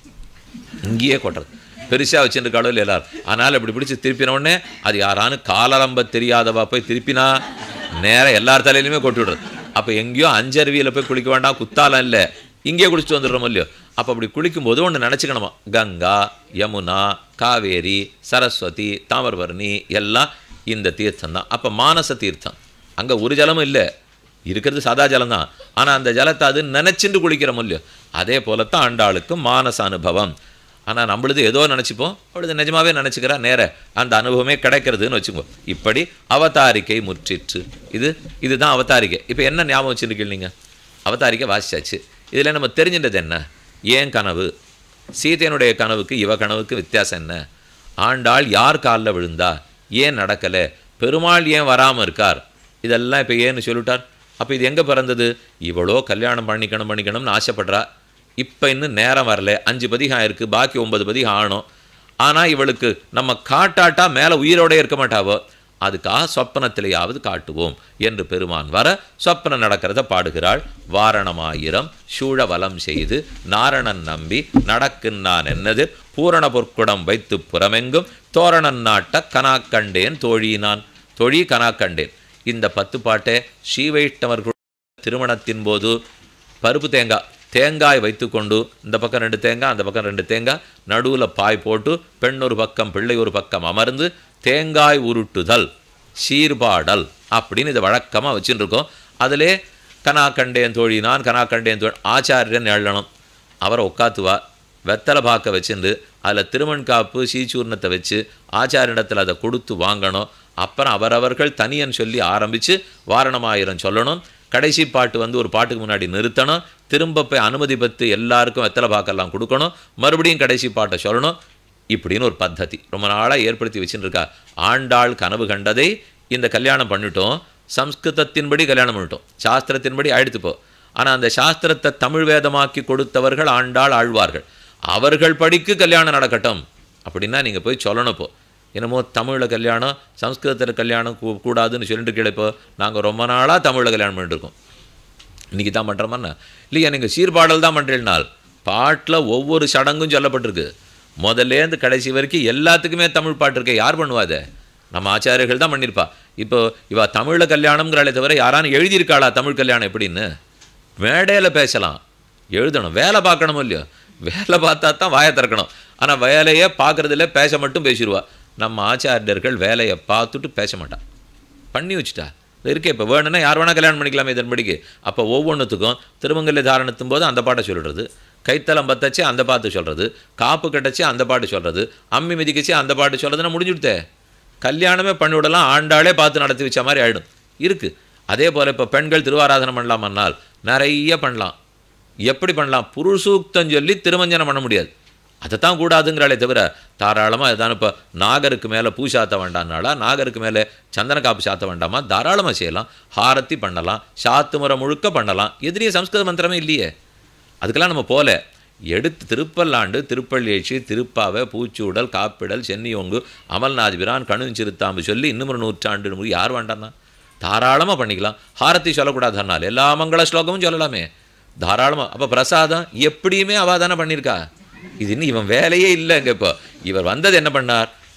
இங்கேயே கொட்டுறது பெருசாக வச்சுட்டு கடவுள் எல்லாரும் ஆனால் இப்படி பிடிச்சி திருப்பின உடனே அது யாரானு காலரம்ப தெரியாதவா போய் திருப்பினா நேரா எல்லார் தலையிலுமே கொட்டி விடுறது அப்போ எங்கேயோ அஞ்சருவியில் போய் குளிக்க வேண்டாம் குத்தாலம் இல்லை இங்கேயே குளிச்சுட்டு வந்துடுறோம் இல்லையோ அப்போ அப்படி குளிக்கும்போது ஒன்று நினச்சிக்கணுமா கங்கா யமுனா காவேரி சரஸ்வதி தாமிரபரணி எல்லாம் இந்த தீர்த்தம் தான் அப்போ மானச தீர்த்தம் அங்கே ஒரு ஜலமும் இல்லை இருக்கிறது சாதா ஜலம் தான் ஆனால் அந்த ஜலத்தை அது நினச்சிட்டு குளிக்கிறோம் இல்லையோ அதே போலத்தான் ஆண்டாளுக்கு மானச அனுபவம் ஆனால் நம்மளுது ஏதோ நினச்சிப்போம் அவளுது நிஜமாவே நினச்சிக்கிறா நேர அந்த அனுபவமே கிடைக்கிறதுன்னு வச்சுக்கோ இப்படி அவதாரிக்கை முற்றிற்று இது இதுதான் அவதாரிக்கை இப்போ என்ன ஞாபகம் வச்சுருக்கீங்க நீங்கள் அவதாரிக்கை வாசிச்சாச்சு இதில் நம்ம தெரிஞ்சின்றது என்ன ஏன் கனவு சீதையனுடைய கனவுக்கு இவ கனவுக்கு வித்தியாசம் என்ன ஆண்டாள் யார் காலில் விழுந்தா ஏன் நடக்கலை பெருமாள் ஏன் வராமல் இருக்கார் இதெல்லாம் இப்போ ஏன்னு சொல்லிட்டார் அப்போ இது எங்கே பிறந்தது இவளோ கல்யாணம் பண்ணிக்கணும் பண்ணிக்கணும்னு ஆசைப்படுறா இப்போ இன்னும் நேரம் வரல அஞ்சு பதிகம் இருக்குது பாக்கி ஒன்பது பதிகம் ஆகணும் ஆனால் இவளுக்கு நம்ம காட்டாட்டா மேலே உயிரோட இருக்க மாட்டாவோ அதுக்காக சொப்பனத்திலேயாவது காட்டுவோம் என்று பெருமான் வர சொப்பனம் நடக்கிறத பாடுகிறாள் வாரணமாயிரம் சூழவலம் செய்து நாரணன் நம்பி நடக்குன் நான் என்னது பூரண பொற்குடம் வைத்து புறமெங்கும் தோரணன் நாட்ட கனாக்கண்டேன் தோழி நான் தொழி கனாக்கண்டேன் இந்த பத்து பாட்டை ஸ்ரீவைஷ்ணவர்கள் திருமணத்தின் போது பருப்பு தேங்காய் தேங்காய் வைத்துக்கொண்டு இந்த பக்கம் ரெண்டு தேங்காய் அந்த பக்கம் ரெண்டு தேங்காய் நடுவில் பாய் போட்டு பெண் ஒரு பக்கம் பிள்ளை ஒரு பக்கம் அமர்ந்து தேங்காய் உருட்டுதல் சீர்பாடல் அப்படின்னு இதை வழக்கமாக வச்சுட்டு இருக்கோம் அதிலே கனா கண்டேன் தோழி நான் கனா கண்டேன் தோழி ஆச்சாரியன் எழணும் அவரை உட்காத்துவா வெத்தலை பாக்க வச்சுருந்து அதில் திருமண் காப்பு சீச்சூர்ணத்தை வச்சு ஆச்சாரிடத்தில் அதை கொடுத்து வாங்கணும் அப்புறம் அவரவர்கள் தனியன் சொல்லி ஆரம்பித்து வாரணமாயிரம் சொல்லணும் கடைசி பாட்டு வந்து ஒரு பாட்டுக்கு முன்னாடி நிறுத்தணும் திரும்ப போய் அனுமதி பெற்று எல்லாருக்கும் வெத்தலை பாக்கெல்லாம் கொடுக்கணும் மறுபடியும் கடைசி பாட்டை சொல்லணும் இப்படின்னு ஒரு பத்ததி ரொம்ப நாளாக ஏற்படுத்தி வச்சுட்டு இருக்கா ஆண்டாள் கனவு கண்டதை இந்த கல்யாணம் பண்ணிட்டோம் சம்ஸ்கிருதத்தின்படி கல்யாணம் பண்ணிட்டோம் சாஸ்திரத்தின்படி ஆயிடுத்துப்போ ஆனால் அந்த சாஸ்திரத்தை தமிழ் வேதமாக்கி கொடுத்தவர்கள் ஆண்டாள் ஆழ்வார்கள் அவர்கள் படிக்கு கல்யாணம் நடக்கட்டும் அப்படின்னா நீங்கள் போய் சொல்லணும் இப்போ என்னமோ தமிழில் கல்யாணம் சம்ஸ்கிருதத்தில் கல்யாணம் கூ கூடாதுன்னு சொல்லிட்டு கேளப்போ நாங்கள் ரொம்ப நாளாக தமிழில் கல்யாணம் பண்ணிட்டு இருக்கோம் இன்றைக்கி தான் பண்ணுறோமன்னா இல்லையா நீங்கள் சீர்பாடல் தான் பண்ணுறீங்கனால் பாட்டில் ஒவ்வொரு சடங்கும் சொல்லப்பட்டிருக்கு முதல்லேருந்து கடைசி வரைக்கும் எல்லாத்துக்குமே தமிழ் பாட்டு இருக்கே யார் பண்ணுவாத நம்ம ஆச்சாரியர்கள் தான் பண்ணியிருப்பா இப்போ இவ தமிழில் கல்யாணம்ங்கிறாளே தவிர யாரானு எழுதியிருக்காளா தமிழ் கல்யாணம் எப்படின்னு மேடையில் பேசலாம் எழுதணும் வேலை பார்க்கணும் இல்லையோ வேலை பார்த்தா தான் வாயை திறக்கணும் ஆனால் வேலையை பார்க்குறதில்ல பேச மட்டும் பேசிடுவா நம்ம ஆச்சாரியர்கள் வேலையை பார்த்துட்டு பேச மாட்டான் பண்ணி வச்சுட்டா இது இருக்கே இப்போ வேணும்னா யார் வேணால் கல்யாணம் பண்ணிக்கலாமே இதன்படிக்கு அப்போ ஒவ்வொன்றுத்துக்கும் திருமங்கல்ய தாரணத்தும் போது அந்த பாட்டை சொல்லிடுறது கைத்தலம் பத்தச்சு அந்த பாட்டு சொல்கிறது காப்பு கட்டச்சு அந்த பாட்டு சொல்கிறது அம்மி மிதிக்கச்சு அந்த பாட்டு சொல்கிறதுன்னா முடிஞ்சுடுத்தே கல்யாணமே பண்ணி விடலாம் ஆண்டாளே பார்த்து நடத்தி வச்ச மாதிரி ஆகிடும் இருக்குது அதே போல் இப்போ பெண்கள் திருவாராதனை பண்ணலாமன்னால் நிறைய பண்ணலாம் எப்படி பண்ணலாம் புருஷூக்தம் சொல்லி திருமஞ்சனம் பண்ண முடியாது அதைத்தான் கூடாதுங்கிறாளே தவிர தாராளமாக இதான் இப்போ நாகருக்கு மேலே பூ சாத்த வேண்டாம்னாலா நாகருக்கு மேலே சந்தன காப்பு சாத்த வேண்டாமா தாராளமாக செய்யலாம் ஹாரத்தி பண்ணலாம் சாத்து முறை முழுக்க பண்ணலாம் எதிரியே சம்ஸ்கிருத மந்திரமே இல்லையே அதுக்கெல்லாம் நம்ம போல எடுத்து திருப்பல்லாண்டு திருப்பள்ளியேச்சி திருப்பாவை பூச்சூடல் காப்பிடல் சென்னியோங்கு அமல்நாத் பிரான் கணுஞ்சிறுத்தாம்பு சொல்லி இன்னும் ஒரு நூற்றாண்டு முறை யார் வேண்டாம்னா தாராளமாக பண்ணிக்கலாம் ஹாரத்தி சொல்லக்கூடாதுனால் எல்லா மங்கள ஸ்லோகமும் சொல்லலாமே தாராளமாக அப்போ பிரசாதம் எப்படியுமே அவள் தானே பண்ணியிருக்கா இது இன்னும் இவன் வேலையே இல்லைங்க இப்போ இவர் வந்தது என்ன பண்ணார்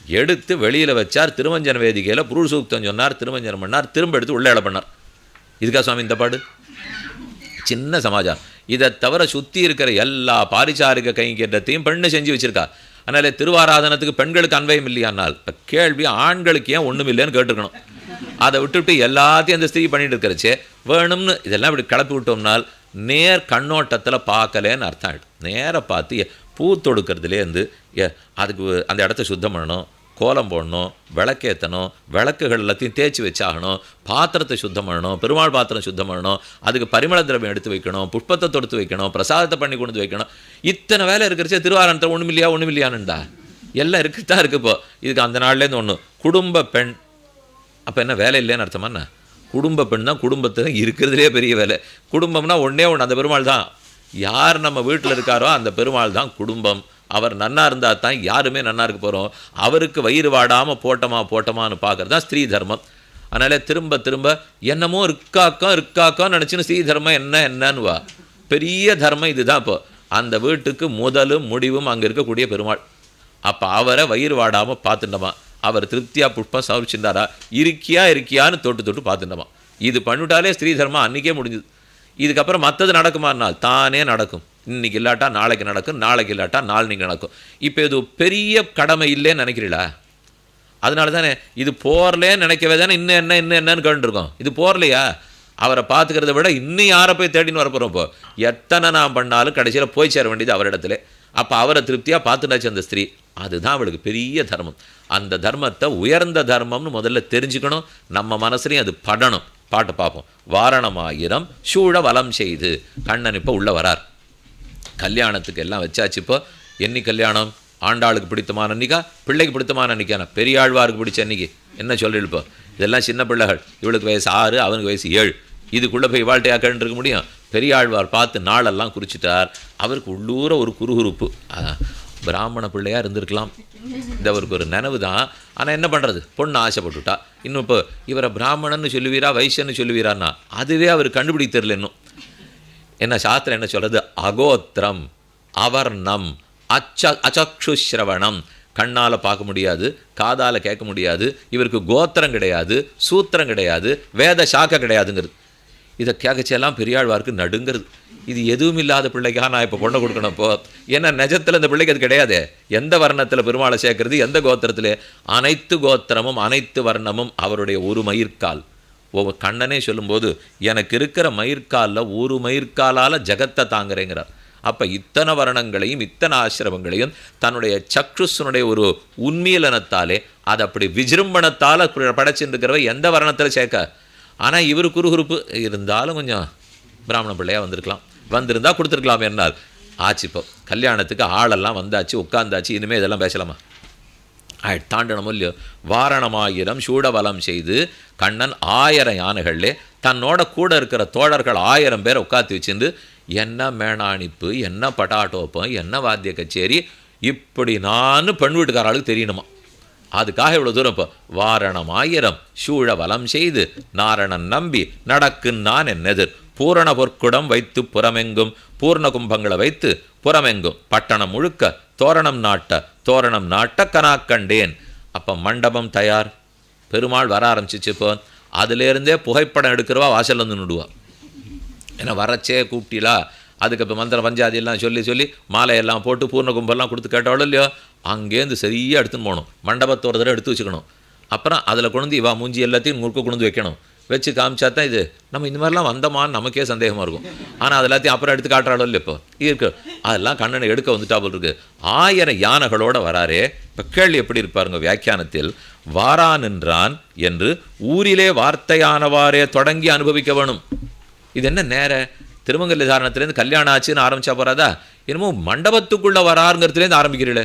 எடுத்து வெளியில் வச்சார் திருமஞ்சன வேதிகையில் புருஷ சூக்தம் சொன்னார் திருமஞ்சனம் பண்ணார் திரும்ப எடுத்து உள்ளே இட பண்ணார் இதுக்கா சுவாமி இந்த பாடு சின்ன சமாஜம் இதை தவிர சுற்றி இருக்கிற எல்லா பாரிசாரிக கைங்கரியத்தையும் பெண்ணு செஞ்சு வச்சிருக்கா அதனால திருவாராதனத்துக்கு பெண்களுக்கு அன்வயம் இல்லையானால் இப்போ கேள்வி ஆண்களுக்கு ஏன் ஒன்றும் இல்லைன்னு கேட்டுருக்கணும் அதை விட்டுவிட்டு எல்லாத்தையும் அந்த ஸ்திரீ பண்ணிட்டு இருக்கிறச்சே வேணும்னு இதெல்லாம் இப்படி கிளப்பி விட்டோம்னால் நேர் கண்ணோட்டத்தில் பார்க்கலேன்னு அர்த்தம் ஆகிடும் நேராக பார்த்து எ- பூ தொடுக்கிறதுலேருந்து எ- அதுக்கு அந்த இடத்த சுத்தம் பண்ணணும் கோலம் போடணும் விளக்கேற்றணும் விளக்குகள் எல்லாத்தையும் தேய்ச்சி வச்சாகணும் பாத்திரத்தை சுத்தம் பண்ணணும் பெருமாள் பாத்திரம் சுத்தம் பண்ணணும் அதுக்கு பரிமள திரவியம் எடுத்து வைக்கணும் புஷ்பத்தை தொடுத்து வைக்கணும் பிரசாதத்தை பண்ணி கொண்டு வந்து வைக்கணும் இத்தனை வேலை இருக்கிறச்சே திருவாரணத்தில் ஒன்றும் இல்லையா ஒன்றும் இல்லையானுண்டா எல்லாம் இருக்குது தான் இருக்குது இப்போ இதுக்கு அந்த நாள்லேருந்து ஒன்று குடும்ப பெண் அப்போ என்ன வேலை இல்லைன்னு அர்த்தமா என்ன குடும்ப பெண் தான் குடும்பத்தை இருக்கிறதுலே பெரிய வேலை குடும்பம்னா ஒன்றே ஒன்று அந்த பெருமாள் தான் யார் நம்ம வீட்டில் இருக்காரோ அந்த பெருமாள் தான் குடும்பம் அவர் நன்னா இருந்தால் தான் யாருமே நன்னா இருக்க போகிறோம் அவருக்கு வயிறு வாடாமல் போட்டமா போட்டமான்னு பார்க்கறது தான் ஸ்திரீ தர்மம் அதனால திரும்ப திரும்ப என்னமோ இருக்காக்கம் இருக்காக்கம் நினச்சின்னு ஸ்ரீ தர்மம் என்ன என்னன்னு வா பெரிய தர்மம் இதுதான் இப்போ அந்த வீட்டுக்கு முதலும் முடிவும் அங்கே இருக்கக்கூடிய பெருமாள் அப்போ அவரை வயிறு வாடாமல் பார்த்துட்டோமா அவர் திருப்தியா புஷ்பம் சமர்ப்பிச்சிருந்தாரா இருக்கியா இருக்கியான்னு தொட்டு தொட்டு பார்த்துட்டோமா இது பண்ணிவிட்டாலே ஸ்ரீ தர்மம் அன்றைக்கே முடிஞ்சுது இதுக்கப்புறம் மற்றது நடக்குமானால் தானே நடக்கும் இன்னைக்கு இல்லாட்டா நாளைக்கு நடக்கும் நாளைக்கு இல்லாட்டா நாளைக்கு நடக்கும் இப்போ இது பெரிய கடமை இல்லைன்னு நினைக்கிறீங்களா அதனால தானே இது போர்லேன்னு நினைக்கவே தானே இன்னும் என்ன இன்னும் என்னன்னு கேட்டுருக்கோம் இது போர்லையா அவரை பார்த்துக்கிறத விட இன்னும் யாரை போய் தேடின்னு வரப்போகிறோம் இப்போ எத்தனை நான் பண்ணாலும் கடைசியில் போய் சேர வேண்டியது அவரிடத்துல அப்போ அவரை திருப்தியாக பார்த்துட்டாச்சு அந்த ஸ்திரீ அதுதான் அவளுக்கு பெரிய தர்மம் அந்த தர்மத்தை உயர்ந்த தர்மம்னு முதல்ல தெரிஞ்சுக்கணும் நம்ம மனசுலையும் அது படணும் பாட்டை பார்ப்போம் வாரணமாயிரம் சூழ வலம் செய்து கண்ணன் இப்போ உள்ளே வரார் கல்யாணத்துக்கு எல்லாம் வச்சாச்சு இப்போ என்னி கல்யாணம் ஆண்டாளுக்கு பிடித்தமான அன்னிக்கா பிள்ளைக்கு பிடித்தமான அன்னிக்கான பெரியாழ்வாருக்கு பிடிச்ச அன்னைக்கு என்ன சொல்லிடு இப்போ இதெல்லாம் சின்ன பிள்ளைகள் இவளுக்கு வயசு ஆறு அவனுக்கு வயசு ஏழு இதுக்குள்ளே போய் வாழ்க்கையாக இருக்க முடியும் பெரியாழ்வார் பார்த்து நாளெல்லாம் குறிச்சிட்டார் அவருக்கு உள்ளூர ஒரு குறுகுறுப்பு ஆ, பிராமண பிள்ளையாக இருந்திருக்கலாம் இது அவருக்கு ஒரு நினைவு தான் ஆனால் என்ன பண்ணுறது பொண்ணு ஆசைப்பட்டுட்டா இன்னும் இப்போ இவரை பிராமணன்னு சொல்லுவீரா வைசியன்னு சொல்லுவீரான்னா அதுவே அவர் கண்டுபிடிக்க தெரியல இன்னும் என்ன சாஸ்திரம் என்ன சொல்றது அகோத்திரம் அவர்ணம் அச்ச அச்சக்ஷுஸ்ரவணம் கண்ணால் பார்க்க முடியாது காதால் கேட்க முடியாது இவருக்கு கோத்திரம் கிடையாது சூத்திரம் கிடையாது வேத சாக்கை கிடையாதுங்கிறது இதை கேட்கச்செல்லாம் பெரியாழ்வாருக்கு நடுங்கிறது இது எதுவும் இல்லாத பிள்ளைக்காக நான் இப்போ பொண்ணை கொடுக்கணும் இப்போ ஏன்னா நிஜத்தில் இந்த பிள்ளைக்கு அது கிடையாது எந்த வர்ணத்தில் பெருமாளை சேர்க்கறது எந்த கோத்திரத்தில் அனைத்து கோத்திரமும் அனைத்து வர்ணமும் அவருடைய ஒரு மயிர்கால் ஒவ்வொரு கண்ணனே சொல்லும்போது எனக்கு இருக்கிற மயிர்காலில் ஒரு மயிர்காலால் ஜகத்தை தாங்குறேங்கிறார் அப்போ இத்தனை வர்ணங்களையும் இத்தனை ஆசிரமங்களையும் தன்னுடைய சக்ஷுஸனுடைய ஒரு உண்மையிலனத்தாலே அதை அப்படி விஜృంభணத்தால் படைச்சுட்டு இருக்கிறவ எந்த வர்ணத்தில் சேர்க்க ஆனால் இவர் குறுகுறுப்பு இருந்தாலும் கொஞ்சம் பிராமண பிள்ளையாக வந்திருக்கலாம் வந்திருந்தா கொடுத்துருக்கலாம் என்னால் ஆச்சு இப்போ கல்யாணத்துக்கு ஆளெல்லாம் வந்தாச்சு உட்காந்தாச்சு இனிமேல் இதெல்லாம் பேசலாமா ஆய் தாண்டனம் இல்லையோ வாரணமாயிரம் சூடவலம் செய்து கண்ணன் ஆயிரம் யானைகள்லே தன்னோட கூட இருக்கிற தோழர்கள் ஆயிரம் பேரை உட்காத்தி வச்சிருந்து என்ன மேணாணிப்பு என்ன பட்டாட்டோப்பம் என்ன வாத்திய கச்சேரி இப்படி நான் பெண் வீட்டுக்காராளுக்கு தெரியணுமா அதுக்காக இவ்வளோ தூரம் இப்போ வாரணம் ஆயிரம் சூழ வலம் செய்து நாரணன் நம்பி நடக்கு நான் என்னெதிர் பூரண பொற்குடம் வைத்து புறமெங்கும் பூர்ண கும்பங்களை வைத்து புறமெங்கும் பட்டணம் முழுக்க தோரணம் நாட்ட தோரணம் நாட்ட கனாக்கண்டேன் அப்போ மண்டபம் தயார் பெருமாள் வர ஆரம்பிச்சிச்சு இப்போ அதுலேருந்தே புகைப்படம் எடுக்கிறவா வாசல்ல வந்து நிடுவா ஏன்னா வரச்சே கூப்பிட்டீலா அதுக்கு இப்போ மந்திர பஞ்சாதி எல்லாம் சொல்லி சொல்லி மாலையெல்லாம் போட்டு பூர்ண கும்பெல்லாம் கொடுத்து கேட்டாலும் இல்லையோ அங்கேருந்து சரியாக எடுத்துன்னு போகணும் மண்டபத்தை ஒரு தடவை எடுத்து வச்சுக்கணும் அப்புறம் அதில் கொண்டு இவா மூஞ்சி எல்லாத்தையும் முறுக்க கொண்டு வைக்கணும் வச்சு காமிச்சா தான் இது நம்ம இந்த மாதிரிலாம் வந்தோமான்னு நமக்கே சந்தேகமாக இருக்கும் ஆனால் அது எல்லாத்தையும் அப்புறம் எடுத்து காட்டுறாளோ இல்லை இப்போ இருக்கு அதெல்லாம் கண்ணனை எடுக்க வந்துட்டா போல் இருக்கு ஆயிரம் யானைகளோட வராரே இப்போ கேள்வி எப்படி இருப்பாருங்க வியாக்கியானத்தில் வாரான் என்றான் என்று ஊரிலே வார்த்தையானவாறே தொடங்கி அனுபவிக்க வேணும் இது என்ன நேர திருமங்கல்ய தாரணத்துலேருந்து கல்யாணம் ஆச்சுன்னு ஆரம்பிச்சா போறாதா என்னமோ மண்டபத்துக்குள்ளே வராருங்கிறதுலேருந்து ஆரம்பிக்கிறீங்களே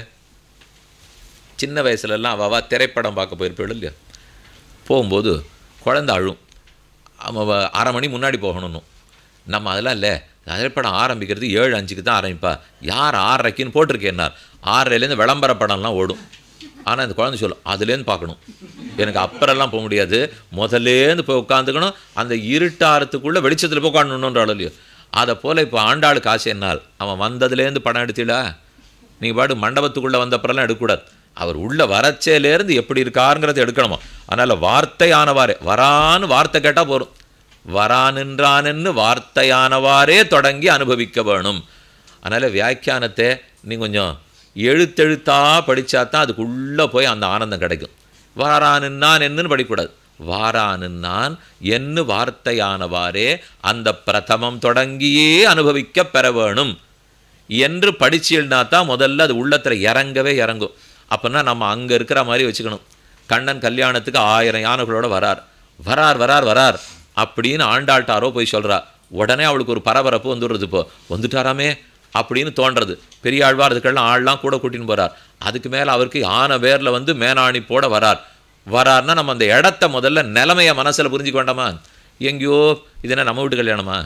சின்ன வயசுலலாம் அவவா திரைப்படம் பார்க்க போயிருப்பீள் இல்லையா போகும்போது குழந்தை அழும் அவ அரை மணி முன்னாடி போகணும்னு நம்ம அதெல்லாம் இல்லை திரைப்படம் ஆரம்பிக்கிறது ஏழு அஞ்சுக்கு தான் ஆரம்பிப்பா யார் ஆறரைக்குன்னு போட்டிருக்கேன்னார் ஆறரைலேருந்து விளம்பர படம்லாம் ஓடும் ஆனால் இந்த குழந்தை சொல்லும் அதுலேருந்து பார்க்கணும் எனக்கு அப்புறம்லாம் போக முடியாது முதல்லேருந்து போய் உட்காந்துக்கணும் அந்த இருட்டாரத்துக்குள்ளே வெளிச்சத்தில் போய் உட்காந்துணுன்ற இல்லையோ அதை போல் இப்போ ஆண்டாளுக்கு ஆசை என்னால் அவன் வந்ததுலேருந்து படம் எடுத்திடா நீ பாடு மண்டபத்துக்குள்ளே வந்தப்பறம்லாம் எடுக்கக்கூடாது அவர் உள்ள வரச்சேலேருந்து எப்படி இருக்காருங்கிறத எடுக்கணுமா அதனால் வார்த்தையானவாறே வரான்னு வார்த்தை கேட்டால் போதும் வரானின்றானென்னு வார்த்தையானவாறே தொடங்கி அனுபவிக்க வேணும் அதனால் வியாக்கியானத்தை நீ கொஞ்சம் எழுத்தெழுத்தா படித்தா தான் அதுக்குள்ளே போய் அந்த ஆனந்தம் கிடைக்கும் வாரானின்னான் என்னன்னு படிக்கக்கூடாது வாரானின்னான் என்று வார்த்தையானவாறே அந்த பிரதமம் தொடங்கியே அனுபவிக்க பெற வேணும் என்று படிச்சீல்னா தான் முதல்ல அது உள்ளத்தில் இறங்கவே இறங்கும் அப்போனா நம்ம அங்கே இருக்கிற மாதிரி வச்சுக்கணும் கண்ணன் கல்யாணத்துக்கு ஆயிரம் யானைகளோட வரார் வரார் வரார் வரார் அப்படின்னு ஆண்டாள்ட்டாரோ போய் சொல்றா உடனே அவளுக்கு ஒரு பரபரப்பு வந்துடுறது இப்போ வந்துட்டாராமே அப்படின்னு தோன்றது பெரியாழ்வார் அதுக்கெல்லாம் ஆள்லாம் கூட கூட்டின்னு போறார் அதுக்கு மேலே அவருக்கு ஆன பேரில் வந்து மேனாணி போட வரார் வரார்னா நம்ம அந்த இடத்த முதல்ல நிலைமைய மனசில் புரிஞ்சுக்க வேண்டாமா எங்கேயோ இது என்ன நம்ம வீட்டு கல்யாணமா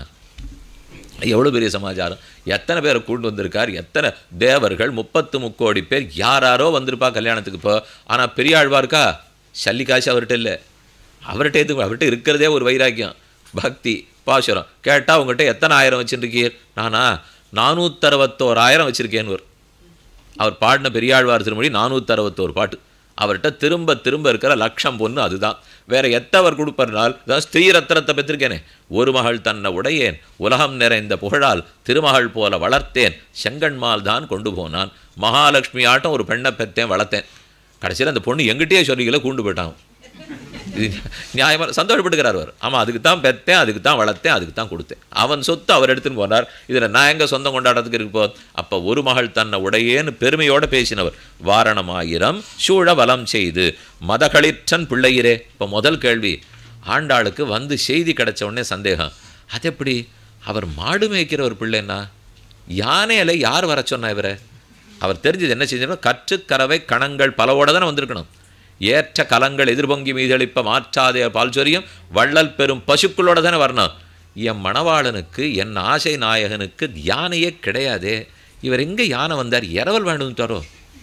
எவ்வளோ பெரிய சமாச்சாரம் எத்தனை பேரை கூண்டு வந்திருக்கார் எத்தனை தேவர்கள் முப்பத்து முக்கோடி பேர் யாராரோ வந்திருப்பா கல்யாணத்துக்கு இப்போ ஆனால் பெரியாழ்வார்க்கா சல்லி காசு அவர்கிட்ட இல்லை அவர்கிட்ட எது அவர்கிட்ட இருக்கிறதே ஒரு வைராக்கியம் பக்தி பாசுரம் கேட்டால் உங்கள்கிட்ட எத்தனை ஆயிரம் வச்சுருக்கீர் நானா நானூற்றறுபத்தோராயிரம் வச்சுருக்கேன்னு அவர் பாடின பெரியாழ்வார் திருமொழி நானூற்றறுபத்தோரு பாட்டு அவர்கிட்ட திரும்ப திரும்ப இருக்கிற லட்சம் பொண்ணு அதுதான் வேற எத்தவர் கொடுப்பர்னால் தான் ஸ்திரீ ரத்னத்தை பெற்றிருக்கேனே ஒரு மகள் தன்னை உடையேன் உலகம் நிறைந்த புகழால் திருமகள் போல வளர்த்தேன் செங்கண்மால் தான் கொண்டு போனான் மகாலட்சுமி ஆட்டம் ஒரு பெண்ணை பெற்றேன் வளர்த்தேன் கடைசியில் அந்த பொண்ணு எங்கிட்டயே சொல்லிக்கல கூண்டு போயிட்டான் இது நியாயமாக சந்தோஷப்பட்டுக்கிறார் அவர் ஆமாம் அதுக்கு தான் பெற்றேன் அதுக்கு தான் வளர்த்தேன் அதுக்கு தான் கொடுத்தேன் அவன் சொத்து அவர் எடுத்துன்னு போனார் இதில் நான் எங்கே சொந்தம் கொண்டாடுறதுக்கு இருக்கு போ அப்போ ஒரு மகள் தன்னை உடையேன்னு பெருமையோடு பேசினவர் வாரணமாயிரம் சூழ வலம் செய்து மதகளிற்றன் பிள்ளையிரே இப்போ முதல் கேள்வி ஆண்டாளுக்கு வந்து செய்தி கிடைச்ச உடனே சந்தேகம் அது எப்படி அவர் மாடு மேய்க்கிற ஒரு பிள்ளைன்னா யானையில யார் வர சொன்னா இவரை அவர் தெரிஞ்சது என்ன செஞ்சிருக்கணும் கற்றுக்கறவை கணங்கள் பலவோட தானே வந்திருக்கணும் ஏற்ற கலங்கள் எதிர்பொங்கி மீதளிப்ப மாற்றாதே பால் சொரியும் வள்ளல் பெரும் பசுக்களோட தானே வரணும் என் மணவாளனுக்கு என் ஆசை நாயகனுக்கு யானையே கிடையாதே இவர் எங்கே யானை வந்தார் இரவல் வேண்டும்ட்டாரோ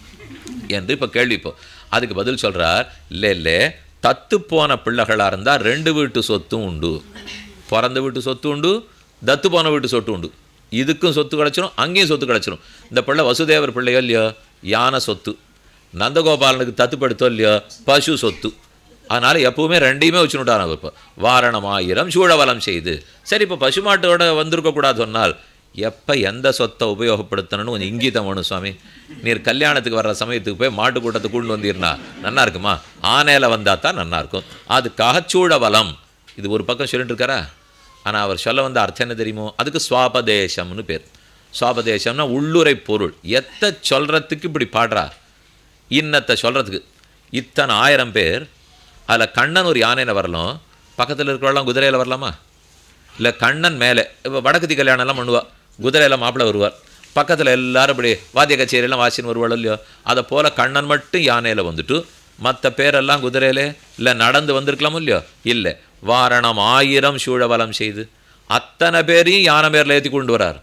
என்று இப்போ கேள்வி இப்போ அதுக்கு பதில் சொல்கிறார் இல்லை இல்லை தத்து போன பிள்ளைகளாக இருந்தால் ரெண்டு வீட்டு சொத்தும் உண்டு பிறந்த வீட்டு சொத்து உண்டு தத்து போன வீட்டு சொத்து உண்டு இதுக்கும் சொத்து கிடச்சிரும் அங்கேயும் சொத்து கிடச்சிரும் இந்த பிள்ளை வசுதேவர் பிள்ளையோ இல்லையோ யானை சொத்து நந்தகோபாலனுக்கு தத்துப்படுத்தோ இல்லையோ பசு சொத்து அதனால் எப்பவுமே ரெண்டையுமே வச்சுனுட்டான் அவர் இப்போ வாரணம் ஆயிரம் சூழவலம் செய்து சரி இப்போ பசுமாட்டோட வந்திருக்கக்கூடாது சொன்னால் எப்போ எந்த சொத்தை உபயோகப்படுத்தணும்னு கொஞ்சம் இங்கீதம் வேணும் சுவாமி நீர் கல்யாணத்துக்கு வர்ற சமயத்துக்கு போய் மாட்டு கூட்டத்தை கூண்டு வந்தீர்னா நன்னா இருக்குமா ஆனையில் வந்தால் தான் நன்னா இருக்கும் அதுக்காக சூழவலம் இது ஒரு பக்கம் சொல்லிட்டு இருக்காரா ஆனால் அவர் சொல்ல வந்த அர்த்தம் என்ன தெரியுமோ அதுக்கு சுவாபதேசம்னு பேர் சுவாபதேசம்னா உள்ளுரை பொருள் எத்தை சொல்கிறதுக்கு இப்படி பாடுறா இன்னத்தை சொல்கிறதுக்கு இத்தனை ஆயிரம் பேர் அதில் கண்ணன் ஒரு யானையில் வரலாம் பக்கத்தில் இருக்கிறவெல்லாம் குதிரையில் வரலாமா இல்லை கண்ணன் மேலே இப்போ வடக்குத்தி கல்யாணம்லாம் பண்ணுவா குதிரையில் மாப்பிள்ளை வருவார் பக்கத்தில் எல்லாரும் இப்படி வாத்திய கச்சேரியெல்லாம் வாசின்னு வருவாள் இல்லையோ அதை போல் கண்ணன் மட்டும் யானையில் வந்துட்டு மற்ற பேரெல்லாம் குதிரையிலே இல்லை நடந்து வந்திருக்கலாமோ இல்லையோ இல்லை வாரணம் ஆயிரம் சூழவலம் செய்து அத்தனை பேரையும் யானை பேரில் ஏற்றி கொண்டு வரார்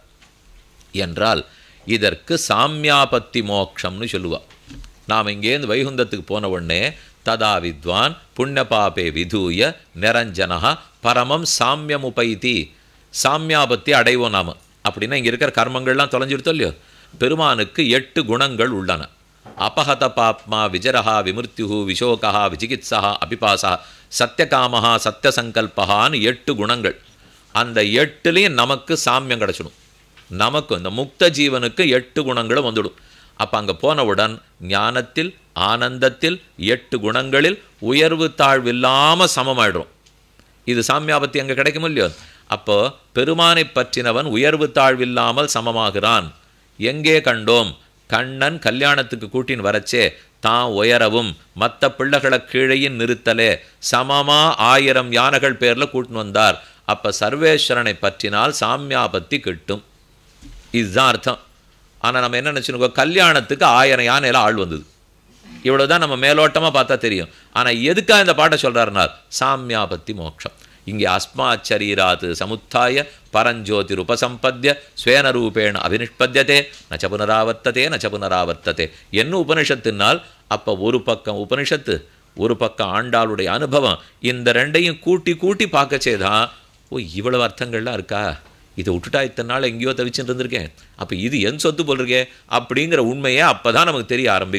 என்றால் இதற்கு சாமியாபத்தி மோக்ஷம்னு சொல்லுவா நாம் இங்கேருந்து வைகுந்தத்துக்கு போன உடனே ததா வித்வான் புண்ணியபாபே விதூய நிரஞ்சனஹா பரமம் சாமியமுபைதி சாமியாபத்தி அடைவோம் நாம அப்படின்னா இங்கே இருக்கிற கர்மங்கள்லாம் தொலைஞ்சிருத்தோ இல்லையோ பெருமானுக்கு எட்டு குணங்கள் உள்ளன அபஹத பாப்மா விஜரஹா விமிருத்யு விஷோகா விசிகித்சா அபிபாசா சத்தியகாமஹா சத்தியசங்கல்பகான்னு எட்டு குணங்கள் அந்த எட்டுலேயும் நமக்கு சாமியம் கிடச்சிடும் நமக்கு இந்த முக்த ஜீவனுக்கு எட்டு குணங்களும் வந்துடும் அப்போ அங்கே போனவுடன் ஞானத்தில் ஆனந்தத்தில் எட்டு குணங்களில் உயர்வு தாழ்வில்லாமல் சமமாயிடும் இது சாமியாபத்தி அங்கே கிடைக்கும் இல்லையோ அப்போ பெருமானை பற்றினவன் உயர்வு தாழ்வில்லாமல் சமமாகிறான் எங்கே கண்டோம் கண்ணன் கல்யாணத்துக்கு கூட்டின் வரச்சே தான் உயரவும் மற்ற பிள்ளைகளை கீழையும் நிறுத்தலே சமமா ஆயிரம் யானைகள் பேரில் கூட்டின்னு வந்தார் அப்போ சர்வேஸ்வரனை பற்றினால் சாமியாபத்தி கிட்டும் இதுதான் அர்த்தம் ஆனால் நம்ம என்ன நினச்சிருக்கோம் கல்யாணத்துக்கு ஆயிரம் யானையில் ஆள் வந்தது இவ்வளோ தான் நம்ம மேலோட்டமாக பார்த்தா தெரியும் ஆனால் எதுக்காக இந்த பாட்டை சொல்கிறாருனார் சாமியாபத்தி மோட்சம் இங்கே அஸ்மாத் சரீராத் சமுத்தாய பரஞ்சோதிர் உபசம்பத்திய ஸ்வேன ரூபேண அபினிஷ்பத்தியதே நச்ச புனராவர்த்ததே நச்ச புனராவர்த்ததே என்ன உபனிஷத்துனால் அப்போ ஒரு பக்கம் உபனிஷத்து ஒரு பக்கம் ஆண்டாளுடைய அனுபவம் இந்த ரெண்டையும் கூட்டி கூட்டி பார்க்கச்சேதான் ஓ இவ்வளவு அர்த்தங்கள்லாம் இருக்கா இதை விட்டுட்டா இத்தனை நாள் எங்கேயோ தவிச்சுட்டு இருந்திருக்கேன் அப்போ இது என் சொத்து போல் இருக்கே அப்படிங்கிற உண்மையே அப்போ தான் நமக்கு தெரிய ஆரம்பிக்கும்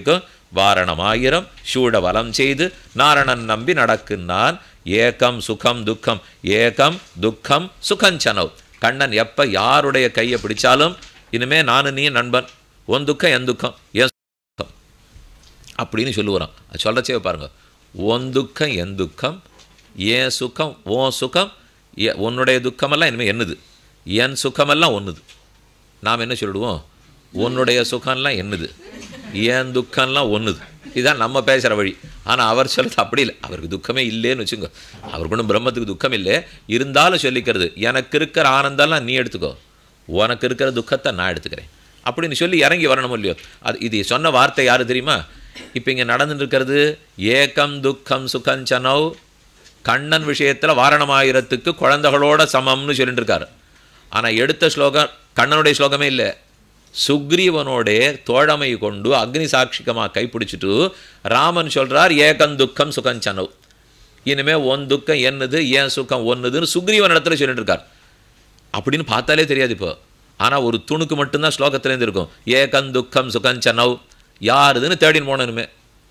வாரணமாயிரம் சூட வலம் செய்து நாரணன் நம்பி நடக்குன்னான் ஏகம் சுகம் துக்கம் ஏகம் துக்கம் சுகஞ்சனவ் கண்ணன் எப்போ யாருடைய கையை பிடிச்சாலும் இனிமே நானும் நீ நண்பன் உன் துக்கம் என் துக்கம் என் சுகம் அப்படின்னு சொல்லுவாராம் அது சொல்கிறச்சே பாருங்க உன் துக்கம் என் துக்கம் என் சுகம் உன் சுகம் எ- உன்னுடைய துக்கமெல்லாம் இனிமேல் என்னது என் சுகமெல்லாம் ஒன்றுது நாம் என்ன சொல்லிடுவோம் உன்னுடைய சுகம்லாம் என்னது என் துக்கம்லாம் ஒன்றுது இதுதான் நம்ம பேசுகிற வழி ஆனால் அவர் சொல்கிறது அப்படி இல்லை அவருக்கு துக்கமே இல்லைன்னு வச்சுங்க அவருக்கு ஒன்றும் பிரம்மத்துக்கு துக்கம் இல்லை இருந்தாலும் சொல்லிக்கிறது எனக்கு இருக்கிற ஆனந்தம்லாம் நீ எடுத்துக்கோ உனக்கு இருக்கிற துக்கத்தை நான் எடுத்துக்கிறேன் அப்படின்னு சொல்லி இறங்கி வரணும் இல்லையோ அது இது சொன்ன வார்த்தை யார் தெரியுமா இப்போ இங்கே நடந்துட்டு இருக்கிறது ஏகம் துக்கம் சுகஞ்சனவ் கண்ணன் விஷயத்தில் வாரணமாயிரத்துக்கு குழந்தைகளோட சமம்னு சொல்லிட்டு இருக்காரு ஆனால் எடுத்த ஸ்லோகம் கண்ணனுடைய ஸ்லோகமே இல்லை சுக்ரீவனோட தோழமை கொண்டு அக்னி சாட்சிகமாக கைப்பிடிச்சிட்டு ராமன் சொல்றார் ஏகம் துக்கம் சுகஞ்சனவ் இனிமே உன் துக்கம் என்னது ஏன் சுகம் ஒன்றுதுன்னு சுக்ரீவன் இடத்துல சொல்லிட்டு இருக்கார் அப்படின்னு பார்த்தாலே தெரியாது இப்போ ஆனால் ஒரு துணுக்கு மட்டும்தான் ஸ்லோகத்துலேருந்து இருக்கும் ஏகம் துக்கம் சுகஞ்சனவ் யாருதுன்னு தேடின்னு போனனுமே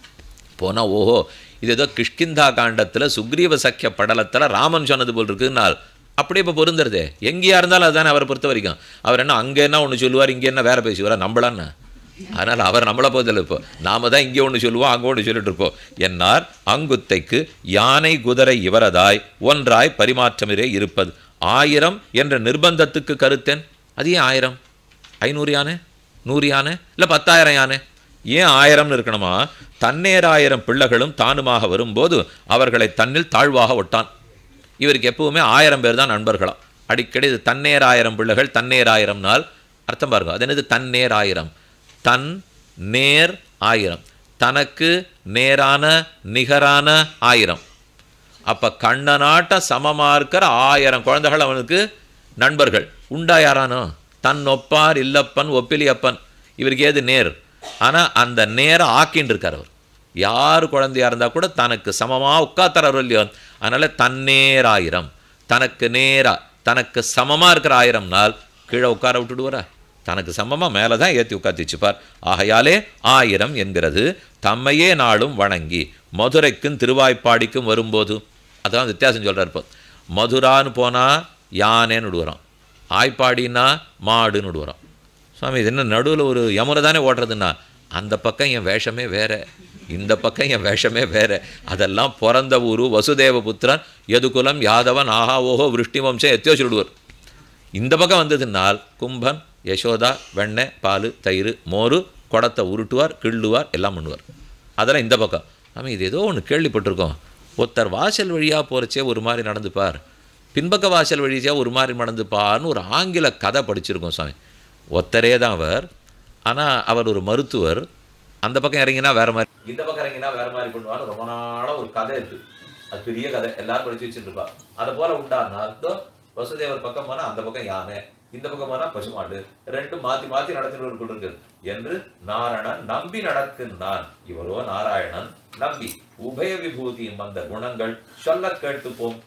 போனால் ஓஹோ இது ஏதோ கிஷ்கிந்தா காண்டத்தில் சுக்ரீவ சக்கிய படலத்தில் ராமன் சொன்னது போல் இருக்குன்னால் அப்படியே இப்போ பொருந்துருதே எங்கேயா இருந்தாலும் அதுதானே அவரை பொறுத்த வரைக்கும் அவர் என்ன அங்கே என்ன ஒன்று சொல்லுவார் இங்கே என்ன வேற பேசுவாரா நம்மளான்னு அதனால் அவர் நம்மளை போதில்லை இப்போ நாம தான் இங்கே ஒன்று சொல்லுவோம் அங்கே ஒன்று சொல்லிட்டு இருப்போம் என்னார் அங்குத்தைக்கு யானை குதிரை இவரதாய் ஒன்றாய் பரிமாற்றமிரே இருப்பது ஆயிரம் என்ற நிர்பந்தத்துக்கு கருத்தேன் அது ஏன் ஆயிரம் ஐநூறு யானை நூறு யானை இல்லை பத்தாயிரம் யானை ஏன் ஆயிரம்னு இருக்கணுமா தன்னேராயிரம் பிள்ளைகளும் தானுமாக வரும்போது அவர்களை தன்னில் தாழ்வாக ஒட்டான் இவருக்கு எப்பவுமே ஆயிரம் பேர் தான் நண்பர்களாம் அடிக்கடி இது தன்னேராயிரம் பிள்ளைகள் தன்னேராயிரம்னால் அர்த்தம் பாருங்க அது என்னது தன்னேராயிரம் தன் நேர் ஆயிரம் தனக்கு நேரான நிகரான ஆயிரம் அப்போ கண்ணனாட்ட சமமாக இருக்கிற ஆயிரம் குழந்தைகள் அவனுக்கு நண்பர்கள் உண்டா யாரானோ தன் ஒப்பார் இல்லப்பன் ஒப்பிலியப்பன் இவருக்கு ஏது நேர் ஆனால் அந்த நேரை ஆக்கின்னு இருக்கார் அவர் யார் குழந்தையா இருந்தால் கூட தனக்கு சமமாக உட்காத்துறாரு இல்லையோ அதனால் தன்னேராயிரம் தனக்கு நேரா தனக்கு சமமாக இருக்கிற ஆயிரம் நாள் கீழே உட்கார விட்டுடுவாரா தனக்கு சமமாக மேலே தான் ஏற்றி உட்காத்தி வச்சுப்பார் ஆகையாலே ஆயிரம் என்கிறது தம்மையே நாளும் வணங்கி மதுரைக்கும் திருவாய்ப்பாடிக்கும் வரும்போது அதான் வித்தியாசம் சொல்கிறார் இப்போ மதுரான்னு போனால் யானேன்னு விடுவாராம் ஆய்ப்பாடின்னா மாடுன்னு விடுவாராம் சுவாமி இது என்ன நடுவில் ஒரு யமுனை தானே ஓட்டுறதுன்னா அந்த பக்கம் என் வேஷமே வேற இந்த பக்கம் என் வேஷமே வேற அதெல்லாம் பிறந்த ஊரு வசுதேவ புத்திரன் எதுகுலம் யாதவன் ஆஹா ஓஹோ விருஷ்டி வம்சம் எத்தியோ சொல்லிடுவார் இந்த பக்கம் வந்ததுனால் கும்பன் யசோதா வெண்ணெய் பால் தயிர் மோர் குடத்தை உருட்டுவார் கிள்ளுவார் எல்லாம் பண்ணுவார் அதெல்லாம் இந்த பக்கம் ஆமாம் இது ஏதோ ஒன்று கேள்விப்பட்டிருக்கோம் ஒருத்தர் வாசல் வழியாக போகிறச்சே ஒரு மாதிரி நடந்துப்பார் பின்பக்க வாசல் வழியாக ஒரு மாதிரி நடந்துப்பார்னு ஒரு ஆங்கில கதை படிச்சிருக்கோம் சுவாமி ஒருத்தரே தான் அவர் ஆனால் அவர் ஒரு மருத்துவர் அந்த பக்கம் இறங்கினா வேற மாதிரி இந்த பக்கம் இறங்கினா வேற மாதிரி பண்ணுவான்னு ரொம்ப நாளாக ஒரு கதை இருக்கு அது பெரிய கதை எல்லாரும் படிச்சு வச்சுட்டு இருப்பா அதை போல உண்டானா இதோ வசுதேவர் பக்கம் போனா அந்த பக்கம் யானை இந்த பக்கம் போனா பசுமாடு ரெண்டும் மாத்தி மாத்தி நடத்திட்டு இருக்கு என்று நாரணன் நம்பி நடக்கின்றான் இவரோ நாராயணன் நம்பி உபய விபூதியும் வந்த குணங்கள் சொல்ல கேட்டுப்போம்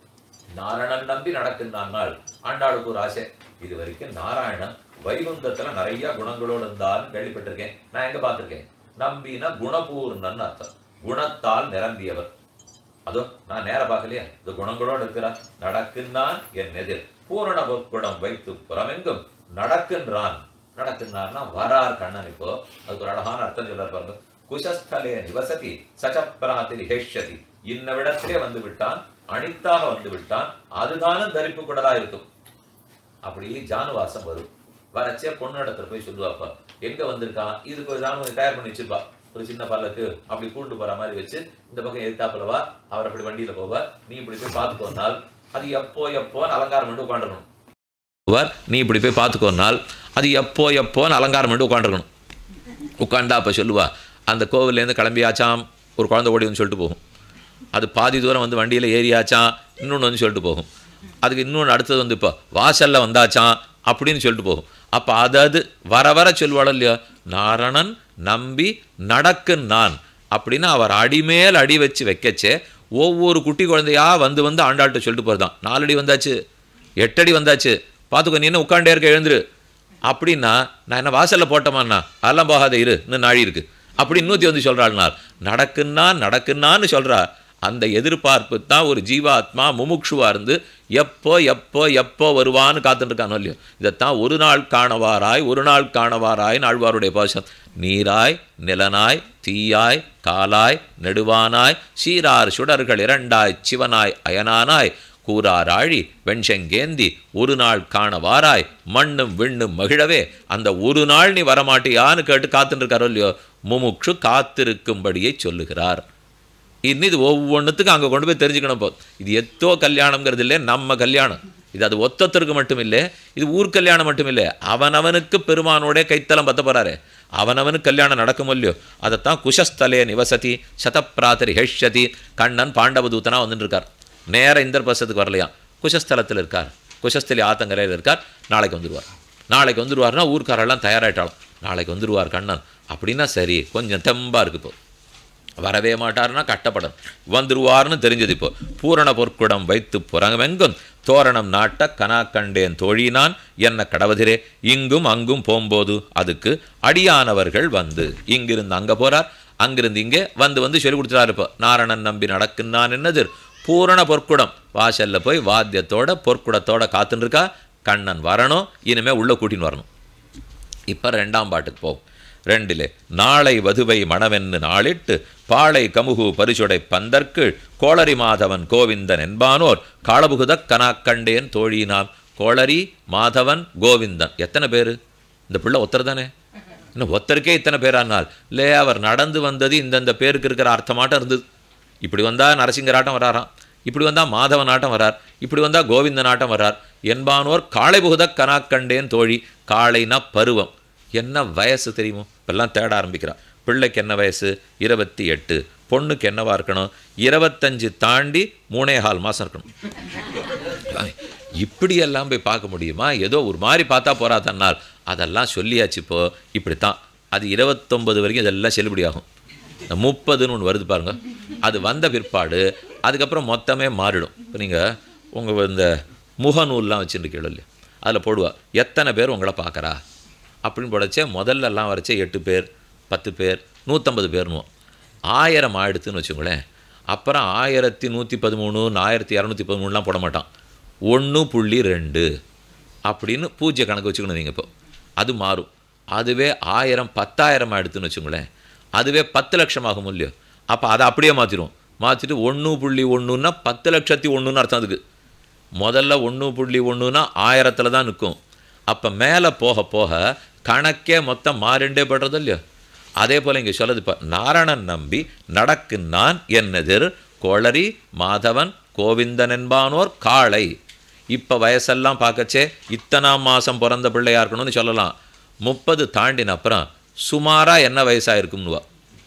நாராயணன் நம்பி நடக்கின்றான் ஆண்டாளுக்கு ஒரு ஆசை இது வரைக்கும் நாராயணன் வைகுந்தத்துல நிறைய குணங்களோடு இருந்தான்னு கேள்விப்பட்டிருக்கேன் நான் எங்க பார்த்திருக்கேன் நம்பினா குணபூர்ணன் அர்த்தம் குணத்தால் நிரம்பியவர் அதோ நான் நேர பார்க்கலையா இந்த குணங்களோடு இருக்கிறார் நடக்கின்றான் என் எதிர் பூரண பொற்குடம் வைத்து புறமெங்கும் நடக்கின்றான் நடக்கின்றான்னா வரார் கண்ணன் இப்போ அதுக்கு ஒரு அழகான அர்த்தம் சொல்றார் பாருங்க குஷஸ்தலே நிவசதி சச்சப்பிராத்தில் ஹேஷதி இன்னவிடத்திலே வந்து விட்டான் அனித்தாக வந்து விட்டான் அதுதானும் தரிப்பு குடலா இருக்கும் அப்படி ஜானுவாசம் வரும் வரச்சே பொண்ணு இடத்துல போய் சொல்லுவாப்பா எங்க வந்திருக்கான் இதுக்கு ஒரு ஜானு தயார் பண்ணி வச்சிருப்பா ஒரு சின்ன பல்லக்கு அப்படி கூண்டு போற மாதிரி வச்சு இந்த பக்கம் எதிர்த்தாப்புல வா அவர் அப்படி வண்டியில போவா நீ இப்படி போய் பார்த்துக்கோனால் அது எப்போ எப்போன்னு அலங்காரம் பண்ணி உட்காந்துருக்கணும் போவார் நீ இப்படி போய் பார்த்துக்கோனால் அது எப்போ எப்போன்னு அலங்காரம் பண்ணி உட்காந்துருக்கணும் உட்காண்டா அப்போ சொல்லுவா அந்த கோவிலேருந்து கிளம்பியாச்சாம் ஒரு குழந்தை ஓடி வந்து சொல்லிட்டு போகும் அது பாதி தூரம் வந்து வண்டியில் ஏறியாச்சான் இன்னொன்று வந்து சொல்லிட்டு போகும் அதுக்கு இன்னொன்று அடுத்தது வந்து இப்போ வாசலில் வந்தாச்சான் அப்படின்னு சொல்லிட்டு போகும் அப்போ அதாவது வர வர சொல்வாளோ இல்லையோ நாரணன் நம்பி நடக்கு நான் அப்படின்னு அவர் அடிமேல் அடி வச்சு வைக்கச்சே ஒவ்வொரு குட்டி குழந்தையா வந்து வந்து ஆண்டாள்கிட்ட சொல்லிட்டு போகிறதான் நாலடி வந்தாச்சு எட்டடி வந்தாச்சு பார்த்துக்கோ நீ என்ன உட்காண்டே இருக்க எழுந்துரு அப்படின்னா நான் என்ன வாசலில் போட்டோமாண்ணா அதெல்லாம் போகாத இரு இன்னும் நாழி இருக்கு அப்படி இன்னொருத்தி வந்து சொல்கிறாள்னார் நடக்குன்னா நடக்குன்னான்னு சொல்கிறா அந்த எதிர்பார்ப்பு தான் ஒரு ஜீவாத்மா முமுட்சுவா இருந்து எப்போ எப்போ எப்போ வருவான்னு காத்துட்டு இருக்கானோ இல்லையோ இதைத்தான் ஒரு நாள் காணவாராய் ஒரு நாள் காணவாராய்ன்னு ஆழ்வாருடைய பாசம் நீராய் நிலனாய் தீயாய் காலாய் நெடுவானாய் சீரார் சுடர்கள் இரண்டாய் சிவனாய் அயனானாய் கூறார் ஆழி வெண்செங்கேந்தி ஒரு நாள் காண வாராய் மண்ணும் விண்ணும் மகிழவே அந்த ஒரு நாள் நீ வரமாட்டியான்னு கேட்டு காத்துட்டு இருக்காரோ இல்லையோ முமுட்சு காத்திருக்கும்படியை சொல்லுகிறார் இன்னும் இது ஒவ்வொன்றுத்துக்கும் அங்கே கொண்டு போய் தெரிஞ்சுக்கணும் போ இது எத்தோ கல்யாணம்ங்கிறது இல்லை நம்ம கல்யாணம் இது அது ஒத்தத்திற்கு மட்டும் இல்லை இது ஊர் கல்யாணம் மட்டும் இல்லை அவனவனுக்கு பெருமானோட கைத்தலம் பத்த போறாரு அவனவனுக்கு கல்யாணம் நடக்கும் இல்லையோ அதைத்தான் குஷஸ்தலே நிவசதி சதப்பிராத்தரி ஹெஷ்யதி கண்ணன் பாண்டவ தூதனா வந்துட்டு இருக்கார் நேர இந்திரபிரசத்துக்கு வரலையாம் குஷஸ்தலத்தில் இருக்கார் குஷஸ்தலி ஆத்தங்கரையில் இருக்கார் நாளைக்கு வந்துடுவார் நாளைக்கு வந்துடுவார்னா ஊர்க்காரெல்லாம் தயாராயிட்டாலும் நாளைக்கு வந்துடுவார் கண்ணன் அப்படின்னா சரி கொஞ்சம் தெம்பா இருக்கு இப்போ வரவே மாட்டார்னா கட்டப்படும் வந்துருவார்னு தெரிஞ்சது இப்போ பூரண பொற்குடம் வைத்து புறமெங்கும் தோரணம் நாட்ட கனா கண்டேன் தோழினான் என்ன கடவதிரே இங்கும் அங்கும் போம்போது அதுக்கு அடியானவர்கள் வந்து இங்கிருந்து அங்கே போறார் அங்கிருந்து இங்கே வந்து வந்து சொல்லி கொடுத்துட்டாரு இப்போ நாரணன் நம்பி நடக்குன்னான் என்னது பூரண பொற்குடம் வாசல்ல போய் வாத்தியத்தோட பொற்குடத்தோட காத்துன்னு இருக்கா கண்ணன் வரணும் இனிமே உள்ள கூட்டின்னு வரணும் இப்போ ரெண்டாம் பாட்டுக்கு போவோம் ரெண்டிலே நாளை வதுவை மணவென்னு நாளிட்டு பாளை கமுகு பரிசுடை பந்தற்கு கோளரி மாதவன் கோவிந்தன் என்பானோர் காளபுகுதக் கனாக்கண்டேன் தோழினாம் கோளரி மாதவன் கோவிந்தன் எத்தனை பேர் இந்த பிள்ளை ஒருத்தர் தானே இன்னும் ஒருத்தருக்கே இத்தனை பேரானால் இல்லை அவர் நடந்து வந்தது இந்தந்த பேருக்கு இருக்கிற அர்த்தமாட்டம் இருந்தது இப்படி வந்தால் நரசிங்கராட்டம் வராராம் இப்படி வந்தால் மாதவன் ஆட்டம் வரார் இப்படி வந்தால் கோவிந்தன் ஆட்டம் வரார் என்பானோர் காளை புகுதக் கனாக்கண்டேன் தோழி காளைனா பருவம் என்ன வயசு தெரியுமோ இப்பெல்லாம் தேட ஆரம்பிக்கிறா பிள்ளைக்கு என்ன வயசு இருபத்தி எட்டு பொண்ணுக்கு என்னவா இருக்கணும் இருபத்தஞ்சு தாண்டி மூணே கால் மாதம் இருக்கணும் இப்படியெல்லாம் போய் பார்க்க முடியுமா ஏதோ ஒரு மாதிரி பார்த்தா போறா தன்னால் அதெல்லாம் சொல்லியாச்சு இப்போ இப்படித்தான் அது இருபத்தொம்பது வரைக்கும் இதெல்லாம் செல்லுபடியாகும் இந்த முப்பதுன்னு ஒன்று வருது பாருங்க அது வந்த பிற்பாடு அதுக்கப்புறம் மொத்தமே மாறிடும் இப்போ நீங்கள் உங்கள் இந்த முகநூல்லாம் வச்சுருக்கீங்க இல்லையா அதில் போடுவா எத்தனை பேர் உங்களை பார்க்குறா அப்படின்னு போடச்சே முதல்லலாம் வரைச்சே எட்டு பேர் பத்து பேர் நூற்றம்பது பேர்னுவோம் ஆயிரம் ஆயிடுத்துன்னு வச்சுங்களேன் அப்புறம் ஆயிரத்தி நூற்றி பதிமூணு ஆயிரத்தி இரநூத்தி பதிமூணுலாம் போட மாட்டான் ஒன்று புள்ளி ரெண்டு அப்படின்னு பூஜ்ய கணக்கு வச்சுக்கணும் நீங்கள் இப்போ அது மாறும் அதுவே ஆயிரம் பத்தாயிரம் ஆயிடுத்துன்னு வச்சுங்களேன் அதுவே பத்து லட்சம் ஆகும் இல்லையோ அப்போ அதை அப்படியே மாற்றிடுவோம் மாற்றிட்டு ஒன்று புள்ளி ஒன்றுன்னா பத்து லட்சத்தி ஒன்றுன்னு அர்த்தம் அதுக்கு முதல்ல ஒன்று புள்ளி ஒன்றுனா ஆயிரத்தில் தான் நிற்கும் அப்போ மேலே போக போக கணக்கே மொத்தம் மாறிண்டே படுறது இல்லையோ அதே போல் இங்கே சொல்லுது இப்போ நாரணன் நம்பி நடக்கு நான் என்னெதிர் கோளரி மாதவன் கோவிந்தன் என்பானோர் காளை இப்போ வயசெல்லாம் பார்க்கச்சே இத்தனாம் மாதம் பிறந்த பிள்ளையா இருக்கணும்னு சொல்லலாம் முப்பது தாண்டின அப்புறம் சுமாராக என்ன வயசாக இருக்கும்னுவா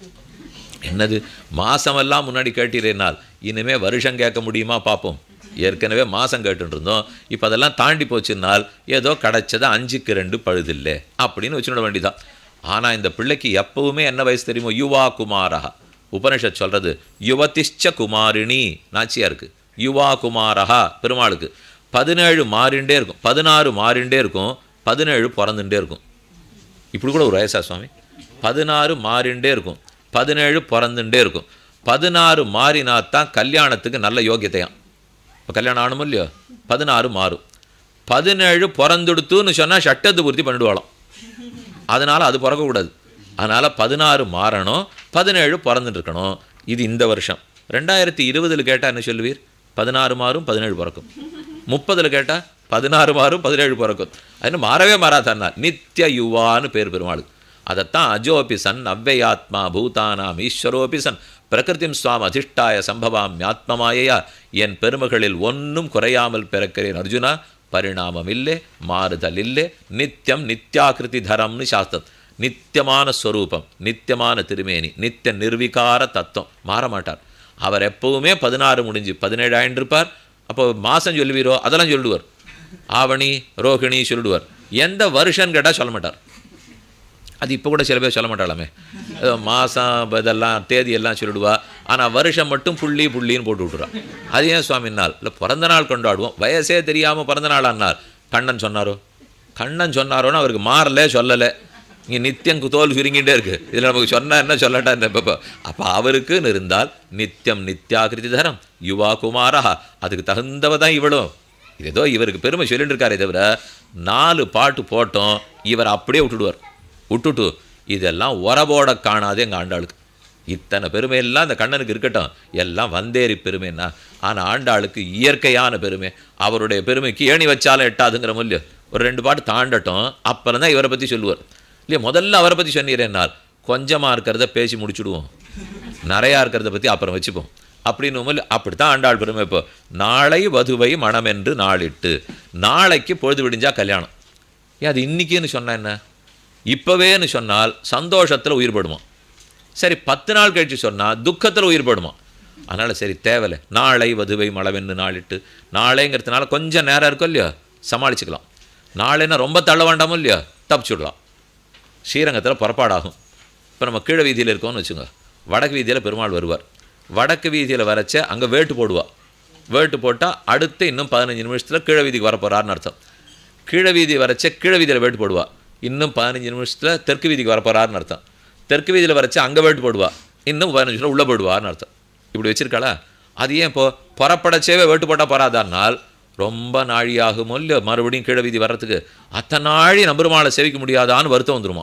என்னது மாசமெல்லாம் முன்னாடி கேட்டீரேனால் இனிமே வருஷம் கேட்க முடியுமா பார்ப்போம் ஏற்கனவே மாதம் கேட்டுட்டு இருந்தோம் இப்போ அதெல்லாம் தாண்டி போச்சுன்னால் ஏதோ கிடைச்சது அஞ்சுக்கு ரெண்டு பழுதில்லை அப்படின்னு வச்சுட வேண்டியதான் ஆனால் இந்த பிள்ளைக்கு எப்பவுமே என்ன வயசு தெரியுமோ யுவா குமாரா உபனிஷத் சொல்கிறது யுவதிஷ்ச குமாரிணி நாச்சியா இருக்கு யுவா குமாரஹா பெருமாளுக்கு பதினேழு மாறிண்டே இருக்கும் பதினாறு மாறிண்டே இருக்கும் பதினேழு பிறந்துட்டே இருக்கும் இப்படி கூட ஒரு வயசா சுவாமி பதினாறு மாறிண்டே இருக்கும் பதினேழு பிறந்துட்டே இருக்கும் பதினாறு மாறினா தான் கல்யாணத்துக்கு நல்ல யோகியத்தையாம் இப்போ கல்யாணம் ஆகணும் இல்லையோ பதினாறு மாறும் பதினேழு பிறந்துடுத்துன்னு சொன்னால் சட்டத்து பூர்த்தி பண்ணிடுவாளாம் அதனால் அது பிறக்கக்கூடாது அதனால் பதினாறு மாறணும் பதினேழு பிறந்துட்டு இருக்கணும் இது இந்த வருஷம் ரெண்டாயிரத்தி இருபதில் கேட்டால் என்ன சொல்லுவீர் பதினாறு மாறும் பதினேழு பிறக்கும் முப்பதில் கேட்டால் பதினாறு மாறும் பதினேழு பிறக்கும் அது மாறவே மாறாதன்னா நித்திய யுவான்னு பேர் பெருமாளுக்கு அதைத்தான் அஜோபி சன் அவ்வையாத்மா பூதானாம் ஈஸ்வரோபி சன் பிரகிருதிம் சுவாம் அதிஷ்டாய சம்பவாம் ஆத்மமாயையா என் பெருமகளில் ஒன்றும் குறையாமல் பிறக்கிறேன் அர்ஜுனா பரிணாமம் இல்லை மாறுதல் இல்லை நித்தியம் நித்யாகிருதி தரம்னு சாஸ்திரம் நித்தியமான ஸ்வரூபம் நித்தியமான திருமேனி நித்திய நிர்விகார தத்துவம் மாற மாட்டார் அவர் எப்பவுமே பதினாறு முடிஞ்சு பதினேழு ஆயின்றிருப்பார் அப்போ மாதம் சொல்லுவீரோ அதெல்லாம் சொல்லுவார் ஆவணி ரோகிணி சொல்லிடுவார் எந்த வருஷன்னு கேட்டால் சொல்ல மாட்டார் அது இப்போ கூட சில பேர் சொல்ல மாட்டாளாமே ஏதோ மாதம் இதெல்லாம் தேதியெல்லாம் சொல்லிடுவா ஆனால் வருஷம் மட்டும் புள்ளி புள்ளின்னு போட்டு விட்டுறா அது ஏன் சுவாமினால் இல்லை பிறந்த நாள் கொண்டாடுவோம் வயசே தெரியாமல் பிறந்த நாள் அண்ணார் கண்ணன் சொன்னாரோ கண்ணன் சொன்னாரோன்னு அவருக்கு மாறலே சொல்லலை இங்கே நித்தியம் தோல் சுருங்கிட்டே இருக்கு இதில் நமக்கு சொன்னா என்ன சொல்லட்டா என்ன இப்போ அப்போ அவருக்குன்னு இருந்தால் நித்தியம் நித்யாகிருதி தரம் யுவா குமாரா அதுக்கு தகுந்தவ தான் இவளும் இது ஏதோ இவருக்கு பெருமை சொல்லிட்டு இருக்காரே தவிர நாலு பாட்டு போட்டோம் இவர் அப்படியே விட்டுடுவார் விட்டுட்டு இதெல்லாம் உரபோட காணாது எங்கள் ஆண்டாளுக்கு இத்தனை பெருமையெல்லாம் இந்த கண்ணனுக்கு இருக்கட்டும் எல்லாம் வந்தேறி பெருமைன்னா ஆனால் ஆண்டாளுக்கு இயற்கையான பெருமை அவருடைய பெருமைக்கு ஏணி வச்சாலும் எட்டாதுங்கிற மூல்யம் ஒரு ரெண்டு பாட்டு தாண்டட்டும் அப்புறம் தான் இவரை பற்றி சொல்லுவார் இல்லையா முதல்ல அவரை பற்றி சொன்னீரேனால் கொஞ்சமாக இருக்கிறத பேசி முடிச்சுடுவோம் நிறையா இருக்கிறத பற்றி அப்புறம் வச்சுப்போம் அப்படின்னு போது அப்படித்தான் ஆண்டாள் பெருமை இப்போ நாளை வதுவை மணமென்று நாளிட்டு நாளைக்கு பொழுது விடிஞ்சா கல்யாணம் ஏன் அது இன்னைக்குன்னு சொன்னா என்ன இப்போவேன்னு சொன்னால் சந்தோஷத்தில் உயிர்படுமா சரி பத்து நாள் கழிச்சு சொன்னால் துக்கத்தில் உயிர்படுமா அதனால் சரி தேவையில்லை நாளை வதுவை மழவென்று நாளிட்டு நாளைங்கிறதுனால கொஞ்சம் நேரம் இருக்கும் இல்லையா சமாளிச்சுக்கலாம் நாளைன்னா ரொம்ப தள்ள வேண்டாமோ இல்லையா தப்பிச்சுடலாம் ஸ்ரீரங்கத்தில் புறப்பாடாகும் இப்போ நம்ம கீழ வீதியில் இருக்கோம்னு வச்சுங்க வடக்கு வீதியில் பெருமாள் வருவார் வடக்கு வீதியில் வரைச்ச அங்கே வேட்டு போடுவா வேட்டு போட்டால் அடுத்து இன்னும் பதினஞ்சு நிமிஷத்தில் கீழ வீதிக்கு வரப்போறாருன்னு அர்த்தம் கீழ வீதி வரைச்ச கீழ வீதியில் வேட்டு போடுவா இன்னும் பதினஞ்சு நிமிஷத்தில் தெற்கு வீதிக்கு வரப்போறாருன்னு அர்த்தம் தெற்கு வீதியில் வரைச்ச அங்கே வேட்டு போடுவா இன்னும் பதினஞ்சு நிமிஷத்தில் உள்ளே போடுவார்னு அர்த்தம் இப்படி வச்சிருக்காளா அது ஏன் இப்போ புறப்படச்சேவே வேட்டு போட்டால் போறாதானால் ரொம்ப நாழியாகுமோ இல்லையோ மறுபடியும் கீழ வீதி வர்றதுக்கு அத்தனை நாழி நம்பருமாளை சேவிக்க முடியாதான்னு வருத்தம் வந்துருமா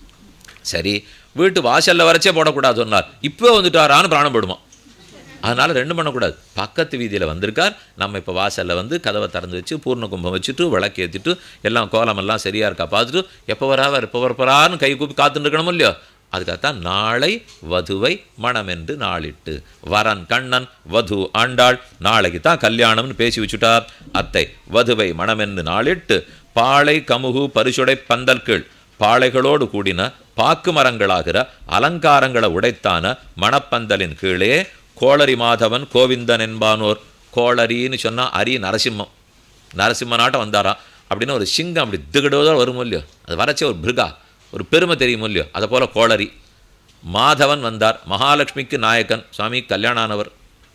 சரி வீட்டு வாசல்ல வரைச்சே போடக்கூடாது சொன்னார் இப்போ வந்துட்டாரான்னு பிராணம் போடுமா அதனால ரெண்டும் பண்ணக்கூடாது பக்கத்து வீதியில் வந்திருக்கார் நம்ம இப்போ வாசலில் வந்து கதவை திறந்து வச்சு பூர்ண கும்பம் வச்சுட்டு விளக்கு ஏற்றிட்டு எல்லாம் கோலமெல்லாம் சரியாக இருக்கா பார்த்துட்டு எப்போ வராவர் எப்போ வரப்போறான்னு கை கூப்பி காத்துட்டு இருக்கணும் இல்லையோ அதுக்காகத்தான் நாளை வதுவை மணமென்று நாளிட்டு வரன் கண்ணன் வது ஆண்டாள் நாளைக்கு தான் கல்யாணம்னு பேசி வச்சுட்டார் அத்தை வதுவை மணமென்று நாளிட்டு பாளை கமுகு பரிசுடை பந்தல் கீழ் பாளைகளோடு கூடின பாக்கு மரங்களாகிற அலங்காரங்களை உடைத்தான மணப்பந்தலின் கீழே கோளரி மாதவன் கோவிந்தன் என்பானோர் கோளரின்னு சொன்னா அரி நரசிம்மம் நரசிம்மனாட்டம் வந்தாராம் அப்படின்னு ஒரு சிங்கம் அப்படி திகடோதோ வருமோ இல்லையோ அது வரச்சே ஒரு பிருகா ஒரு பெருமை தெரியுமோ இல்லையோ அதை போல கோளரி மாதவன் வந்தார் மகாலட்சுமிக்கு நாயக்கன் சுவாமி கல்யாணானவர்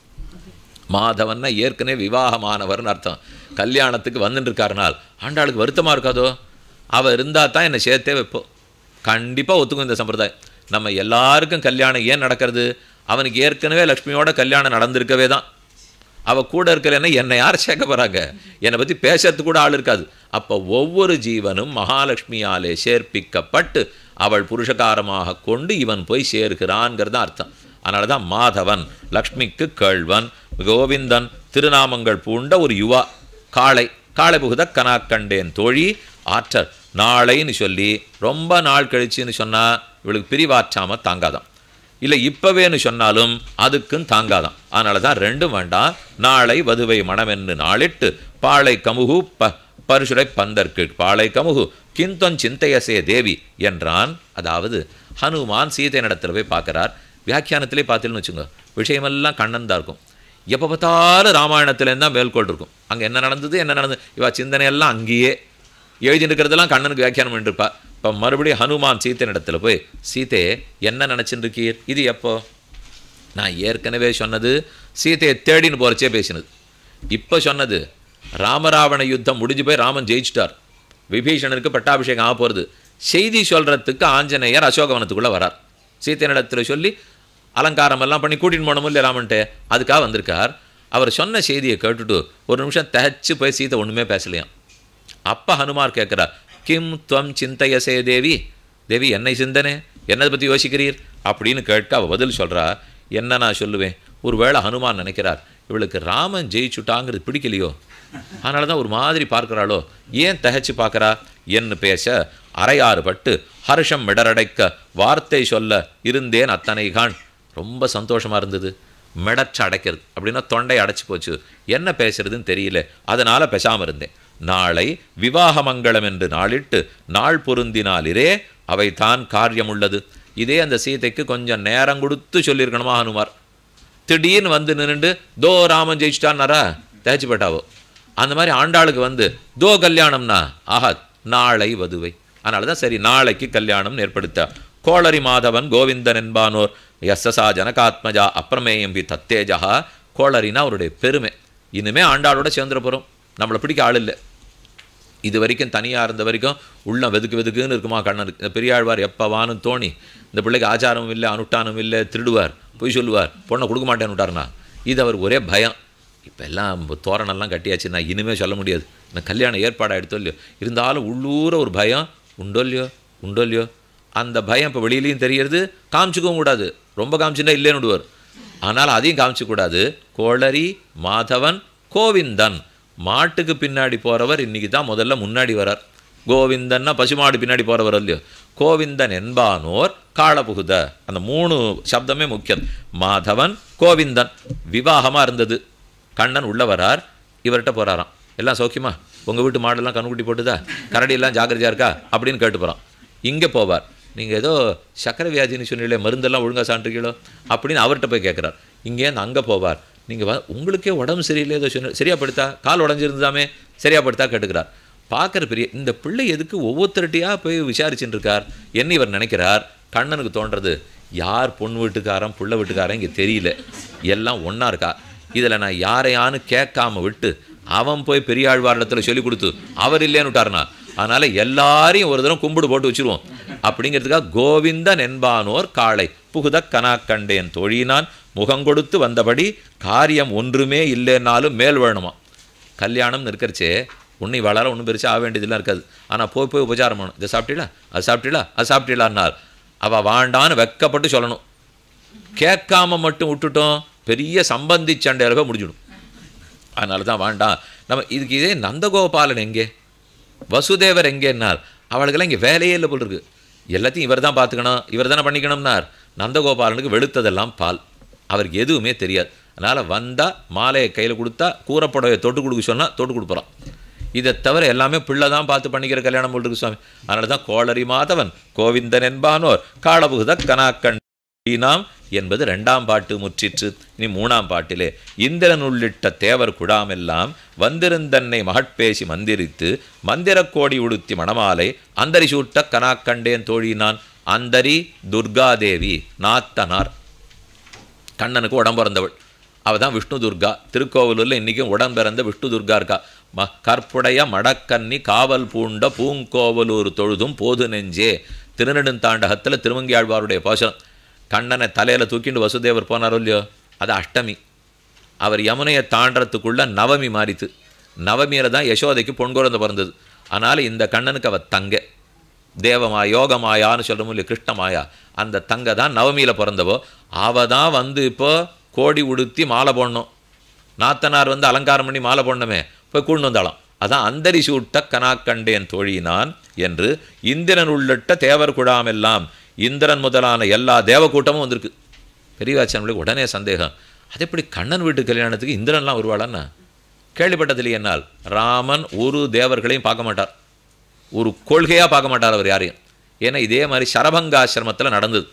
மாதவன்னா ஏற்கனவே விவாகமானவர்னு அர்த்தம் கல்யாணத்துக்கு வந்துட்டு இருக்காருனால் ஆண்டாளுக்கு வருத்தமாக இருக்காதோ அவள் இருந்தால் தான் என்னை சேர்த்தே வைப்போம் கண்டிப்பாக ஒத்துக்கும் இந்த சம்பிரதாயம் நம்ம எல்லாருக்கும் கல்யாணம் ஏன் நடக்கிறது அவனுக்கு ஏற்கனவே லக்ஷ்மியோட கல்யாணம் நடந்திருக்கவே தான் அவள் கூட இருக்கலன்னா என்னை யார் சேர்க்க போகிறாங்க என்னை பற்றி பேசுறதுக்கு கூட ஆள் இருக்காது அப்போ ஒவ்வொரு ஜீவனும் மகாலட்சுமியாலே சேர்ப்பிக்கப்பட்டு அவள் புருஷகாரமாக கொண்டு இவன் போய் சேர்கிறான்ங்கிறது தான் அர்த்தம் அதனால தான் மாதவன் லக்ஷ்மிக்கு கேழ்வன் கோவிந்தன் திருநாமங்கள் பூண்ட ஒரு யுவா காளை காளை புகுத கனா கண்டேன் தோழி ஆற்றல் நாளைன்னு சொல்லி ரொம்ப நாள் கழிச்சுன்னு சொன்னால் இவளுக்கு பிரிவாற்றாம தாங்காதான் இல்லை இப்பவேன்னு சொன்னாலும் அதுக்கும் தாங்காதான் அதனால தான் ரெண்டும் வேண்டாம் நாளை வதுவை மணமென்னு நாளிட்டு பாளை கமுகு ப பரிசுரை பந்தற்கு பாளை கமுகு கிந்தொன் சிந்தையசே தேவி என்றான் அதாவது ஹனுமான் சீதை நடத்துல போய் பார்க்கறார் வியாக்கியானத்திலே பார்த்தீங்கன்னு வச்சுங்க விஷயமெல்லாம் கண்ணன் தான் இருக்கும் எப்போ பார்த்தாலும் ராமாயணத்துலேருந்து தான் மேற்கோள் இருக்கும் அங்கே என்ன நடந்தது என்ன நடந்தது இவா சிந்தனையெல்லாம் அங்கேயே எழுதிட்டு இருக்கிறதெல்லாம் கண்ணனுக்கு வியாக்கியானம் பண்ணிருப்பா இப்போ மறுபடியும் ஹனுமான் சீத்தை இடத்துல போய் சீதே என்ன நினச்சிட்டு இருக்கீர் இது எப்போ நான் ஏற்கனவே சொன்னது சீதையை தேடின்னு போகிறச்சே பேசினது இப்போ சொன்னது ராமராவண யுத்தம் முடிஞ்சு போய் ராமன் ஜெயிச்சிட்டார் விபீஷணனுக்கு பட்டாபிஷேகம் ஆக போகிறது செய்தி சொல்கிறதுக்கு ஆஞ்சநேயர் அசோகவனத்துக்குள்ளே வரார் சீத்தையனிடத்தில் சொல்லி அலங்காரம் எல்லாம் பண்ணி கூட்டின்னு போனோம் இல்லையா ராமன்ட்டு அதுக்காக வந்திருக்கார் அவர் சொன்ன செய்தியை கேட்டுட்டு ஒரு நிமிஷம் தகச்சு போய் சீதை ஒன்றுமே பேசலையாம் அப்போ ஹனுமார் கேட்குறார் கிம் துவம் சிந்தையசே தேவி தேவி என்னை சிந்தனை என்னதை பற்றி யோசிக்கிறீர் அப்படின்னு கேட்க அவள் பதில் சொல்கிறா என்ன நான் சொல்லுவேன் ஒருவேளை ஹனுமான் நினைக்கிறார் இவளுக்கு ராமன் ஜெயிச்சுட்டாங்கிறது பிடிக்கலையோ அதனால தான் ஒரு மாதிரி பார்க்குறாளோ ஏன் தகச்சு பார்க்கறா என்று பேச அரையாறு பட்டு ஹர்ஷம் மிடரடைக்க வார்த்தை சொல்ல இருந்தேன் அத்தனை கான் ரொம்ப சந்தோஷமாக இருந்தது மிடச்சு அடைக்கிறது அப்படின்னா தொண்டை அடைச்சி போச்சு என்ன பேசுறதுன்னு தெரியல அதனால் பேசாமல் இருந்தேன் நாளை விவாக மங்களம் என்று நாளிட்டு நாள் பொருந்தினாலிரே அவை தான் காரியம் உள்ளது இதே அந்த சீதைக்கு கொஞ்சம் நேரம் கொடுத்து சொல்லியிருக்கணுமா ஹனுமார் திடீர்னு வந்து நின்றுண்டு தோ ராமன் ஜெயிச்சிட்டான்னாரா தேய்ச்சி போட்டாவோ அந்த மாதிரி ஆண்டாளுக்கு வந்து தோ கல்யாணம்னா ஆஹா நாளை வதுவை அதனால தான் சரி நாளைக்கு கல்யாணம் ஏற்படுத்த கோளரி மாதவன் கோவிந்தன் என்பானோர் எஸ்எஸ்ஆ ஜனகாத்மஜா அப்பிரமேயம் பி தத்தேஜா கோளரினா அவருடைய பெருமை இனிமே ஆண்டாளோட சேர்ந்துட போகிறோம் நம்மளை பிடிக்க ஆள் இல்லை இது வரைக்கும் தனியாக இருந்த வரைக்கும் உள்ள வெதுக்கு வெதுக்குன்னு இருக்குமா கண்ணனுக்கு இந்த பெரியாழ்வார் எப்போ வான்னு தோணி இந்த பிள்ளைக்கு ஆச்சாரமும் இல்லை அனுஷ்டானம் இல்லை திருடுவார் பொய் சொல்லுவார் பொண்ணை கொடுக்க மாட்டேன்னு விட்டாருனா இது அவர் ஒரே பயம் இப்போ எல்லாம் தோரணெல்லாம் கட்டியாச்சு நான் இனிமேல் சொல்ல முடியாது நான் கல்யாணம் ஏற்பாடாக எடுத்தோ இல்லையோ இருந்தாலும் உள்ளூர ஒரு பயம் உண்டோ இல்லையோ உண்டோ இல்லையோ அந்த பயம் இப்போ வெளியிலையும் தெரியறது காமிச்சிக்கவும் கூடாது ரொம்ப காமிச்சுன்னா இல்லைன்னு விடுவார் ஆனால் அதையும் காமிச்சக்கூடாது கோளரி மாதவன் கோவிந்தன் மாட்டுக்கு பின்னாடி போகிறவர் இன்றைக்கி தான் முதல்ல முன்னாடி வரார் கோவிந்தன்னா பசுமாடு பின்னாடி போகிறவர் இல்லையோ கோவிந்தன் என்பானோர் காளபுகுத அந்த மூணு சப்தமே முக்கியம் மாதவன் கோவிந்தன் விவாகமாக இருந்தது கண்ணன் உள்ள வரார் இவர்கிட்ட போகிறாராம் எல்லாம் சௌக்கியமா உங்கள் வீட்டு மாடெல்லாம் கண்ணுக்குட்டி போட்டுதா கரடியெல்லாம் ஜாக்கிரதையாக இருக்கா அப்படின்னு கேட்டு போகிறான் இங்கே போவார் நீங்கள் ஏதோ சக்கரை வியாதின்னு சொன்னீங்களே மருந்தெல்லாம் ஒழுங்காக சாப்பிட்ருக்கீங்களோ அப்படின்னு அவர்கிட்ட போய் கேட்குறார் இங்கேருந்து அங்கே போவார் நீங்கள் வ உங்களுக்கே உடம்பு சரியில்லை ஏதோ சொன்ன சரியா படுத்தா கால் உடஞ்சிருந்தாமே சரியா படுத்தா கேட்டுக்கிறார் பார்க்குற பெரிய இந்த பிள்ளை எதுக்கு ஒவ்வொருத்தருட்டையாக போய் விசாரிச்சுட்டு இருக்கார் என்ன இவர் நினைக்கிறார் கண்ணனுக்கு தோன்றது யார் பொண்ணு வீட்டுக்காரன் புள்ள வீட்டுக்காரன் இங்கே தெரியல எல்லாம் ஒன்றா இருக்கா இதில் நான் யாரையான்னு கேட்காம விட்டு அவன் போய் பெரியாழ்வாரிடத்தில் சொல்லி கொடுத்து அவர் இல்லைன்னு விட்டாருனா அதனால் எல்லாரையும் ஒரு தரம் கும்பிடு போட்டு வச்சுருவோம் அப்படிங்கிறதுக்காக கோவிந்தன் என்பானோர் காளை புகுத கனா கண்டேன் தொழினான் முகங்கொடுத்து வந்தபடி காரியம் ஒன்றுமே இல்லைன்னாலும் மேல் வேணுமா கல்யாணம்னு இருக்கிறச்சே உன்னை வளர ஒன்றும் பெருசாக ஆக வேண்டியதெல்லாம் இருக்காது ஆனால் போய் போய் உபச்சாரம் பண்ணணும் இதை சாப்பிட்டீங்களா அது சாப்பிட்டீங்களா அது சாப்பிட்டீங்களான்னார் அவள் வாண்டான்னு வெக்கப்பட்டு சொல்லணும் கேட்காம மட்டும் விட்டுட்டோம் பெரிய சம்பந்தி சண்டையில் போய் முடிஞ்சிடும் அதனால தான் வேண்டாம் நம்ம இதுக்கு இதே நந்தகோபாலன் எங்கே வசுதேவர் எங்கேன்னார் அவளுக்கெல்லாம் இங்கே வேலையே இல்லை போல் இருக்கு எல்லாத்தையும் இவர் தான் பார்த்துக்கணும் இவர் தானே பண்ணிக்கணும்னார் நந்தகோபாலனுக்கு வெளுத்ததெல்லாம் பால் அவருக்கு எதுவுமே தெரியாது அதனால் வந்தால் மாலையை கையில் கொடுத்தா கூரப்புடவை தொட்டு கொடுக்க சொன்னால் தொட்டு கொடுப்புறான் இதை தவிர எல்லாமே பிள்ளை தான் பார்த்து பண்ணிக்கிற கல்யாணம் போல் இருக்கு சுவாமி அதனால தான் கோளரி மாதவன் கோவிந்தன் என்பானோர் காளபுகுத கனாக்கண் நாம் என்பது ரெண்டாம் பாட்டு முற்றிற்று இனி மூணாம் பாட்டிலே இந்திரன் உள்ளிட்ட தேவர் குடாமெல்லாம் வந்திருந்தன்னை மகட்பேசி மந்திரித்து மந்திரக் கோடி உடுத்தி மணமாலை அந்தரி சூட்ட கனாக்கண்டேன் தோழினான் அந்தரி துர்காதேவி நாத்தனார் கண்ணனுக்கு உடம்பு பிறந்தவள் அவள் தான் விஷ்ணு துர்கா திருக்கோவிலூரில் இன்றைக்கும் உடன் பிறந்த விஷ்ணு துர்கா இருக்கா ம கற்புடைய மடக்கன்னி காவல் பூண்ட பூங்கோவலூர் தொழுதும் போது நெஞ்சே திருநெடுந்தாண்டகத்தில் திருமங்கியாழ்வாருடைய போஷனம் கண்ணனை தலையில் தூக்கிண்டு வசுதேவர் போனாரோ இல்லையோ அது அஷ்டமி அவர் யமுனையை தாண்டறதுக்குள்ள நவமி மாறித்து நவமியில் தான் யசோதைக்கு பொன் குழந்தை பிறந்தது ஆனால் இந்த கண்ணனுக்கு அவ தங்க தேவமா யோகமாயான்னு சொல்கிறோம் இல்லையா கிருஷ்ணமாயா அந்த தங்க தான் நவமியில் பிறந்தவோ அவ தான் வந்து இப்போ கோடி உடுத்தி மாலை போடணும் நாத்தனார் வந்து அலங்காரம் பண்ணி மாலை போடணுமே போய் கூண்டு வந்தாலும் அதான் அந்தரி சூட்ட கனாக்கண்டேன் தோழினான் என்று இந்திரன் உள்ளிட்ட தேவர் குழாமெல்லாம் இந்திரன் முதலான எல்லா தேவக்கூட்டமும் வந்திருக்கு பெரியவாச்சனுடைய உடனே சந்தேகம் அது எப்படி கண்ணன் வீட்டு கல்யாணத்துக்கு இந்திரன்லாம் வருவாளான்னா கேள்விப்பட்டதில்லை என்னால் ராமன் ஒரு தேவர்களையும் பார்க்க மாட்டார் ஒரு கொள்கையாக பார்க்க மாட்டார் அவர் யாரையும் ஏன்னா இதே மாதிரி சரபங்காசிரமத்தில் நடந்தது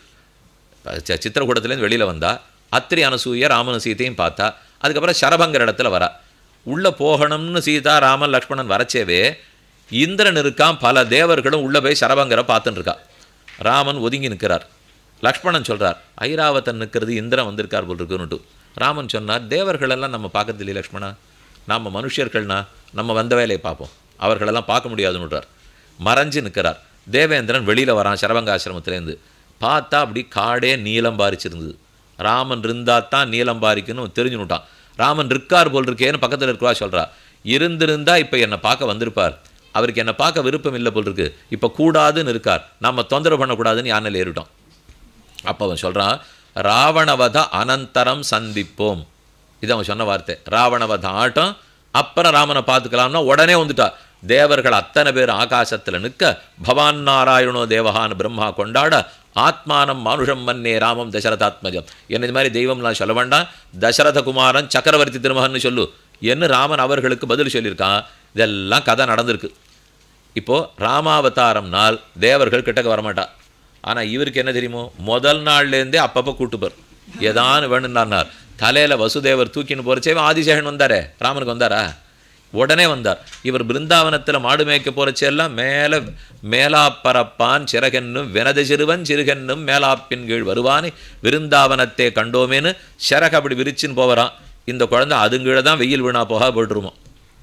ச- சித்திரக்கூடத்துலேருந்து வெளியில் வந்தா அத்திரி அனசூய ராமன் சீதையும் பார்த்தா அதுக்கப்புறம் சரபங்கர் இடத்துல வரா உள்ளே போகணும்னு சீதா ராமன் லக்ஷ்மணன் வரச்சேவே இந்திரன் இருக்கான் பல தேவர்களும் உள்ளே போய் சரபங்கரை பார்த்துன்னு இருக்கா ராமன் ஒதுங்கி நிற்கிறார் லக்ஷ்மணன் சொல்றார் ஐராவதன் நிற்கிறது இந்திரன் வந்திருக்கார் போல் இருக்குன்னுட்டு ராமன் சொன்னார் தேவர்களெல்லாம் நம்ம பார்க்கறது இல்லையே லக்ஷ்மணா நாம் மனுஷர்கள்னா நம்ம வந்த வேலையை பார்ப்போம் அவர்களெல்லாம் பார்க்க முடியாதுன்னுறார் மறைஞ்சு நிற்கிறார் தேவேந்திரன் வெளியில் வரான் சரபங்காசிரமத்திலேருந்து பார்த்தா அப்படி காடே நீலம் பாரிச்சிருந்தது ராமன் இருந்தா தான் நீலம் பாரிக்குன்னு தெரிஞ்சுனுட்டான் ராமன் இருக்கார் போல் இருக்கேன்னு பக்கத்தில் இருக்கிறவா சொல்றா இருந்திருந்தா இப்போ என்னை பார்க்க வந்திருப்பார் அவருக்கு என்னை பார்க்க விருப்பம் இல்லை போல் இருக்கு இப்போ கூடாதுன்னு இருக்கார் நம்ம தொந்தரவு பண்ணக்கூடாதுன்னு யானையில் ஏறிட்டோம் அப்போ அவன் சொல்கிறான் ராவணவத அனந்தரம் சந்திப்போம் இது அவன் சொன்ன வார்த்தை ராவணவத ஆட்டம் அப்புறம் ராமனை பார்த்துக்கலாம்னா உடனே வந்துட்டா தேவர்கள் அத்தனை பேர் ஆகாசத்தில் நிற்க பவான் நாராயணோ தேவகான்னு பிரம்மா கொண்டாட ஆத்மானம் மானுஷம் மன்னே ராமம் தசரதாத்மஜம் என்ன இது மாதிரி தெய்வம்லாம் சொல்ல வேண்டாம் தசரத குமாரன் சக்கரவர்த்தி திருமகன்னு சொல்லு என்று ராமன் அவர்களுக்கு பதில் சொல்லியிருக்கான் இதெல்லாம் கதை நடந்திருக்கு இப்போது ராமாவதாரம் நாள் தேவர்கள் கிட்டக்க வரமாட்டா ஆனால் இவருக்கு என்ன தெரியுமோ முதல் நாள்லேருந்தே அப்பப்போ கூட்டுப்பார் ஏதானு வேணும்னார் தலையில் வசுதேவர் தூக்கின்னு போகிறச்சே ஆதிசேஷன் வந்தாரே ராமனுக்கு வந்தாரா உடனே வந்தார் இவர் பிருந்தாவனத்தில் மாடு மேய்க்க போகிறச்செல்லாம் மேலே மேலாப்பரப்பான் சிறகென்னும் வினது சிறுவன் சிறுகென்னும் மேலாப்பின் கீழ் வருவானே விருந்தாவனத்தை கண்டோமேன்னு சிறக அப்படி விரிச்சின்னு போவரான் இந்த குழந்தை அதுங்கீழே தான் வெயில் வீணா போக போட்டுருமோ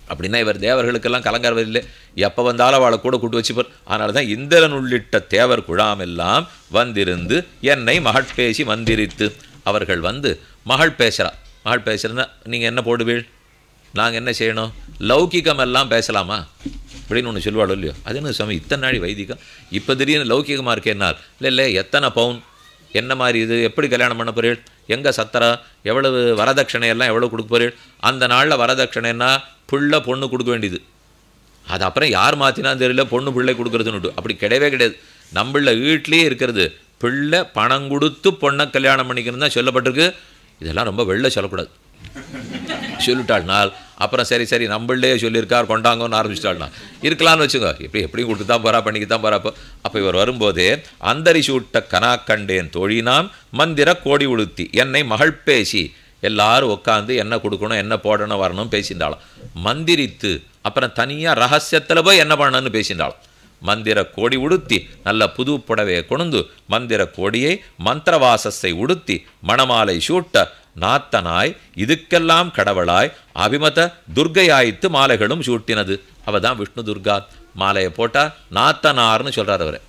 அப்படின்னா இவர் தேவர்களுக்கெல்லாம் கலங்கரவர் இல்லை எப்போ வந்தாலும் அவளை கூட கூட்டு வச்சுப்பார் அதனால தான் இந்திரன் உள்ளிட்ட தேவர் குழாமெல்லாம் வந்திருந்து என்னை மகள் பேசி வந்திரித்து அவர்கள் வந்து மகள் பேசுகிறா மகள் பேசுகிறேன்னா நீங்கள் என்ன போடுவீள் நாங்கள் என்ன செய்யணும் லௌகிகம் எல்லாம் பேசலாமா அப்படின்னு ஒன்று சொல்லுவாளோ இல்லையோ அது என்ன சுவாமி இத்தனை நாள் வைதிகம் இப்போ திடீர்னு லௌகிகமாக இருக்கேனால் இல்லை இல்லை எத்தனை பவுன் என்ன மாதிரி இது எப்படி கல்யாணம் பண்ண போறீள் எங்கே சத்தரா எவ்வளவு வரதட்சணை எல்லாம் எவ்வளோ கொடுக்க போறீள் அந்த நாளில் வரதட்சணைன்னா பிள்ளை பொண்ணு கொடுக்க வேண்டியது அது அப்புறம் யார் மாற்றினா தெரியல பொண்ணு பிள்ளை கொடுக்குறதுன்னு அப்படி கிடையவே கிடையாது நம்மள வீட்லேயே இருக்கிறது பிள்ளை பணம் கொடுத்து பொண்ணை கல்யாணம் பண்ணிக்கணும் தான் சொல்லப்பட்டிருக்கு இதெல்லாம் ரொம்ப வெளில சொல்லக்கூடாது சொல்லிட்டாள்னால் அப்புறம் சரி சரி நம்மளே சொல்லியிருக்கார் கொண்டாங்கன்னு ஆரம்பிச்சிட்டாள்னா இருக்கலாம்னு வச்சுக்கோ எப்படி எப்படியும் கொடுத்து தான் போகிறா பண்ணிக்கு தான் போகிறா அப்போ இவர் வரும்போதே அந்தரி சூட்ட கனா கண்டேன் தோழினாம் மந்திர கோடி உளுத்தி என்னை மகள் பேசி எல்லாரும் உட்காந்து என்ன கொடுக்கணும் என்ன போடணும் வரணும் பேசிண்டாளாம் மந்திரித்து அப்புறம் தனியாக ரகசியத்தில் போய் என்ன பண்ணணும்னு பேசிண்டாளாம் மந்திர கோடி உடுத்தி நல்ல புது புடவையை கொண்டு மந்திர கோடியை மந்திரவாசஸை உடுத்தி மணமாலை சூட்ட நாத்தனாய் இதுக்கெல்லாம் கடவுளாய் அபிமத துர்க்கையாய்த்து மாலைகளும் சூட்டினது அவ தான் விஷ்ணு துர்கா மாலையை போட்டா நாத்தனார்னு சொல்றார் அவர்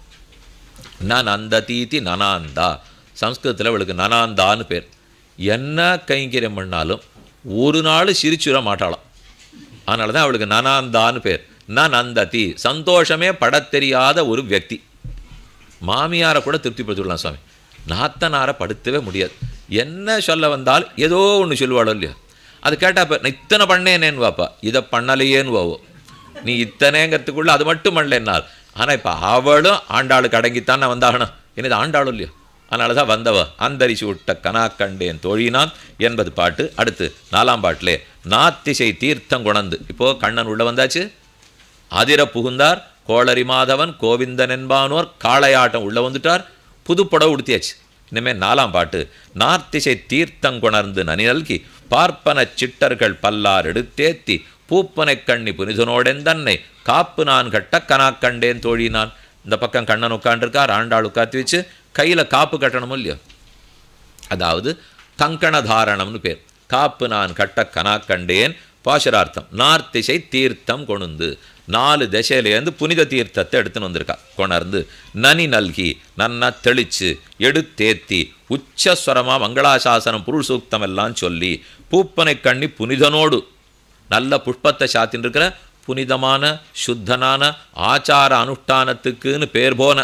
நனந்த தீதி நனாந்தா சம்ஸ்கிருதத்தில் அவளுக்கு நனாந்தான்னு பேர் என்ன கைங்கரியம் பண்ணாலும் ஒரு நாள் சிரிச்சுட மாட்டாளாம் அதனால தான் அவளுக்கு நனாந்தான்னு பேர் ந நந்ததி சந்தோஷமே படத் தெரியாத ஒரு வியக்தி மாமியாரை கூட திருப்திப்படுத்திவிடலாம் சுவாமி நாத்தனாரை படுத்தவே முடியாது என்ன சொல்ல வந்தால் ஏதோ ஒன்று சொல்லுவாளோ இல்லையோ அது கேட்டா இப்போ நான் இத்தனை பண்ணேனேன்னு வாப்பா இதை பண்ணலையேன்னு வாவோ நீ இத்தனைங்கிறதுக்குள்ள அது மட்டும் பண்ணலன்னால் ஆனால் இப்போ அவளும் ஆண்டாளுக்கு அடங்கித்தான் நான் வந்தாகணும் என்னது ஆண்டாளும் இல்லையோ அதனால தான் வந்தவ அந்தரிசி விட்ட கனா கண்டேன் தொழினான் என்பது பாட்டு அடுத்து நாலாம் பாட்டிலே நாத்திசை தீர்த்தம் குணந்து இப்போது கண்ணன் உள்ள வந்தாச்சு அதிர புகுந்தார் கோளரி மாதவன் கோவிந்தன் என்பானோர் காளையாட்டம் உள்ள வந்துட்டார் புதுப்படம் உடுத்தியாச்சு இனிமேல் நாலாம் பாட்டு நார்த்திசை தீர்த்தங்கொணர்ந்து நனி நல்கி பார்ப்பன சிட்டர்கள் பல்லார் எடுத்தேத்தி பூப்பனை கண்ணி புனிதனோடெந்தன்னை காப்பு நான் கட்ட கனா கண்டேன் தோழி நான் இந்த பக்கம் கண்ணன் உட்காண்டிருக்கார் ஆண்டாள் உட்காத்தி வச்சு கையில் காப்பு கட்டணுமோ இல்லையோ அதாவது கங்கண தாரணம்னு பேர் காப்பு நான் கட்ட கனா கண்டேன் பாசுரார்த்தம் நார்த்திசை தீர்த்தம் கொணுந்து நாலு திசையிலேருந்து புனித தீர்த்தத்தை எடுத்துன்னு வந்திருக்கா கொணர்ந்து நனி நல்கி நன்னா தெளிச்சு எடுத்தேத்தி உச்சஸ்வரமாக மங்களாசாசனம் புருள் சூக்தம் எல்லாம் சொல்லி பூப்பனை கண்ணி புனிதனோடு நல்ல புஷ்பத்தை சாத்தின்னு இருக்கிற புனிதமான சுத்தனான ஆச்சார அனுஷ்டானத்துக்குன்னு பேர் போன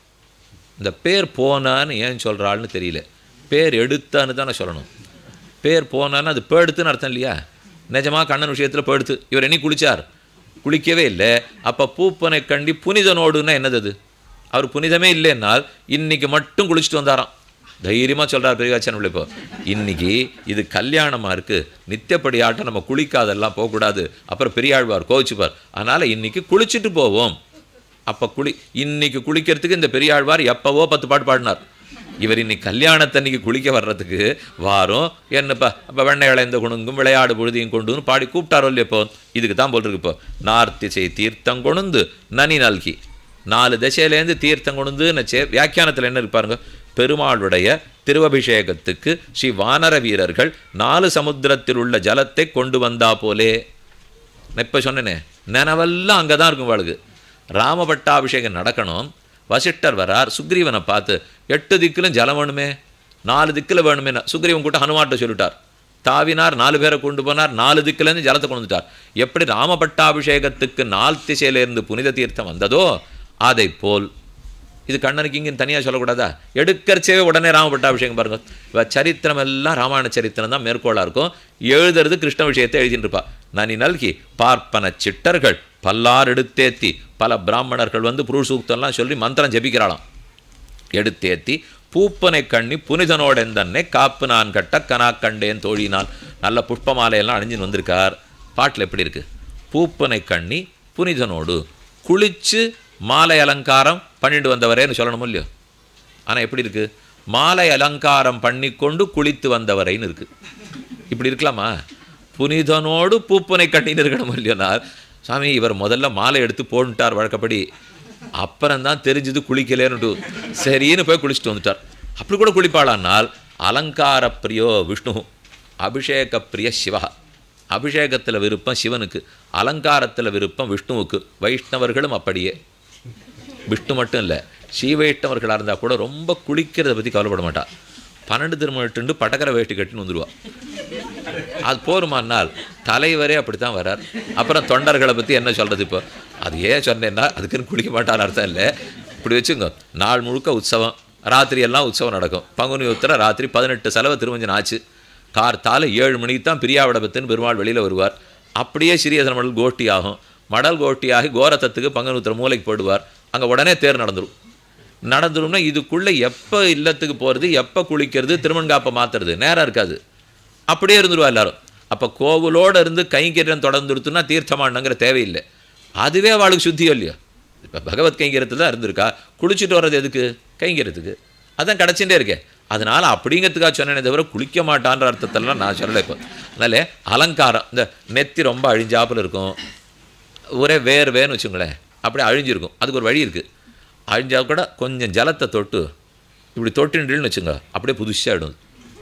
இந்த பேர் போனான்னு ஏன் சொல்கிறாள்னு தெரியல பேர் எடுத்தான்னு தானே சொல்லணும் பேர் போனான்னு அது பேடுத்துன்னு அர்த்தம் இல்லையா நிஜமாக கண்ணன் விஷயத்தில் பேடுத்து இவர் என்னி குளிச்சார் குளிக்கவே இல்லை அப்போ பூப்பனை கண்டி புனிதனோடுன்னா என்னது அது அவர் புனிதமே இல்லைன்னால் இன்னைக்கு மட்டும் குளிச்சுட்டு வந்தாராம் தைரியமாக சொல்கிறார் பெரியவாச்சன் இப்போ இன்னைக்கு இது கல்யாணமாக இருக்குது நித்தியப்படி ஆட்டம் நம்ம குளிக்காதெல்லாம் போகக்கூடாது அப்புறம் பெரியாழ்வார் கோவிச்சுப்பார் அதனால் இன்னைக்கு குளிச்சுட்டு போவோம் அப்போ குளி இன்னைக்கு குளிக்கிறதுக்கு இந்த பெரியாழ்வார் எப்போவோ பத்து பாட்டு பாடினார் இவர் இன்னைக்கு கல்யாணத்தன்னைக்கு குளிக்க வர்றதுக்கு வாரம் என்னப்பா அப்போ வெண்ணெய் விளைந்த குணுங்கும் விளையாடு பொழுதையும் கொண்டுன்னு பாடி கூப்பிட்டாரோ இல்லையா இப்போ இதுக்கு தான் போல் இருக்கு இப்போ நார்த்திசை தீர்த்தம் கொணுந்து நனி நல்கி நாலு திசையிலேருந்து தீர்த்தம் கொண்டு நச்சே வியாக்கியானத்தில் என்ன இருப்பாருங்க பெருமாளுடைய திருவபிஷேகத்துக்கு ஸ்ரீ வானர வீரர்கள் நாலு சமுத்திரத்தில் உள்ள ஜலத்தை கொண்டு வந்தா போலே நான் இப்போ சொன்னேனே நினைவெல்லாம் அங்கே தான் இருக்கும் வாழ்கு ராமபட்டாபிஷேகம் நடக்கணும் வசிஷ்டர் வரார் சுக்ரீவனை பார்த்து எட்டு திக்கிலும் ஜலம் வேணுமே நாலு திக்கில் வேணுமே சுக்ரீவன் கூட்ட ஹனுமாட்ட சொல்லிட்டார் தாவினார் நாலு பேரை கொண்டு போனார் நாலு திக்கிலேருந்து ஜலத்தை கொண்டு வந்துட்டார் எப்படி ராமபட்டாபிஷேகத்துக்கு நால் திசையிலேருந்து புனித தீர்த்தம் வந்ததோ அதை போல் இது கண்ணனுக்கு இங்கே தனியாக சொல்லக்கூடாதா எடுக்கறச்சேவே உடனே ராமபட்டாபிஷேகம் பாருங்க இவ சரித்திரம் எல்லாம் ராமாயண சரித்திரம் தான் மேற்கோளாக இருக்கும் எழுதுறது கிருஷ்ண விஷயத்தை எழுதிட்டு இருப்பா நனி நல்கி பார்ப்பன சிட்டர்கள் பல்லார் எடுத்தேத்தி பல பிராமணர்கள் வந்து புருஷ சூக்தம்லாம் சொல்லி மந்திரம் ஜபிக்கிறாளாம் எடுத்தேத்தி பூப்பனை கண்ணி புனிதனோடெந்தன்னை காப்பு நான் கட்ட கனா கண்டேன் தோழினான் நல்ல புஷ்ப மாலையெல்லாம் அணிஞ்சின்னு வந்திருக்கார் பாட்டில் எப்படி இருக்கு பூப்பனை கண்ணி புனிதனோடு குளிச்சு மாலை அலங்காரம் பண்ணிட்டு வந்தவரேன்னு சொல்லணும் இல்லையோ ஆனால் எப்படி இருக்கு மாலை அலங்காரம் பண்ணிக்கொண்டு குளித்து வந்தவரைன்னு இருக்கு இப்படி இருக்கலாமா புனிதனோடு பூப்பனை கட்டின்னு இருக்கணும் இல்லையோனார் சாமி இவர் முதல்ல மாலை எடுத்து போட்டுட்டார் வழக்கப்படி அப்புறம் தான் தெரிஞ்சது குளிக்கலேன்னுட்டு சரின்னு போய் குளிச்சுட்டு வந்துட்டார் அப்படி கூட குளிப்பாளானால் அலங்கார பிரியோ விஷ்ணு அபிஷேக பிரிய சிவா அபிஷேகத்தில் விருப்பம் சிவனுக்கு அலங்காரத்தில் விருப்பம் விஷ்ணுவுக்கு வைஷ்ணவர்களும் அப்படியே விஷ்ணு மட்டும் இல்லை ஸ்ரீவைஷ்ணவர்களாக இருந்தால் கூட ரொம்ப குளிக்கிறத பற்றி கவலைப்பட மாட்டா பன்னெண்டு திருமணட்டு பட்டக்கரை வேஷ்டி கட்டின்னு வந்துடுவா அது போருமானால் தலைவரே அப்படித்தான் வரார் அப்புறம் தொண்டர்களை பற்றி என்ன சொல்கிறது இப்போ அது ஏன் சொன்னேன்னா அதுக்குன்னு குளிக்க மாட்டான்னு அர்த்தம் இல்லை இப்படி வச்சுங்க நாள் முழுக்க உற்சவம் ராத்திரி எல்லாம் உற்சவம் நடக்கும் பங்குனி உத்தர ராத்திரி பதினெட்டு செலவு திருமஞ்சன் ஆச்சு கார்த்தால ஏழு மணிக்கு தான் பிரியாவிடபத்துன்னு பெருமாள் வெளியில் வருவார் அப்படியே சிறியதன மடல் கோஷ்டி ஆகும் மடல் கோஷ்டியாகி கோரத்தத்துக்கு பங்குனி உத்தர மூலைக்கு போடுவார் அங்கே உடனே தேர் நடந்துடும் நடந்துரும்னா இதுக்குள்ளே எப்போ இல்லத்துக்கு போகிறது எப்போ குளிக்கிறது திருமண்காப்பை மாற்றுறது நேரம் இருக்காது அப்படியே இருந்துருவா எல்லாரும் அப்போ கோவிலோடு இருந்து கைங்கரியம் தொடர்ந்து கொடுத்துனா தீர்த்தமானங்கிற தேவையில்லை அதுவே அவளுக்கு சுத்தியோ இல்லையோ இப்போ பகவத் கைங்கரியத்தில் தான் இருந்திருக்கா குளிச்சுட்டு வர்றது எதுக்கு கைங்கரியத்துக்கு அதான் கிடச்சிட்டே இருக்கேன் அதனால் அப்படிங்கிறதுக்காக சொன்னேனே தவிர குளிக்க மாட்டான்ற அர்த்தத்தெல்லாம் நான் சொல்லலை இப்போ அதனால அலங்காரம் இந்த நெத்தி ரொம்ப அழிஞ்சாப்புல இருக்கும் ஒரே வேர் வேர்னு வச்சுங்களேன் அப்படியே அழிஞ்சிருக்கும் அதுக்கு ஒரு வழி இருக்குது அழிஞ்சா கூட கொஞ்சம் ஜலத்தை தொட்டு இப்படி தொட்டுன்னு வச்சுங்க அப்படியே புதுசாகிடும்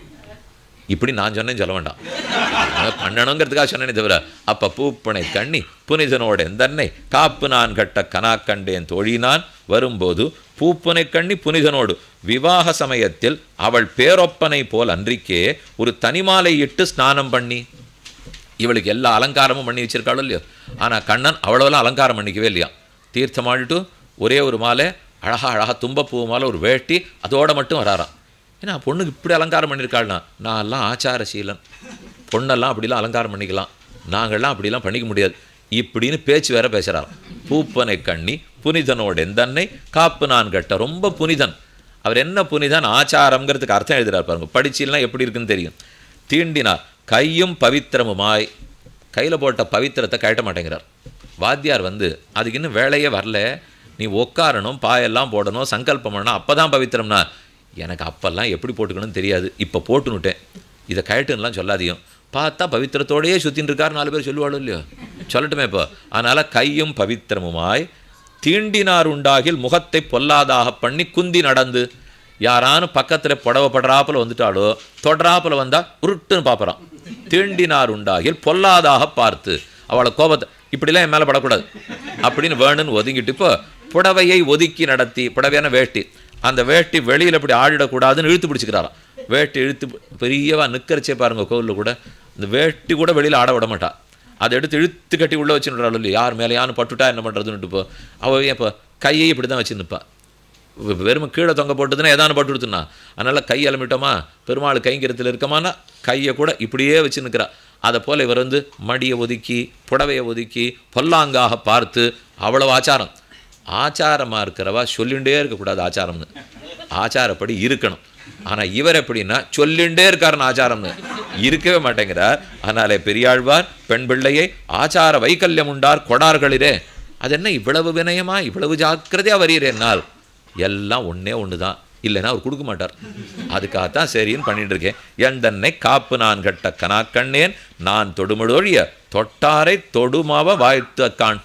இப்படி நான் சொன்னேன்னு சொல்ல வேண்டாம் நான் பண்ணணுங்கிறதுக்காக சொன்னேனே தவிர அப்ப பூப்பனை கண்ணி புனிதனோட எந்தன்னை காப்பு நான் கட்ட கனா கண்டேன் தோழினான் வரும்போது பூப்பனை கண்ணி புனிதனோடு விவாக சமயத்தில் அவள் பேரொப்பனை போல் அன்றிக்கே ஒரு தனிமாலை இட்டு ஸ்நானம் பண்ணி இவளுக்கு எல்லா அலங்காரமும் பண்ணி வச்சிருக்காளோ இல்லையோ ஆனால் கண்ணன் அவ்வளோலாம் அலங்காரம் பண்ணிக்கவே இல்லையா தீர்த்தமாடிட்டு ஒரே ஒரு மாலை அழகா அழகா தும்பப்பூ மாலை ஒரு வேட்டி அதோட மட்டும் வராராம் ஏன்னா பொண்ணுக்கு இப்படி அலங்காரம் பண்ணியிருக்காள்னா நான் எல்லாம் ஆச்சாரசீலன் பொண்ணெல்லாம் அப்படிலாம் அலங்காரம் பண்ணிக்கலாம் நாங்கள்லாம் அப்படிலாம் பண்ணிக்க முடியாது இப்படின்னு பேச்சு வேற பேசுகிறாராம் பூப்பனை கண்ணி புனிதனோட எந்தன்னை காப்பு நான் கட்ட ரொம்ப புனிதன் அவர் என்ன புனிதன் ஆச்சாரம்ங்கிறதுக்கு அர்த்தம் எழுதுறாரு பாருங்க படிச்சிலாம் எப்படி இருக்குன்னு தெரியும் தீண்டினார் கையும் பவித்திரமுமாய் கையில் போட்ட பவித்திரத்தை கழட்ட மாட்டேங்கிறார் வாத்தியார் வந்து அதுக்கு இன்னும் வேலையே வரல நீ உட்காரணும் பாயெல்லாம் போடணும் சங்கல்பம் பண்ணணும் அப்போ தான் பவித்திரம்னா எனக்கு அப்பெல்லாம் எப்படி போட்டுக்கணும்னு தெரியாது இப்போ போட்டுனுட்டேன் இதை கழட்டுன்னெலாம் சொல்லாதையும் பார்த்தா பவித்திரத்தோடையே சுற்றின்னு இருக்கார் நாலு பேர் சொல்லுவாளோ இல்லையோ சொல்லட்டுமே இப்போ அதனால் கையும் பவித்திரமுமாய் தீண்டினார் உண்டாகில் முகத்தை பொல்லாதாக பண்ணி குந்தி நடந்து யாரானும் பக்கத்தில் புடவைப்படுறாப்புல வந்துட்டாலோ தொடராப்புல வந்தா உருட்டுன்னு பார்ப்பறான் தீண்டினார் உண்டாகில் பொல்லாதாக பார்த்து அவளை கோபத்தை இப்படிலாம் என் மேலே படக்கூடாது அப்படின்னு வேணும்னு ஒதுங்கிட்டு இப்போ புடவையை ஒதுக்கி நடத்தி புடவையான வேட்டி அந்த வேட்டி வெளியில் இப்படி ஆடிடக்கூடாதுன்னு இழுத்து பிடிச்சிக்கிறாராம் வேட்டி இழுத்து பெரியவா நிற்கிறச்சே பாருங்க கோவிலில் கூட இந்த வேட்டி கூட வெளியில் ஆட விட மாட்டா அதை எடுத்து இழுத்து கட்டி உள்ளே வச்சுன்றாள் இல்லையா யார் மேலேயானு பட்டுட்டா என்ன பண்ணுறதுன்னுட்டு இப்போ அவள் இப்போ கையை இப்படி தான் வச்சு நிற்பா வெ- வெறும் கீழே தொங்க போட்டதுன்னா ஏதானு பட்டு கொடுத்துனா அதனால் கை அலமிட்டோமா பெருமாள் கைங்கிறத்தில் இருக்கமானா கையை கூட இப்படியே வச்சு நிற்கிறா அதை போல் இவர் வந்து மடியை ஒதுக்கி புடவையை ஒதுக்கி பொல்லாங்காக பார்த்து அவ்வளவு ஆச்சாரம் ஆச்சாரமாக இருக்கிறவா சொல்லிண்டே இருக்கக்கூடாது ஆச்சாரம்னு ஆச்சாரப்படி இருக்கணும் ஆனால் இவர் எப்படின்னா சொல்லிண்டே இருக்காருன்னு ஆச்சாரம்னு இருக்கவே மாட்டேங்கிறார் அதனாலே பெரியாழ்வார் பெண் பிள்ளையை ஆச்சார வைக்கல்யம் உண்டார் கொடார்களிரே அது என்ன இவ்வளவு வினயமா இவ்வளவு ஜாக்கிரதையா வரீரேனால் எல்லாம் ஒண்ணே ஒன்று தான் இல்லைன்னா அவர் கொடுக்க மாட்டார் அதுக்காகத்தான் சரின்னு பண்ணிட்டு இருக்கேன் எந்தன்னை காப்பு நான் கட்ட கனாக்கண்ணேன் நான் தொடுமுடொழிய தொட்டாரை தொடுமாவ வாய்த்து காண்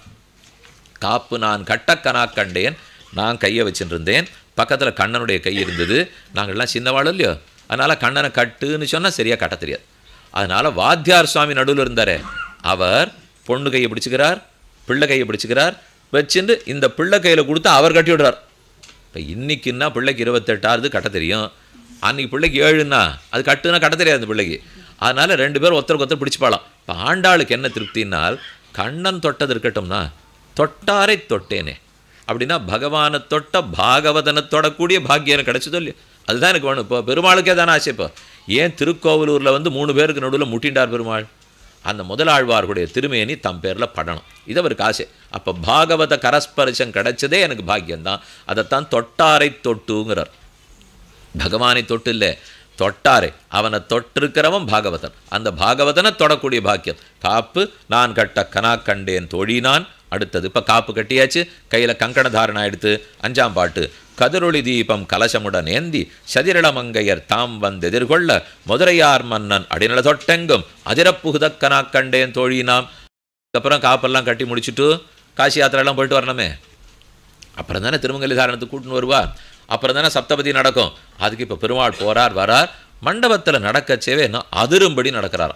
காப்பு நான் கட்டக்கனா கண்டேன் நான் கையை வச்சுட்டு இருந்தேன் பக்கத்தில் கண்ணனுடைய கை இருந்தது நாங்கள்லாம் சின்னவாளும் இல்லையோ அதனால் கண்ணனை கட்டுன்னு சொன்னால் சரியாக கட்ட தெரியாது அதனால் வாத்தியார் சுவாமி நடுவில் இருந்தாரே அவர் பொண்ணு கையை பிடிச்சுக்கிறார் பிள்ளை கையை பிடிச்சுக்கிறார் வச்சுட்டு இந்த பிள்ளை கையில் கொடுத்து அவர் கட்டி விடுறார் இப்போ இன்னைக்குன்னா பிள்ளைக்கு இருபத்தெட்டாவது கட்ட தெரியும் அன்னைக்கு பிள்ளைக்கு ஏழுன்னா அது கட்டுனா கட்ட தெரியாது அந்த பிள்ளைக்கு அதனால ரெண்டு பேரும் ஒருத்தருக்கு ஒருத்தர் பிடிச்சுப்பாளாம் இப்போ ஆண்டாளுக்கு என்ன திருப்தினால் கண்ணன் தொட்டது இருக்கட்டும்னா தொட்டாரை தொட்டேனே அப்படின்னா பகவானை தொட்ட பாகவதனை தொடக்கூடிய பாக்கியம் எனக்கு கிடைச்சதோ இல்லையோ அதுதான் எனக்கு வேணும் இப்போ பெருமாளுக்கே தானே ஆசை இப்போ ஏன் திருக்கோவிலூரில் வந்து மூணு பேருக்கு நடுவில் முட்டிண்டார் பெருமாள் அந்த முதலாழ்வார்களுடைய திருமேனி தம் பேரில் படணும் இது அவருக்கு ஆசை அப்போ பாகவத கரஸ்பரிசம் கிடைச்சதே எனக்கு பாக்கியம்தான் அதைத்தான் தொட்டாரை தொட்டுங்கிறார் பகவானை தொட்டு இல்லை தொட்டாரே அவனை தொட்டிருக்கிறவன் பாகவதன் அந்த பாகவதனை தொடக்கூடிய பாக்கியம் காப்பு நான் கட்ட கனா கண்டேன் தோழினான் அடுத்தது இப்போ காப்பு கட்டியாச்சு கையில் கங்கண தாரணை எடுத்து அஞ்சாம் பாட்டு கதிரொளி தீபம் கலசமுடன் ஏந்தி சதிரளமங்கையர் தாம் வந்து எதிர்கொள்ள மதுரையார் மன்னன் அடிநல தொட்டெங்கும் அதிரப்புகுதக் கனா கண்டேன் தோழினாம் அதுக்கப்புறம் காப்பெல்லாம் கட்டி முடிச்சுட்டு காசி யாத்திரைலாம் போயிட்டு வரணுமே அப்புறம் தானே திருமங்கலி தாரணத்துக்கு கூட்டின்னு வருவார் அப்புறம் தானே சப்தபதி நடக்கும் அதுக்கு இப்போ பெருமாள் போறார் வரார் மண்டபத்தில் நடக்கச்சேவே என்ன அதிரும்படி நடக்கிறாராம்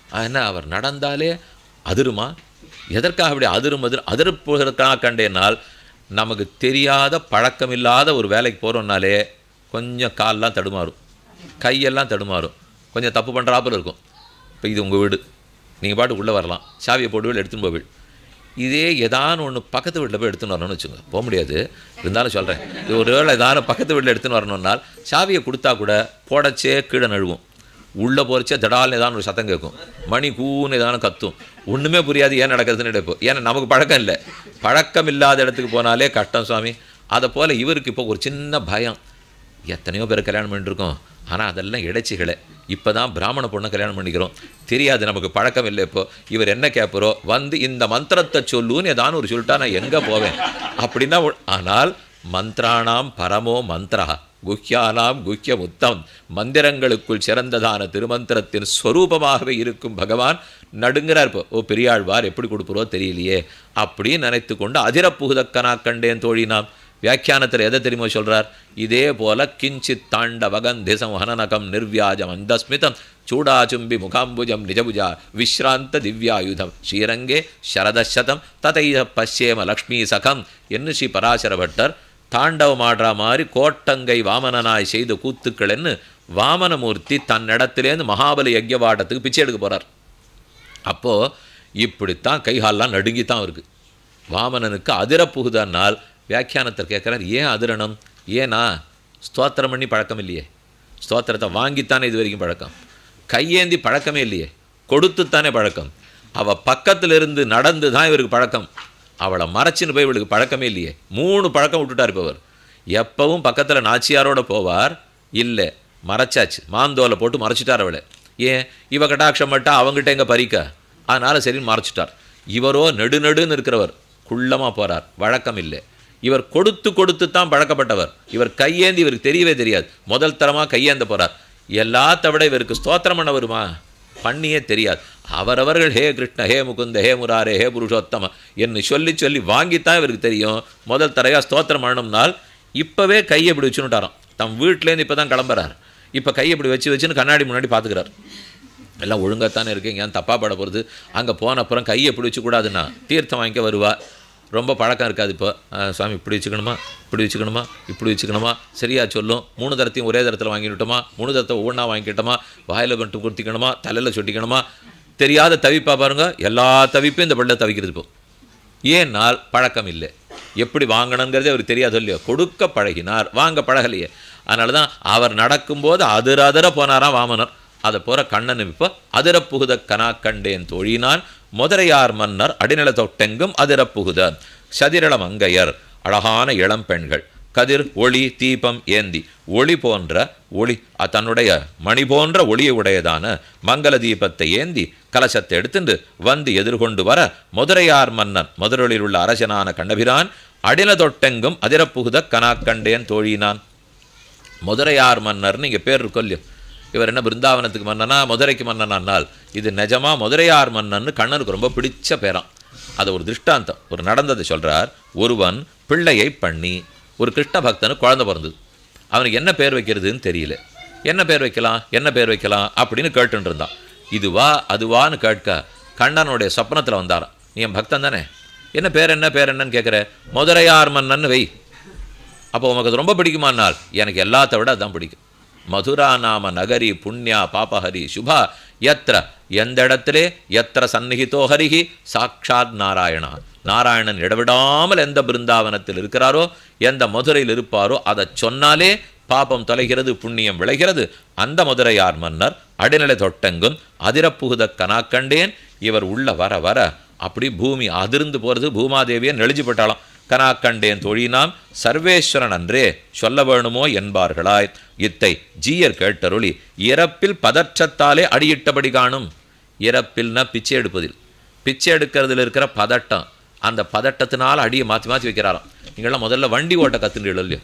என்ன அவர் நடந்தாலே அதிருமா எதற்காக அப்படி அதிரும் அதிர் அதிர்ப்புகிறதுக்காக கண்டேனால் நமக்கு தெரியாத பழக்கமில்லாத ஒரு வேலைக்கு போகிறோம்னாலே கொஞ்சம் கால்லாம் தடுமாறும் கையெல்லாம் தடுமாறும் கொஞ்சம் தப்பு பண்ணுறாப்புல இருக்கும் இப்போ இது உங்கள் வீடு நீங்கள் பாட்டு உள்ளே வரலாம் சாவியை போட்டு வீடு எடுத்துன்னு போய் இதே ஏதான ஒன்று பக்கத்து வீட்டில் போய் எடுத்துன்னு வரணும்னு வச்சுங்க போக முடியாது இருந்தாலும் சொல்கிறேன் இது ஒரு வேளை ஏதான பக்கத்து வீட்டில் எடுத்துன்னு வரணும்னால் சாவியை கொடுத்தா கூட போடச்சே கீழே நழுவும் உள்ளே போகிறச்சே தடால்னு ஏதாவது ஒரு சத்தம் கேட்கும் மணி கூன்னு ஏதான கத்தும் ஒன்றுமே புரியாது ஏன் நடக்கிறதுன்னு எடுப்போம் ஏன்னா நமக்கு பழக்கம் இல்லை பழக்கம் இல்லாத இடத்துக்கு போனாலே கஷ்டம் சுவாமி அதை போல் இவருக்கு இப்போ ஒரு சின்ன பயம் எத்தனையோ பேர் கல்யாணம் பண்ணிட்டுருக்கோம் ஆனால் அதெல்லாம் இடைச்சிகளை இப்போ தான் பிராமண பொண்ணை கல்யாணம் பண்ணிக்கிறோம் தெரியாது நமக்கு பழக்கம் இல்லை இப்போ இவர் என்ன கேட்பறோ வந்து இந்த மந்திரத்தை சொல்லுன்னு ஏதானு ஒரு சொல்லிட்டா நான் எங்கே போவேன் அப்படின்னா ஒ- ஆனால் மந்த்ராணாம் பரமோ மந்த்ரா குஹ்யானாம் குஹ்ய முத்தம் மந்திரங்களுக்குள் சிறந்ததான திருமந்திரத்தின் ஸ்வரூபமாகவே இருக்கும் பகவான் நடுங்கிறார் இப்போ ஓ பெரியாழ்வார் எப்படி கொடுப்புறோ தெரியலையே அப்படின்னு நினைத்து கொண்டு அதிரப்புகுதக்கனா கண்டேன் தோழினாம் வியாக்கியானத்தில் எதை தெரியுமோ சொல்றார் இதே போல கிஞ்சித் தாண்டவகந்தி சம்ஹனனகம் நிர்வியாஜம் அந்தஸ்மிதம் சூடாச்சும்பி முகாம்புஜம் நிஜபுஜா விஸ்ராந்த திவ்யாயுதம் ஸ்ரீரங்கே சரதசதம் ததைய பஷ்யேம லக்ஷ்மி சகம் என்று ஸ்ரீ பராசர பட்டர் தாண்டவம் ஆடுற மாதிரி கோட்டங்கை வாமனனாய் செய்த கூத்துக்கள்னு வாமனமூர்த்தி தன்னிடத்திலேருந்து மகாபலி யஜ்யவாடத்துக்கு பிச்சை எடுக்க போறார் அப்போது இப்படித்தான் கைகால்லாம் நடுங்கித்தான் இருக்கு வாமனனுக்கு அதிர புகுதனால் வியாக்கியானத்தில் கேட்குறார் ஏன் அதிரணும் ஏன்னா ஸ்தோத்திரம் பண்ணி பழக்கம் இல்லையே ஸ்தோத்திரத்தை வாங்கித்தானே இது வரைக்கும் பழக்கம் கையேந்தி பழக்கமே இல்லையே கொடுத்துத்தானே பழக்கம் அவள் பக்கத்துல இருந்து நடந்து தான் இவருக்கு பழக்கம் அவளை மறைச்சின்னு போய் இவளுக்கு பழக்கமே இல்லையே மூணு பழக்கம் விட்டுட்டார் இப்போ அவர் எப்பவும் பக்கத்தில் நாச்சியாரோட போவார் இல்லை மறைச்சாச்சு மாந்தோலை போட்டு மறைச்சிட்டார் அவளை ஏன் இவ கட்டாட்சம் பட்டா அவங்ககிட்ட எங்கே பறிக்க அதனால் சரின்னு மறைச்சிட்டார் இவரோ நெடு நெடுன்னு இருக்கிறவர் குள்ளமாக போகிறார் வழக்கம் இல்லை இவர் கொடுத்து கொடுத்து தான் பழக்கப்பட்டவர் இவர் கையேந்தி இவருக்கு தெரியவே தெரியாது முதல் தரமாக கையேந்த போகிறார் எல்லாத்த விட இவருக்கு ஸ்தோத்திரம் பண்ண வருமா பண்ணியே தெரியாது அவரவர்கள் ஹே கிருஷ்ண ஹே முகுந்த ஹே முராரே ஹே புருஷோத்தம என்று சொல்லி சொல்லி வாங்கித்தான் இவருக்கு தெரியும் முதல் தரையாக ஸ்தோத்திரம் பண்ணணும்னால் இப்போவே கையை இப்படி வச்சுன்னுட்டாராம் தம் வீட்டிலேருந்து இப்போ தான் கிளம்புறார் இப்போ கையை இப்படி வச்சு வச்சுன்னு கண்ணாடி முன்னாடி பார்த்துக்கிறார் எல்லாம் ஒழுங்காத்தானே இருக்கீங்க ஏன் தப்பாக பட போகிறது அங்கே போன அப்புறம் கையை இப்படி வச்சுக்கூடாதுன்னா தீர்த்தம் வாங்கிக்க வருவா ரொம்ப பழக்கம் இருக்காது இப்போ அஹ், சுவாமி இப்படி வச்சுக்கணுமா இப்படி வச்சுக்கணுமா இப்படி வச்சுக்கணுமா சரியா சொல்லும் மூணு தரத்தையும் ஒரே தரத்தில் வாங்கிவிட்டோமா மூணு தரத்தை ஒவ்வொன்றா வாங்கிக்கிட்டோமா வாயில் மட்டும் குத்திக்கணுமா தலையில் சொட்டிக்கணுமா தெரியாத தவிப்பா பாருங்க எல்லா தவிப்பும் இந்த பள்ள தவிக்கிறது இப்போ ஏனால் பழக்கம் இல்லை எப்படி வாங்கணுங்கிறதே அவருக்கு தெரியாது இல்லையோ கொடுக்க பழகினார் வாங்க பழகலையே அதனால தான் அவர் நடக்கும்போது அதிர அதிர போனாராம் வாமனர் அதை போற கண்ணன் இப்போ அதிர புகுத கனா கண்டேன் தொழினான் முதரையார் மன்னர் அடிநில தொட்டெங்கும் அதிர புகுத சதிரள மங்கையர் அழகான இளம் பெண்கள் கதிர் ஒளி தீபம் ஏந்தி ஒளி போன்ற ஒளி அ- தன்னுடைய மணி போன்ற ஒளியை உடையதான மங்கள தீபத்தை ஏந்தி கலசத்தை எடுத்துண்டு வந்து எதிர்கொண்டு வர மதுரையார் மன்னன் மதுரையில் உள்ள அரசனான கண்ணபிரான் அடில தொட்டெங்கும் அதிரப்புகுத கனா கண்டேன் தோழினான் மதுரையார் மன்னர்னு இங்கே பேர் இருக்கும் இல்லையோ இவர் என்ன பிருந்தாவனத்துக்கு மன்னனா மதுரைக்கு மன்னனானால் இது நிஜமா மதுரையார் மன்னன்னு கண்ணனுக்கு ரொம்ப பிடிச்ச பேராம் அது ஒரு திருஷ்டாந்தம் ஒரு நடந்ததை சொல்றார் ஒருவன் பிள்ளையை பண்ணி ஒரு கிருஷ்ண பக்தனுக்கு குழந்தை பிறந்தது அவனுக்கு என்ன பேர் வைக்கிறதுன்னு தெரியல என்ன பேர் வைக்கலாம் என்ன பேர் வைக்கலாம் அப்படின்னு கேட்டுட்டு இருந்தான் இதுவா அதுவான்னு கேட்க கண்ணனுடைய சொப்னத்தில் வந்தாராம் நீ என் பக்தன் தானே என்ன பேர் என்ன பேர் என்னன்னு கேட்குற மதுரையார் மன்னன்னு வை அப்போ உனக்கு அது ரொம்ப பிடிக்குமானால் எனக்கு எல்லாத்த விட அதான் பிடிக்கும் மதுரா நாம நகரி புண்ணியா பாபஹரி சுபா எத்திர எந்த இடத்திலே எத்திர சந்நிகிதோ ஹரிஹி சாக்ஷாத் நாராயணா நாராயணன் இடவிடாமல் எந்த பிருந்தாவனத்தில் இருக்கிறாரோ எந்த மதுரையில் இருப்பாரோ அதை சொன்னாலே பாபம் தொலைகிறது புண்ணியம் விளைகிறது அந்த மதுரையார் மன்னர் அடிநிலை தொட்டெங்கும் அதிரப்புகுத கனாக்கண்டேன் இவர் உள்ள வர வர அப்படி பூமி அதிர்ந்து போகிறது பூமாதேவியை நெளிஞ்சுப்பட்டாளாம் கனாக்கண்டேன் தொழினாம் சர்வேஸ்வரன் அன்றே சொல்ல வேணுமோ என்பார்களாய் இத்தை ஜீயர் கேட்டருளி இறப்பில் பதற்றத்தாலே அடியிட்டபடி காணும் இறப்பில்னா பிச்சை எடுப்பதில் பிச்சை எடுக்கிறதுல இருக்கிற பதட்டம் அந்த பதட்டத்தினால அடியை மாற்றி மாற்றி வைக்கிறாராம் நீங்களாம் முதல்ல வண்டி ஓட்ட கற்றுன்றீங்களோ இல்லையோ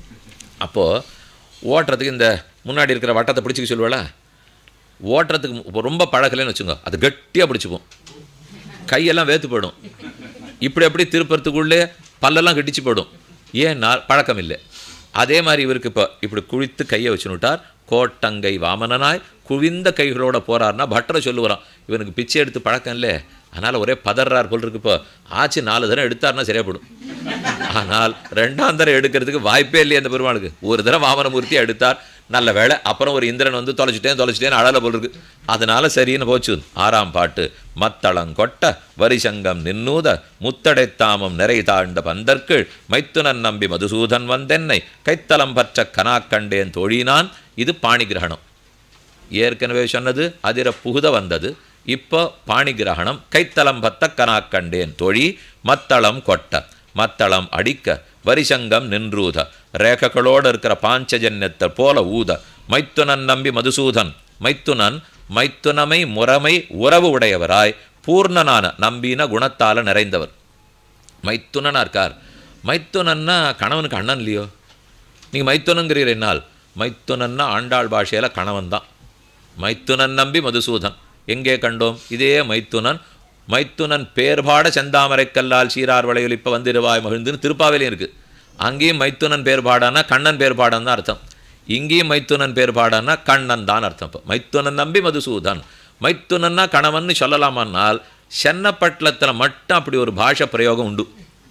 அப்போது ஓட்டுறதுக்கு இந்த முன்னாடி இருக்கிற வட்டத்தை பிடிச்சிக்க சொல்லுவாளா ஓட்டுறதுக்கு இப்போ ரொம்ப பழகலைன்னு வச்சுங்க அது கட்டியாக பிடிச்சிப்போம் கையெல்லாம் வேத்து போயிடும் இப்படி எப்படி திருப்பறதுக்குள்ளே பல்லெல்லாம் கடிச்சு போயிடும் ஏன்னா பழக்கம் இல்லை அதே மாதிரி இவருக்கு இப்போ இப்படி குழித்து கையை வச்சுனுட்டார் கோட்டங்கை வாமனனாய் குவிந்த கைகளோட போறாருன்னா பட்டரை சொல்லுவாராம் இவனுக்கு பிச்சை எடுத்து பழக்கம் இல்லை அதனால் ஒரே பதறார் போல் இருக்கு இப்போ ஆச்சு நாலு தடவை எடுத்தாருன்னா சரியாப்படும் ஆனால் ரெண்டாம் தடவை எடுக்கிறதுக்கு வாய்ப்பே இல்லையே அந்த பெருமாளுக்கு ஒரு தடவை வாமனமூர்த்தி எடுத்தார் நல்ல வேளை அப்புறம் ஒரு இந்திரன் வந்து தொலைச்சிட்டேன் தொலைச்சிட்டேன்னு அழல போல் இருக்கு அதனால சரின்னு போச்சு ஆறாம் பாட்டு மத்தளங்கொட்ட வரிசங்கம் நின்னூத முத்தடைத்தாமம் நிறை தாழ்ந்த பந்தற்கீழ் மைத்துனன் நம்பி மதுசூதன் வந்தென்னை கைத்தலம் பற்ற கனா கண்டேன் தோழினான் இது பாணி கிரகணம் ஏற்கனவே சொன்னது அதிர புகுத வந்தது இப்போ பாணி கிரகணம் கைத்தலம் பத்த கனா கண்டேன் தோழி மத்தளம் கொட்ட மத்தளம் அடிக்க வரிசங்கம் நின்றூத ரேகைகளோடு இருக்கிற பாஞ்சஜன்யத்தை போல ஊத மைத்துனன் நம்பி மதுசூதன் மைத்துனன் மைத்துனமை முறைமை உறவு உடையவராய் பூர்ணனான நம்பின குணத்தால நிறைந்தவர் மைத்துனனா இருக்கார் மைத்துனன்னா கணவனுக்கு அண்ணன் இல்லையோ நீங்கள் மைத்துனங்கிறீர் என்னால் மைத்துனன்னா ஆண்டாள் பாஷையில் கணவன் தான் மைத்துனன் நம்பி மதுசூதன் எங்கே கண்டோம் இதே மைத்துனன் மைத்துனன் பேர்பாட செந்தாமரைக்கல்லால் சீரார் வளையொலிப்ப வந்திருவாய் மகிழ்ந்துன்னு திருப்பாவிலையும் இருக்குது அங்கேயும் மைத்துனன் பேர்பாடானா கண்ணன் பேர்பாடான் தான் அர்த்தம் இங்கேயும் மைத்துனன் பேர்பாடானா கண்ணன் தான் அர்த்தம் இப்போ மைத்துனன் நம்பி மதுசூதன் மைத்துனன்னா கணவன்னு சொல்லலாமான்னால் சென்னப்பட்டலத்தில் மட்டும் அப்படி ஒரு பாஷை பிரயோகம் உண்டு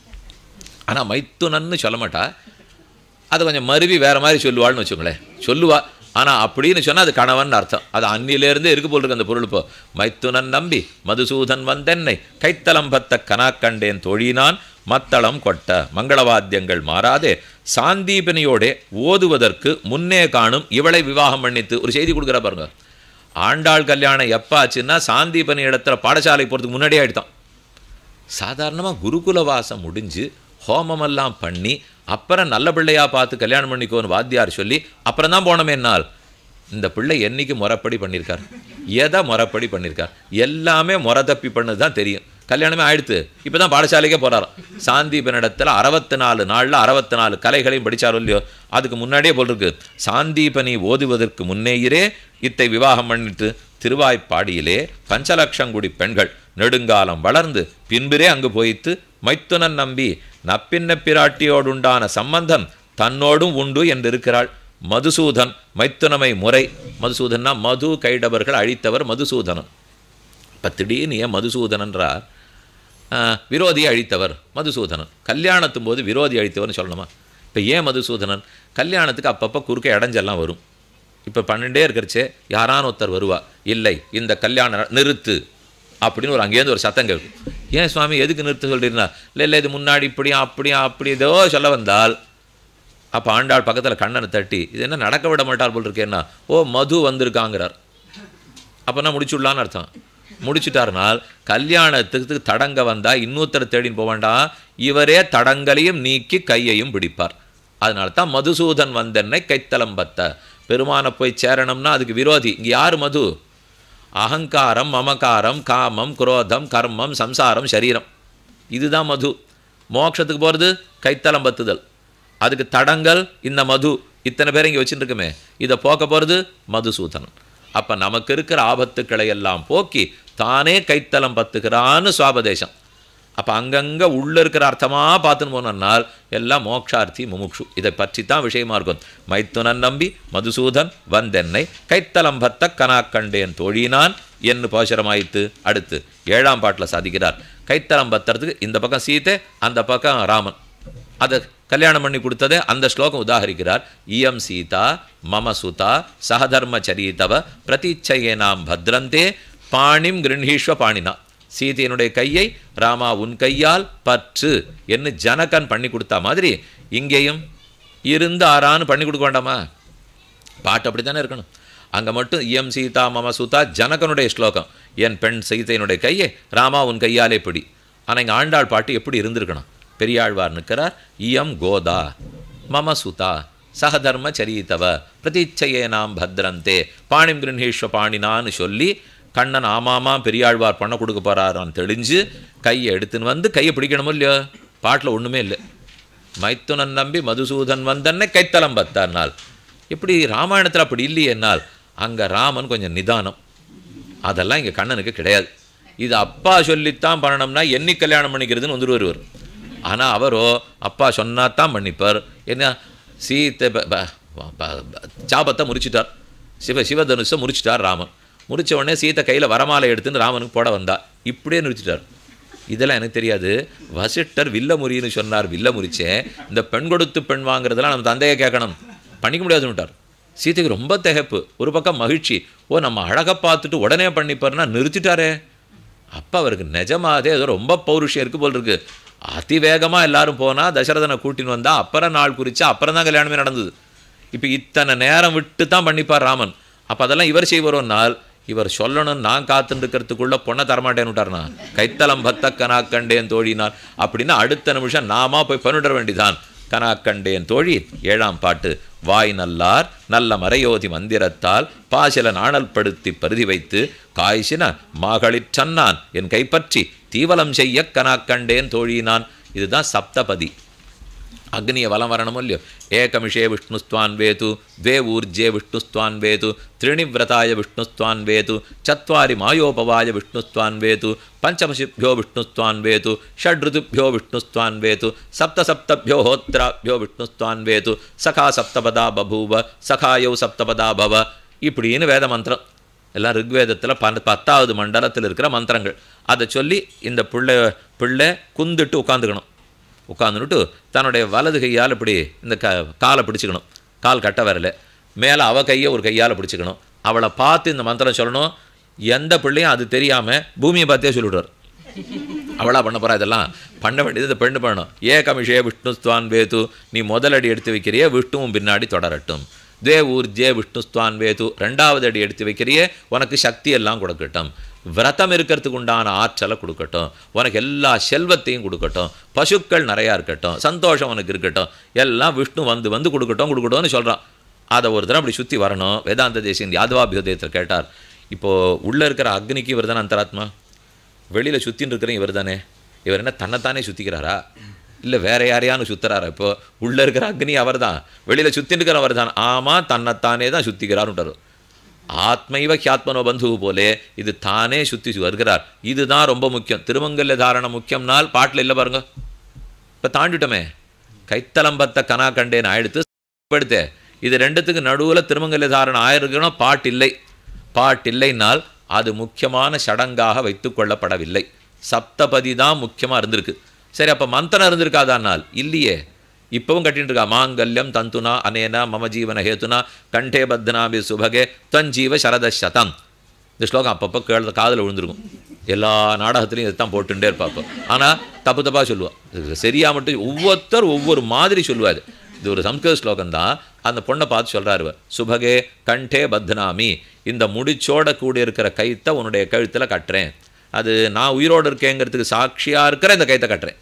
ஆனால் மைத்துனன்னு சொல்ல மாட்டா அதை கொஞ்சம் மருவி வேறு மாதிரி சொல்லுவாள்னு வச்சுக்கோங்களேன் சொல்லுவா ஆனால் அப்படின்னு சொன்னால் அது கணவன் அர்த்தம் அது அன்னிலேருந்தே இருக்கு போல் இருக்கு அந்த பொருள் இப்போ மைத்துனன் நம்பி மதுசூதன் வந்தென்னை கைத்தலம் பத்த கனா கண்டேன் தொழினான் மத்தளம் கொட்ட மங்களவாத்தியங்கள் மாறாதே சாந்தீபனியோடே ஓதுவதற்கு முன்னே காணும் இவளை விவாகம் பண்ணித்து ஒரு செய்தி கொடுக்குற பாருங்க ஆண்டாள் கல்யாணம் எப்போ ஆச்சுன்னா சாந்தீபனி இடத்துல பாடசாலை போகிறதுக்கு முன்னாடியே ஆயிடுதான் சாதாரணமாக குருகுல வாசம் முடிஞ்சு ஹோமமெல்லாம் பண்ணி அப்புறம் நல்ல பிள்ளையா பார்த்து கல்யாணம் பண்ணிக்கோன்னு வாத்தியார் சொல்லி அப்புறம் தான் போனோமே என்னால் இந்த பிள்ளை என்னைக்கு முறைப்படி பண்ணியிருக்கார் எதை முறைப்படி பண்ணியிருக்கார் எல்லாமே முறை தப்பி பண்ணது தான் தெரியும் கல்யாணமே ஆயிடுத்து இப்போ தான் பாடசாலைக்கே போகிறாராம் சாந்தீபனிடத்தில் அறுபத்தி நாலு நாளில் அறுபத்தி நாலு கலைகளையும் படித்தாரோ இல்லையோ அதுக்கு முன்னாடியே போல் இருக்கு சாந்தீபனி ஓதுவதற்கு முன்னேயிரே இத்தை விவாகம் பண்ணிட்டு திருவாய்ப்பாடியிலே பஞ்சலட்சங்குடி பெண்கள் நெடுங்காலம் வளர்ந்து பின்பிரே அங்கு போய்த்து மைத்துனன் நம்பி நப்பின்ன பிராட்டியோடுண்டான சம்பந்தம் தன்னோடும் உண்டு என்றிருக்கிறாள் மதுசூதன் மைத்துனமை முறை மதுசூதன்னா மது கைடவர்கள் அழித்தவர் மதுசூதனன் இப்போ திடீர்னு ஏன் மதுசூதனன்றார் ஆஹ், விரோதியை அழித்தவர் மதுசூதனன் கல்யாணத்தும் போது விரோதி அழித்தவர்னு சொல்லணுமா இப்போ ஏன் மதுசூதனன் கல்யாணத்துக்கு அப்பப்போ குறுக்க இடைஞ்செல்லாம் வரும் இப்போ பன்னெண்டே இருக்கிறச்சே யாரான ஒருத்தர் வருவா இல்லை இந்த கல்யாணம் நிறுத்து அப்படின்னு ஒரு அங்கேருந்து ஒரு சத்தம் கேட்கும் ஏன் சுவாமி எதுக்கு நிறுத்த சொல்றீங்கன்னா இல்லை இல்லை இது முன்னாடி இப்படியா அப்படியா அப்படி ஏதோ சொல்ல வந்தால் அப்போ ஆண்டாள் பக்கத்தில் கண்ணனை தட்டி இது என்ன நடக்க விட மாட்டார் போல் இருக்கேன்னா ஓ மது வந்திருக்காங்கிறார் அப்போனா முடிச்சுடலான்னு அர்த்தம் முடிச்சுட்டாருனால் கல்யாணத்துக்கு தடங்க வந்தா இன்னொருத்தர் தேடின்னு போக வேண்டாம் இவரே தடங்களையும் நீக்கி கையையும் பிடிப்பார் அதனால தான் மதுசூதன் வந்தென்னை கைத்தலம் பத்த பெருமானை போய் சேரணும்னா அதுக்கு விரோதி இங்கே யார் மது அகங்காரம் மமகாரம் காமம் குரோதம் கர்மம் சம்சாரம் சரீரம் இதுதான் மது மோட்சத்துக்கு போகிறது கைத்தலம் பத்துதல் அதுக்கு தடங்கல் இந்த மது இத்தனை பேர் இங்கே வச்சுட்டு இருக்குமே இதை போக்க போகிறது மதுசூதனன் அப்போ நமக்கு இருக்கிற ஆபத்துக்களை எல்லாம் போக்கி தானே கைத்தலம் பத்துக்கிறான்னு சுவாபதேசம் அப்போ அங்கங்கே உள்ளே இருக்கிற அர்த்தமாக பார்த்துன்னு போனோம்னால் எல்லாம் மோக்ஷார்த்தி முமுக்ஷு இதை பற்றி தான் விஷயமா இருக்கும் மைத்துனன் நம்பி மதுசூதன் வந்தென்னை கைத்தலம் பத்த கனா கண்டேன் தோழினான் என்று பாசுரமாயித்து அடுத்து ஏழாம் பாட்டில் சாதிக்கிறார் கைத்தலம் பத்துறதுக்கு இந்த பக்கம் சீதை அந்த பக்கம் ராமன் அதை கல்யாணம் பண்ணி கொடுத்ததே அந்த ஸ்லோகம் உதாகரிக்கிறார் இயம் சீதா மம சுதா சகதர்ம சரிதவ பிரதீச்சையே நாம் பத்ரந்தே பாணிம் கிருணீஸ்வ பாணினா சீதையினுடைய கையை ராமா உன் கையால் பற்று என்று ஜனகன் பண்ணி கொடுத்தா மாதிரி இங்கேயும் இருந்து ஆறான்னு பண்ணி கொடுக்க வேண்டாமா பாட்டு அப்படி தானே இருக்கணும் அங்கே மட்டும் இயம் சீதா மம சுதா ஜனகனுடைய ஸ்லோகம் என் பெண் சீதையினுடைய கையை ராமா உன் கையாலே பிடி ஆனால் இங்கே ஆண்டாள் பாட்டு எப்படி இருந்திருக்கணும் பெரியாழ்வார் நிற்கிறார் இயம் கோதா மம சுதா சகதர்ம சரித்தவ பிரதீச்சையே நாம் பத்ரந்தே பாணிம் கிருணீஸ்வ பாணினான்னு சொல்லி கண்ணன் ஆமாமா பெரியாழ்வார் பண்ண கொடுக்க போறாரான்னு தெளிஞ்சு கையை எடுத்துன்னு வந்து கையை பிடிக்கணுமோ இல்லையோ பாட்டில் ஒன்றுமே இல்லை மைத்துனன் நம்பி மதுசூதன் வந்தன்னை கைத்தலம் பத்தார் நாள் எப்படி ராமாயணத்தில் அப்படி இல்லையேனால் அங்கே ராமன் கொஞ்சம் நிதானம் அதெல்லாம் இங்கே கண்ணனுக்கு கிடையாது இது அப்பா சொல்லித்தான் பண்ணணும்னா எண்ணி கல்யாணம் பண்ணிக்கிறதுன்னு வந்துட்டு வருவார் ஆனால் அவரோ அப்பா சொன்னாதான் பண்ணிப்பார் என்ன சீத்தை ப- ப- ப- ப- சாபத்தை முறிச்சிட்டார் சிவ சிவதனுஷை முறிச்சிட்டார் ராமன் முறிச்ச உடனே சீத்தை கையில் வரமாலை எடுத்துன்னு ராமனுக்கு போட வந்தா இப்படியே நிறுத்திட்டார் இதெல்லாம் எனக்கு தெரியாது வசிட்டர் வில்ல முறின்னு சொன்னார் வில்ல முறிச்சேன் இந்த பெண் கொடுத்து பெண் வாங்குறதெல்லாம் நம்ம தந்தையை கேட்கணும் பண்ணிக்க முடியாதுன்னுட்டார் சீதைக்கு ரொம்ப திகைப்பு ஒரு பக்கம் மகிழ்ச்சி ஓ நம்ம அழகை பார்த்துட்டு உடனே பண்ணிப்பாருன்னா நிறுத்திட்டாரே அப்போ அவருக்கு நிஜமாதே ஏதோ ரொம்ப பௌருஷம் இருக்கு போல் இருக்கு அதிவேகமாக எல்லாரும் போனால் தசரதனை கூட்டின்னு வந்தா அப்புறம் நாள் குறித்து அப்புறம் தான் கல்யாணமே நடந்தது இப்போ இத்தனை நேரம் விட்டு தான் பண்ணிப்பார் ராமன் அப்போ அதெல்லாம் இவர் செய்வரோன்னால் இவர் சொல்லணும் நான் காத்துட்டு இருக்கிறதுக்குள்ள பொண்ணை தரமாட்டேன்னு விட்டார்னா கைத்தலம் பத்த கனாக்கண்டேன் தோழினார் அப்படின்னா அடுத்த நிமிஷம் நாமா போய் பண்ணிட வேண்டிதான் கனாக்கண்டேன் தோழி ஏழாம் பாட்டு வாய் நல்லார் நல்ல மறையோதி மந்திரத்தால் பாசில நாணல்படுத்தி பருதி வைத்து காய்ச்சின மாகளிற் சன்னான் என் கைப்பற்றி தீவலம் செய்ய கனாக்கண்டேன் தோழினான் இதுதான் சப்தபதி அக்னிய வலம் வரணுமோ இல்லையோ ஏகமிஷே விஷ்ணுஸ்துவான் வேது द्वे ऊर्जे विष्णुस्त्वान् वेतु त्रीणिव्रताय विष्णुस्त्वान् वेतु चत्वारि मायोपवाय विष्णुस्त्वान् वेतु पञ्चमशिभ्यो विष्णुस्त्वान् वेतु षड्ऋतुभ्यो विष्णुस्त्वान् वेतु सप्तसप्तभ्यो होत्राभ्यो विष्णुस्त्वान् वेतु सखा सप्तपदा बभूव सखायौ सप्तपदा भव இப்படின்னு வேத மந்திரம் எல்லாம் ரிக்வேதத்தில் பன் பத்தாவது மண்டலத்தில் இருக்கிற மந்திரங்கள் அதை சொல்லி இந்த பிள்ளை பிள்ளை குந்துட்டு உட்காந்துக்கணும் உட்காந்துட்டு தன்னுடைய வலது கையால் இப்படி இந்த க காலை பிடிச்சிக்கணும் கால் கட்ட வரல மேலே அவ கையை ஒரு கையால் பிடிச்சிக்கணும் அவளை பார்த்து இந்த மந்திரம் சொல்லணும் எந்த பிள்ளையும் அது தெரியாமல் பூமியை பார்த்தே சொல்லிவிடுவார் அவளா பண்ண போகிறா இதெல்லாம் பண்ண வேண்டியது இந்த பெண்ணு பண்ணணும் ஏ கமிஷே விஷ்ணுஸ்துவான் வேது நீ முதலடி எடுத்து வைக்கிறியே விஷ்ணுவும் பின்னாடி தொடரட்டும் தே ஊர்ஜே விஷ்ணுஸ்துவான் வேது ரெண்டாவது அடி எடுத்து வைக்கிறியே உனக்கு சக்தி எல்லாம் கொடுக்கட்டும் விரதம் இருக்கிறதுக்கு உண்டான ஆற்றலை கொடுக்கட்டும் உனக்கு எல்லா செல்வத்தையும் கொடுக்கட்டும் பசுக்கள் நிறையா இருக்கட்டும் சந்தோஷம் உனக்கு இருக்கட்டும் எல்லாம் விஷ்ணு வந்து வந்து கொடுக்கட்டும் கொடுக்கட்டும்னு சொல்கிறான் அதை ஒரு தடவை அப்படி சுற்றி வரணும் வேதாந்த தேசியன் யாதவாபியோதயத்தில் கேட்டார் இப்போது உள்ளே இருக்கிற அக்னிக்கு இவர் தானே அந்தராத்மா வெளியில் சுற்றின்னு இருக்கிற இவர் தானே இவர் என்ன தன்னைத்தானே சுற்றிக்கிறாரா இல்லை வேற யாரையானு சுற்றுறாரா இப்போ உள்ளே இருக்கிற அக்னி அவர் தான் வெளியில் சுற்றின்னு இருக்கிற அவர் தான் ஆமாம் தன்னைத்தானே தான் சுற்றிக்கிறாருன்றார் ஆத்மைவ ஹியாத்மனோ பந்து போலே இது தானே சுற்றி வருகிறார் இதுதான் ரொம்ப முக்கியம் திருமங்கல்ய தாரணம் முக்கியம்னால் பாட்டில் இல்லை பாருங்க இப்போ தாண்டிட்டோமே கைத்தலம்பத்த கனா கண்டேன் ஆயிடுத்து எடுத்தே இது ரெண்டுத்துக்கு நடுவில் திருமங்கல்ய தாரணம் ஆயிருக்கணும் பாட்டில்லை பாட்டில்லைனால் அது முக்கியமான சடங்காக வைத்து கொள்ளப்படவில்லை சப்தபதி தான் முக்கியமாக இருந்திருக்கு சரி அப்போ மந்திரம் இருந்திருக்காதானால் இல்லையே இப்பவும் கட்டிட்டு இருக்கா மாங்கல்யம் தந்துனா அனேனா மம ஜீவன ஹேத்துனா கண்டே பத்னாபி சுபகே தஞ்சீவ சரத சதம் இந்த ஸ்லோகம் அப்பப்போ கேள்வி காதில் விழுந்திருக்கும் எல்லா நாடகத்துலையும் இதைத்தான் போட்டுட்டே இருப்பாப்போ ஆனால் தப்பு தப்பாக சொல்லுவா இது சரியா மட்டும் ஒவ்வொருத்தர் ஒவ்வொரு மாதிரி சொல்லுவார் இது ஒரு சம்ஸ்கிருத ஸ்லோகம் தான் அந்த பொண்ணை பார்த்து சொல்கிறாரு சுபகே கண்டே பத்னாமி இந்த முடிச்சோட கூடி இருக்கிற கைத்தை உன்னுடைய கழுத்தில் கட்டுறேன் அது நான் உயிரோடு இருக்கேங்கிறதுக்கு சாட்சியாக இருக்கிற இந்த கைத்தை கட்டுறேன்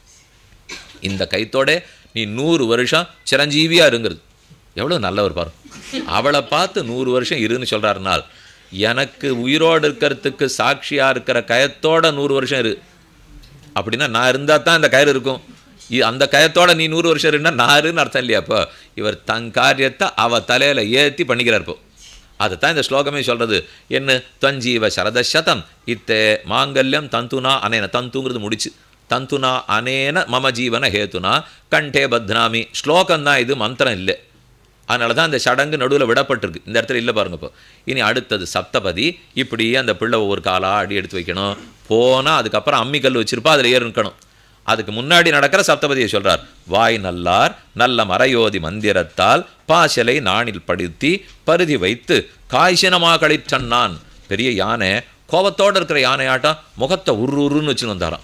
இந்த கைத்தோட நீ நூறு வருஷம் சிரஞ்சீவியாக இருங்கிறது எவ்வளோ நல்லவர் பாரு அவளை பார்த்து நூறு வருஷம் இருன்னு சொல்கிறாருனால் எனக்கு உயிரோடு இருக்கிறதுக்கு சாட்சியாக இருக்கிற கயத்தோட நூறு வருஷம் இரு அப்படின்னா நான் இருந்தால் தான் இந்த கயிறு இருக்கும் இ- அந்த கயத்தோட நீ நூறு வருஷம் இருந்தா நாருன்னு அர்த்தம் இல்லையா இப்போ இவர் தன் காரியத்தை அவ தலையில் ஏற்றி பண்ணிக்கிறார் இப்போ அதுதான் இந்த ஸ்லோகமே சொல்கிறது என்ன தஞ்சீவ சரதசதம் இத்தே மாங்கல்யம் தந்துனா அனேன தந்துங்கிறது முடிச்சு தந்துனா அனேன மம ஜீவன ஹேத்துனா கண்டே பத்னாமி ஸ்லோகம் தான் இது மந்திரம் இல்லை அதனால தான் அந்த சடங்கு நடுவில் விடப்பட்டிருக்கு இந்த இடத்துல இல்லை பாருங்க இப்போ இனி அடுத்தது சப்தபதி இப்படி அந்த பிள்ளை ஒவ்வொரு காலா அடி எடுத்து வைக்கணும் போனால் அதுக்கப்புறம் அம்மி கல் வச்சிருப்பா அதில் ஏறி நிற்கணும் அதுக்கு முன்னாடி நடக்கிற சப்தபதியை சொல்றார் வாய் நல்லார் நல்ல மறையோதி மந்திரத்தால் பாசலை நாணில் படுத்தி பருதி வைத்து காய்ச்சினமாகளிற்றன்னான் பெரிய யானை கோபத்தோடு இருக்கிற யானையாட்டம் முகத்தை உரு உருன்னு வச்சுன்னு வந்தாராம்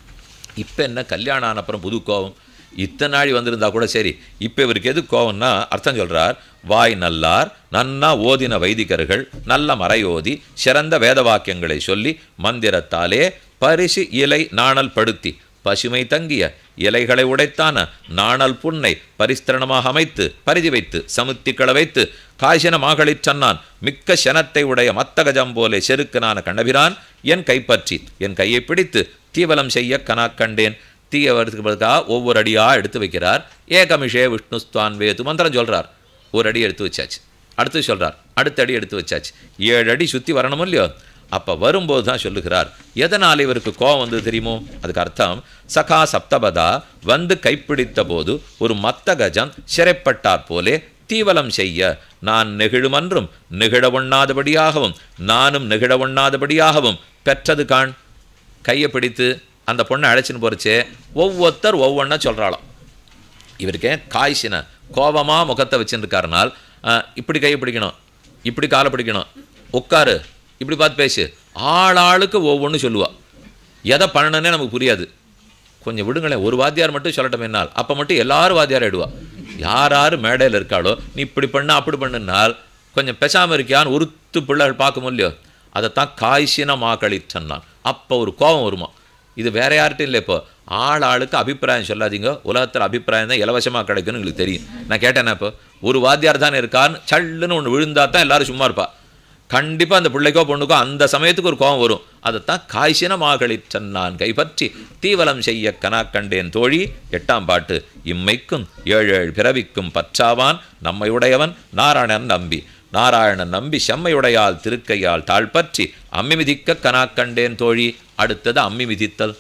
இப்போ என்ன கல்யாணம் ஆன அப்புறம் புது கோபம் இத்தனை நாள் வந்திருந்தா கூட சரி இப்போ இவருக்கு எது கோவம்னா அர்த்தம் சொல்றார் வாய் நல்லார் நன்னா ஓதின வைதிகர்கள் நல்ல மறையோதி சிறந்த வேத வாக்கியங்களை சொல்லி மந்திரத்தாலே பரிசு இலை நாணல் படுத்தி பசுமை தங்கிய இலைகளை உடைத்தான நாணல் புன்னை பரிஸ்திரணமாக அமைத்து பரிதி வைத்து சமுத்திக்கள வைத்து காய்ச்சன மாகளிற் சொன்னான் மிக்க சனத்தை உடைய மத்தகஜம் போலே செருக்கனான கண்ணபிரான் என் கைப்பற்றி என் கையை பிடித்து தீவலம் செய்ய கனா கண்டேன் தீய வருதுக்காக ஒவ்வொரு அடியாக எடுத்து வைக்கிறார் ஏகமிஷே விஷ்ணுஸ்துவான் வேது மந்திரம் சொல்றார் ஒரு அடி எடுத்து வச்சாச்சு அடுத்து சொல்றார் அடுத்த அடி எடுத்து வச்சாச்சு ஏழு அடி சுற்றி வரணும் இல்லையோ அப்போ வரும்போது தான் சொல்லுகிறார் எதனால் இவருக்கு கோபம் வந்தது தெரியுமோ அதுக்கு அர்த்தம் சகா சப்தபதா வந்து கைப்பிடித்த போது ஒரு மத்த கஜம் சிறைப்பட்டார் போலே தீவலம் செய்ய நான் நெகிழுமன்றும் நெகிழ ஒண்ணாதபடியாகவும் நானும் நெகிழ ஒண்ணாதபடியாகவும் பெற்றது காண் கையை பிடித்து அந்த பொண்ணை அழைச்சின்னு போறச்சே ஒவ்வொருத்தர் ஒவ்வொன்றா சொல்கிறாளாம் இவருக்கு காய்ச்சின கோபமாக முகத்தை வச்சுருக்காருனால் இப்படி கையை பிடிக்கணும் இப்படி காலை பிடிக்கணும் உட்காரு இப்படி பார்த்து பேசு ஆளாளுக்கு ஒவ்வொன்று சொல்லுவா எதை பண்ணணுன்னே நமக்கு புரியாது கொஞ்சம் விடுங்களேன் ஒரு வாத்தியார் மட்டும் சொல்லட்டும் என்னால் அப்போ மட்டும் எல்லாரும் வாத்தியார் ஆயிடுவா யார் யார் மேடையில் இருக்காளோ நீ இப்படி பண்ண அப்படி பண்ணுனால் கொஞ்சம் பெசாமல் இருக்கியான்னு உருத்து பிள்ளைகள் பார்க்கும் இல்லையோ அதைத்தான் காய்ச்சினமா கழிச்சன்னான் அப்போ ஒரு கோபம் வருமா இது வேற யார்கிட்டும் இல்லை இப்போ ஆள் ஆளுக்கு அபிப்பிராயம் சொல்லாதீங்க உலகத்தில் அபிப்பிராயம் தான் இலவசமாக கிடைக்குன்னு உங்களுக்கு தெரியும் நான் கேட்டேன்னா இப்போ ஒரு வாத்தியார் தானே இருக்கான்னு சல்லுன்னு ஒன்று விழுந்தா தான் எல்லாரும் சும்மா இருப்பா கண்டிப்பாக அந்த பிள்ளைக்கோ பொண்ணுக்கோ அந்த சமயத்துக்கு ஒரு கோபம் வரும் அதைத்தான் காய்ச்சினமாகளிற்றன் நான் கைப்பற்றி தீவலம் செய்ய கனா கண்டேன் தோழி எட்டாம் பாட்டு இம்மைக்கும் ஏழு ஏழு பிறவிக்கும் பற்றாவான் நம்மை உடையவன் நாராயணன் நம்பி நாராயணன் நம்பி செம்மையுடையால் திருக்கையால் தாழ்பற்றி அம்மி மிதிக்க கனா கண்டேன் தோழி அடுத்தது அம்மி மிதித்தல்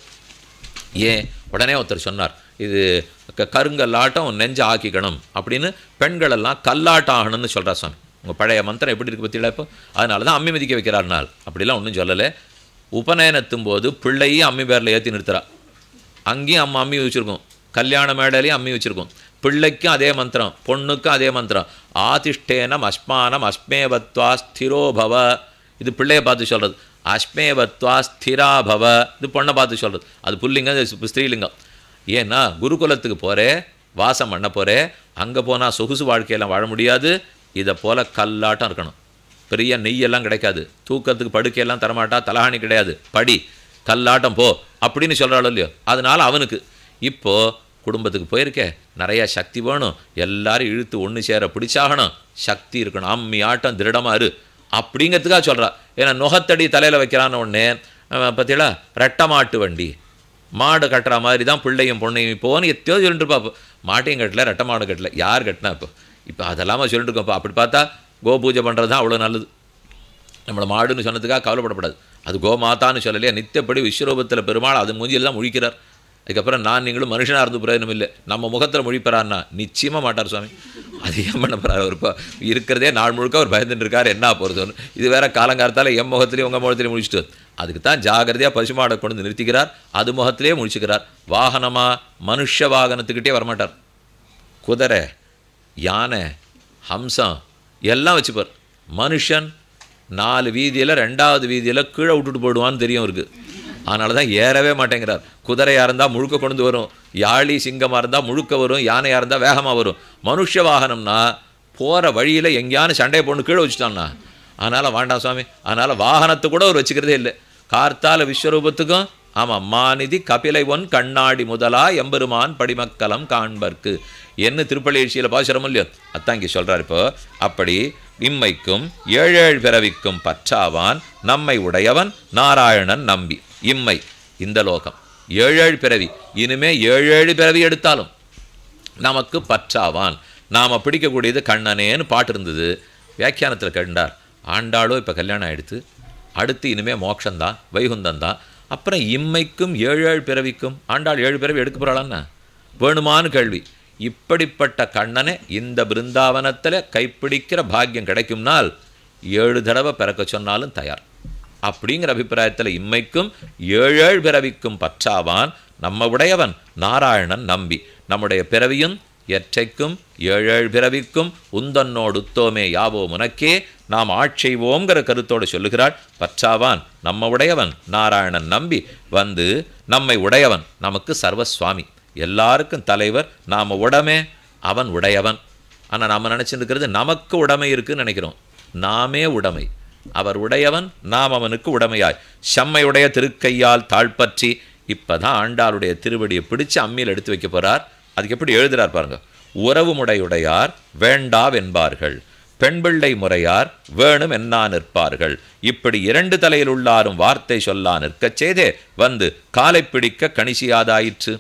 ஏன் உடனே ஒருத்தர் சொன்னார் இது க- கருங்கல்லாட்டம் நெஞ்ச ஆக்கிக்கணும் அப்படின்னு பெண்கள் எல்லாம் கல்லாட்டம் ஆகணும்னு சொல்றா சுவாமி உங்கள் பழைய மந்திரம் எப்படி இருக்கு பற்றியில இப்போ அதனால தான் அம்மி மிதிக்க வைக்கிறார் நாள் அப்படிலாம் ஒன்றும் சொல்லலை உபநயனத்தும் போது பிள்ளையும் அம்மி பேரில் ஏற்றி நிறுத்துறா அங்கேயும் அம்மா அம்மி வச்சுருக்கோம் கல்யாண மேடையிலையும் அம்மி வச்சுருக்கோம் பிள்ளைக்கும் அதே மந்திரம் பொண்ணுக்கும் அதே மந்திரம் ஆதிஷ்டேனம் அஸ்மானம் அஸ்மேவத்வா ஸ்திரோபவ இது பிள்ளையை பார்த்து சொல்கிறது அஸ்மேவத்வா ஸ்திராபவ இது பொண்ணை பார்த்து சொல்கிறது அது புல்லிங்கம் இது ஸ்திரீலிங்கம் ஏன்னா குருகுலத்துக்கு போகிறே வாசம் பண்ண போகிறே அங்கே போனால் சொகுசு வாழ்க்கையெல்லாம் வாழ முடியாது இதை போல் கல்லாட்டம் இருக்கணும் பெரிய நெய்யெல்லாம் கிடைக்காது தூக்கத்துக்கு படுக்கையெல்லாம் தரமாட்டா தலகாணி கிடையாது படி கல்லாட்டம் போ அப்படின்னு சொல்கிறாளோ இல்லையோ அதனால அவனுக்கு இப்போ குடும்பத்துக்கு போயிருக்கே நிறையா சக்தி வேணும் எல்லாரும் இழுத்து ஒன்று சேர பிடிச்சாகணும் சக்தி இருக்கணும் அம்மி ஆட்டம் திருடமா இரு அப்படிங்கிறதுக்காக சொல்றா ஏன்னா நுகத்தடி தலையில் வைக்கிறான்னு உடனே பார்த்தீங்களா ரெட்டை மாட்டு வண்டி மாடு கட்டுற மாதிரி தான் பிள்ளையும் பொண்ணையும் இப்போன்னு எத்தையோ சொல்லிட்டு இருப்பா இப்போ மாட்டையும் கட்டல ரெட்டை மாடு கட்டல யார் கட்டினா இப்போ இப்போ அதெல்லாம சொல்லிட்டு இருக்கோம் இப்போ அப்படி பார்த்தா கோ பூஜை பண்ணுறது தான் அவ்வளோ நல்லது நம்மளை மாடுன்னு சொன்னதுக்காக கவலைப்படப்படாது அது கோமாதான்னு சொல்லலையா நித்தியப்படி விஸ்வரூபத்தில் பெருமாள் அது மூஞ்சியெல்லாம் முழிக்கிறார் அதுக்கப்புறம் நான் நீங்களும் மனுஷனாக இருந்து பிரயோஜனம் இல்லை நம்ம முகத்தில் முழிப்பறான்னா நிச்சயமாக மாட்டார் சுவாமி அது ஏன் பண்ண போகிறார் அவர் இப்போ இருக்கிறதே நாள் முழுக்க அவர் பயந்துட்டு இருக்கார் என்ன போகிறதுன்னு இது வேற காலங்காலத்தால் என் முகத்திலையும் உங்கள் முகத்திலையும் முடிச்சுட்டு அதுக்கு தான் ஜாகிரதையாக பசுமாடை கொண்டு வந்து நிறுத்திக்கிறார் அது முகத்திலே முடிச்சுக்கிறார் வாகனமாக மனுஷ வாகனத்துக்கிட்டே வரமாட்டார் குதிரை யானை ஹம்சம் எல்லாம் வச்சுப்பார் மனுஷன் நாலு வீதியில் ரெண்டாவது வீதியில் கீழே விட்டுட்டு போடுவான்னு தெரியும் இருக்கு அதனால தான் ஏறவே மாட்டேங்கிறார் குதிரையாக இருந்தால் முழுக்க கொண்டு வரும் யாழி சிங்கமாக இருந்தால் முழுக்க வரும் யானையாக இருந்தால் வேகமாக வரும் மனுஷ வாகனம்னா போகிற வழியில் எங்கேயான சண்டையை போட்டு கீழே வச்சுட்டான்னா அதனால் வேண்டாம் சுவாமி அதனால் வாகனத்தை கூட அவர் வச்சுக்கிறதே இல்லை கார்த்தால விஸ்வரூபத்துக்கும் ஆமாம் மாநிதி கபிலை ஒன் கண்ணாடி முதலா எம்பெருமான் படிமக்கலம் காண்பர்க்கு என்ன திருப்பள்ளி எழுச்சியில் பாசுரம் இல்லையோ அதான் இங்கே சொல்கிறார் இப்போ அப்படி இம்மைக்கும் ஏழேழ் பிறவிக்கும் பற்றாவான் நம்மை உடையவன் நாராயணன் நம்பி இம்மை இந்த லோகம் ஏழேழு பிறவி இனிமே ஏழேழு பிறவி எடுத்தாலும் நமக்கு பற்றாவான் நாம் பிடிக்கக்கூடியது கண்ணனேன்னு பாட்டு இருந்தது வியாக்கியானத்தில் கண்டார் ஆண்டாளோ இப்போ கல்யாணம் ஆயிடுத்து அடுத்து இனிமே மோட்சந்தான் வைகுந்தந்தான் அப்புறம் இம்மைக்கும் ஏழு ஏழு பிறவிக்கும் ஆண்டாள் ஏழு பிறவி எடுக்க போகிறாளான்னா வேணுமான்னு கேள்வி இப்படிப்பட்ட கண்ணனை இந்த பிருந்தாவனத்தில் கைப்பிடிக்கிற பாக்கியம் கிடைக்கும்னால் ஏழு தடவை பிறக்க சொன்னாலும் தயார் அப்படிங்கிற அபிப்பிராயத்தில் இம்மைக்கும் ஏழேழ் பிறவிக்கும் பற்றாவான் நம்ம உடையவன் நாராயணன் நம்பி நம்முடைய பிறவியும் எற்றைக்கும் ஏழேழ் பிறவிக்கும் உந்தன்னோடு உத்தோமே யாவோ முனக்கே நாம் ஆட்செய்வோங்கிற கருத்தோடு சொல்லுகிறாள் பற்றாவான் நம்ம உடையவன் நாராயணன் நம்பி வந்து நம்மை உடையவன் நமக்கு சர்வசுவாமி எல்லாருக்கும் தலைவர் நாம் உடமே அவன் உடையவன் ஆனால் நாம் நினச்சிட்டு இருக்கிறது நமக்கு உடைமை இருக்குன்னு நினைக்கிறோம் நாமே உடைமை அவர் உடையவன் நாம் அவனுக்கு உடைமையாய் செம்மையுடைய திருக்கையால் தாழ்பற்றி இப்பதான் ஆண்டாளுடைய திருவடியை பிடிச்சு அம்மியில் எடுத்து வைக்க போறார் அதுக்கு எப்படி எழுதுறார் பாருங்க உறவு முடையுடையார் வேண்டாவென்பார்கள் பெண் பிள்ளை முறையார் வேணும் என்னா நிற்பார்கள் இப்படி இரண்டு தலையில் உள்ளாரும் வார்த்தை சொல்லா நிற்கச் செய்தே வந்து காலை பிடிக்க கணிசியாதாயிற்று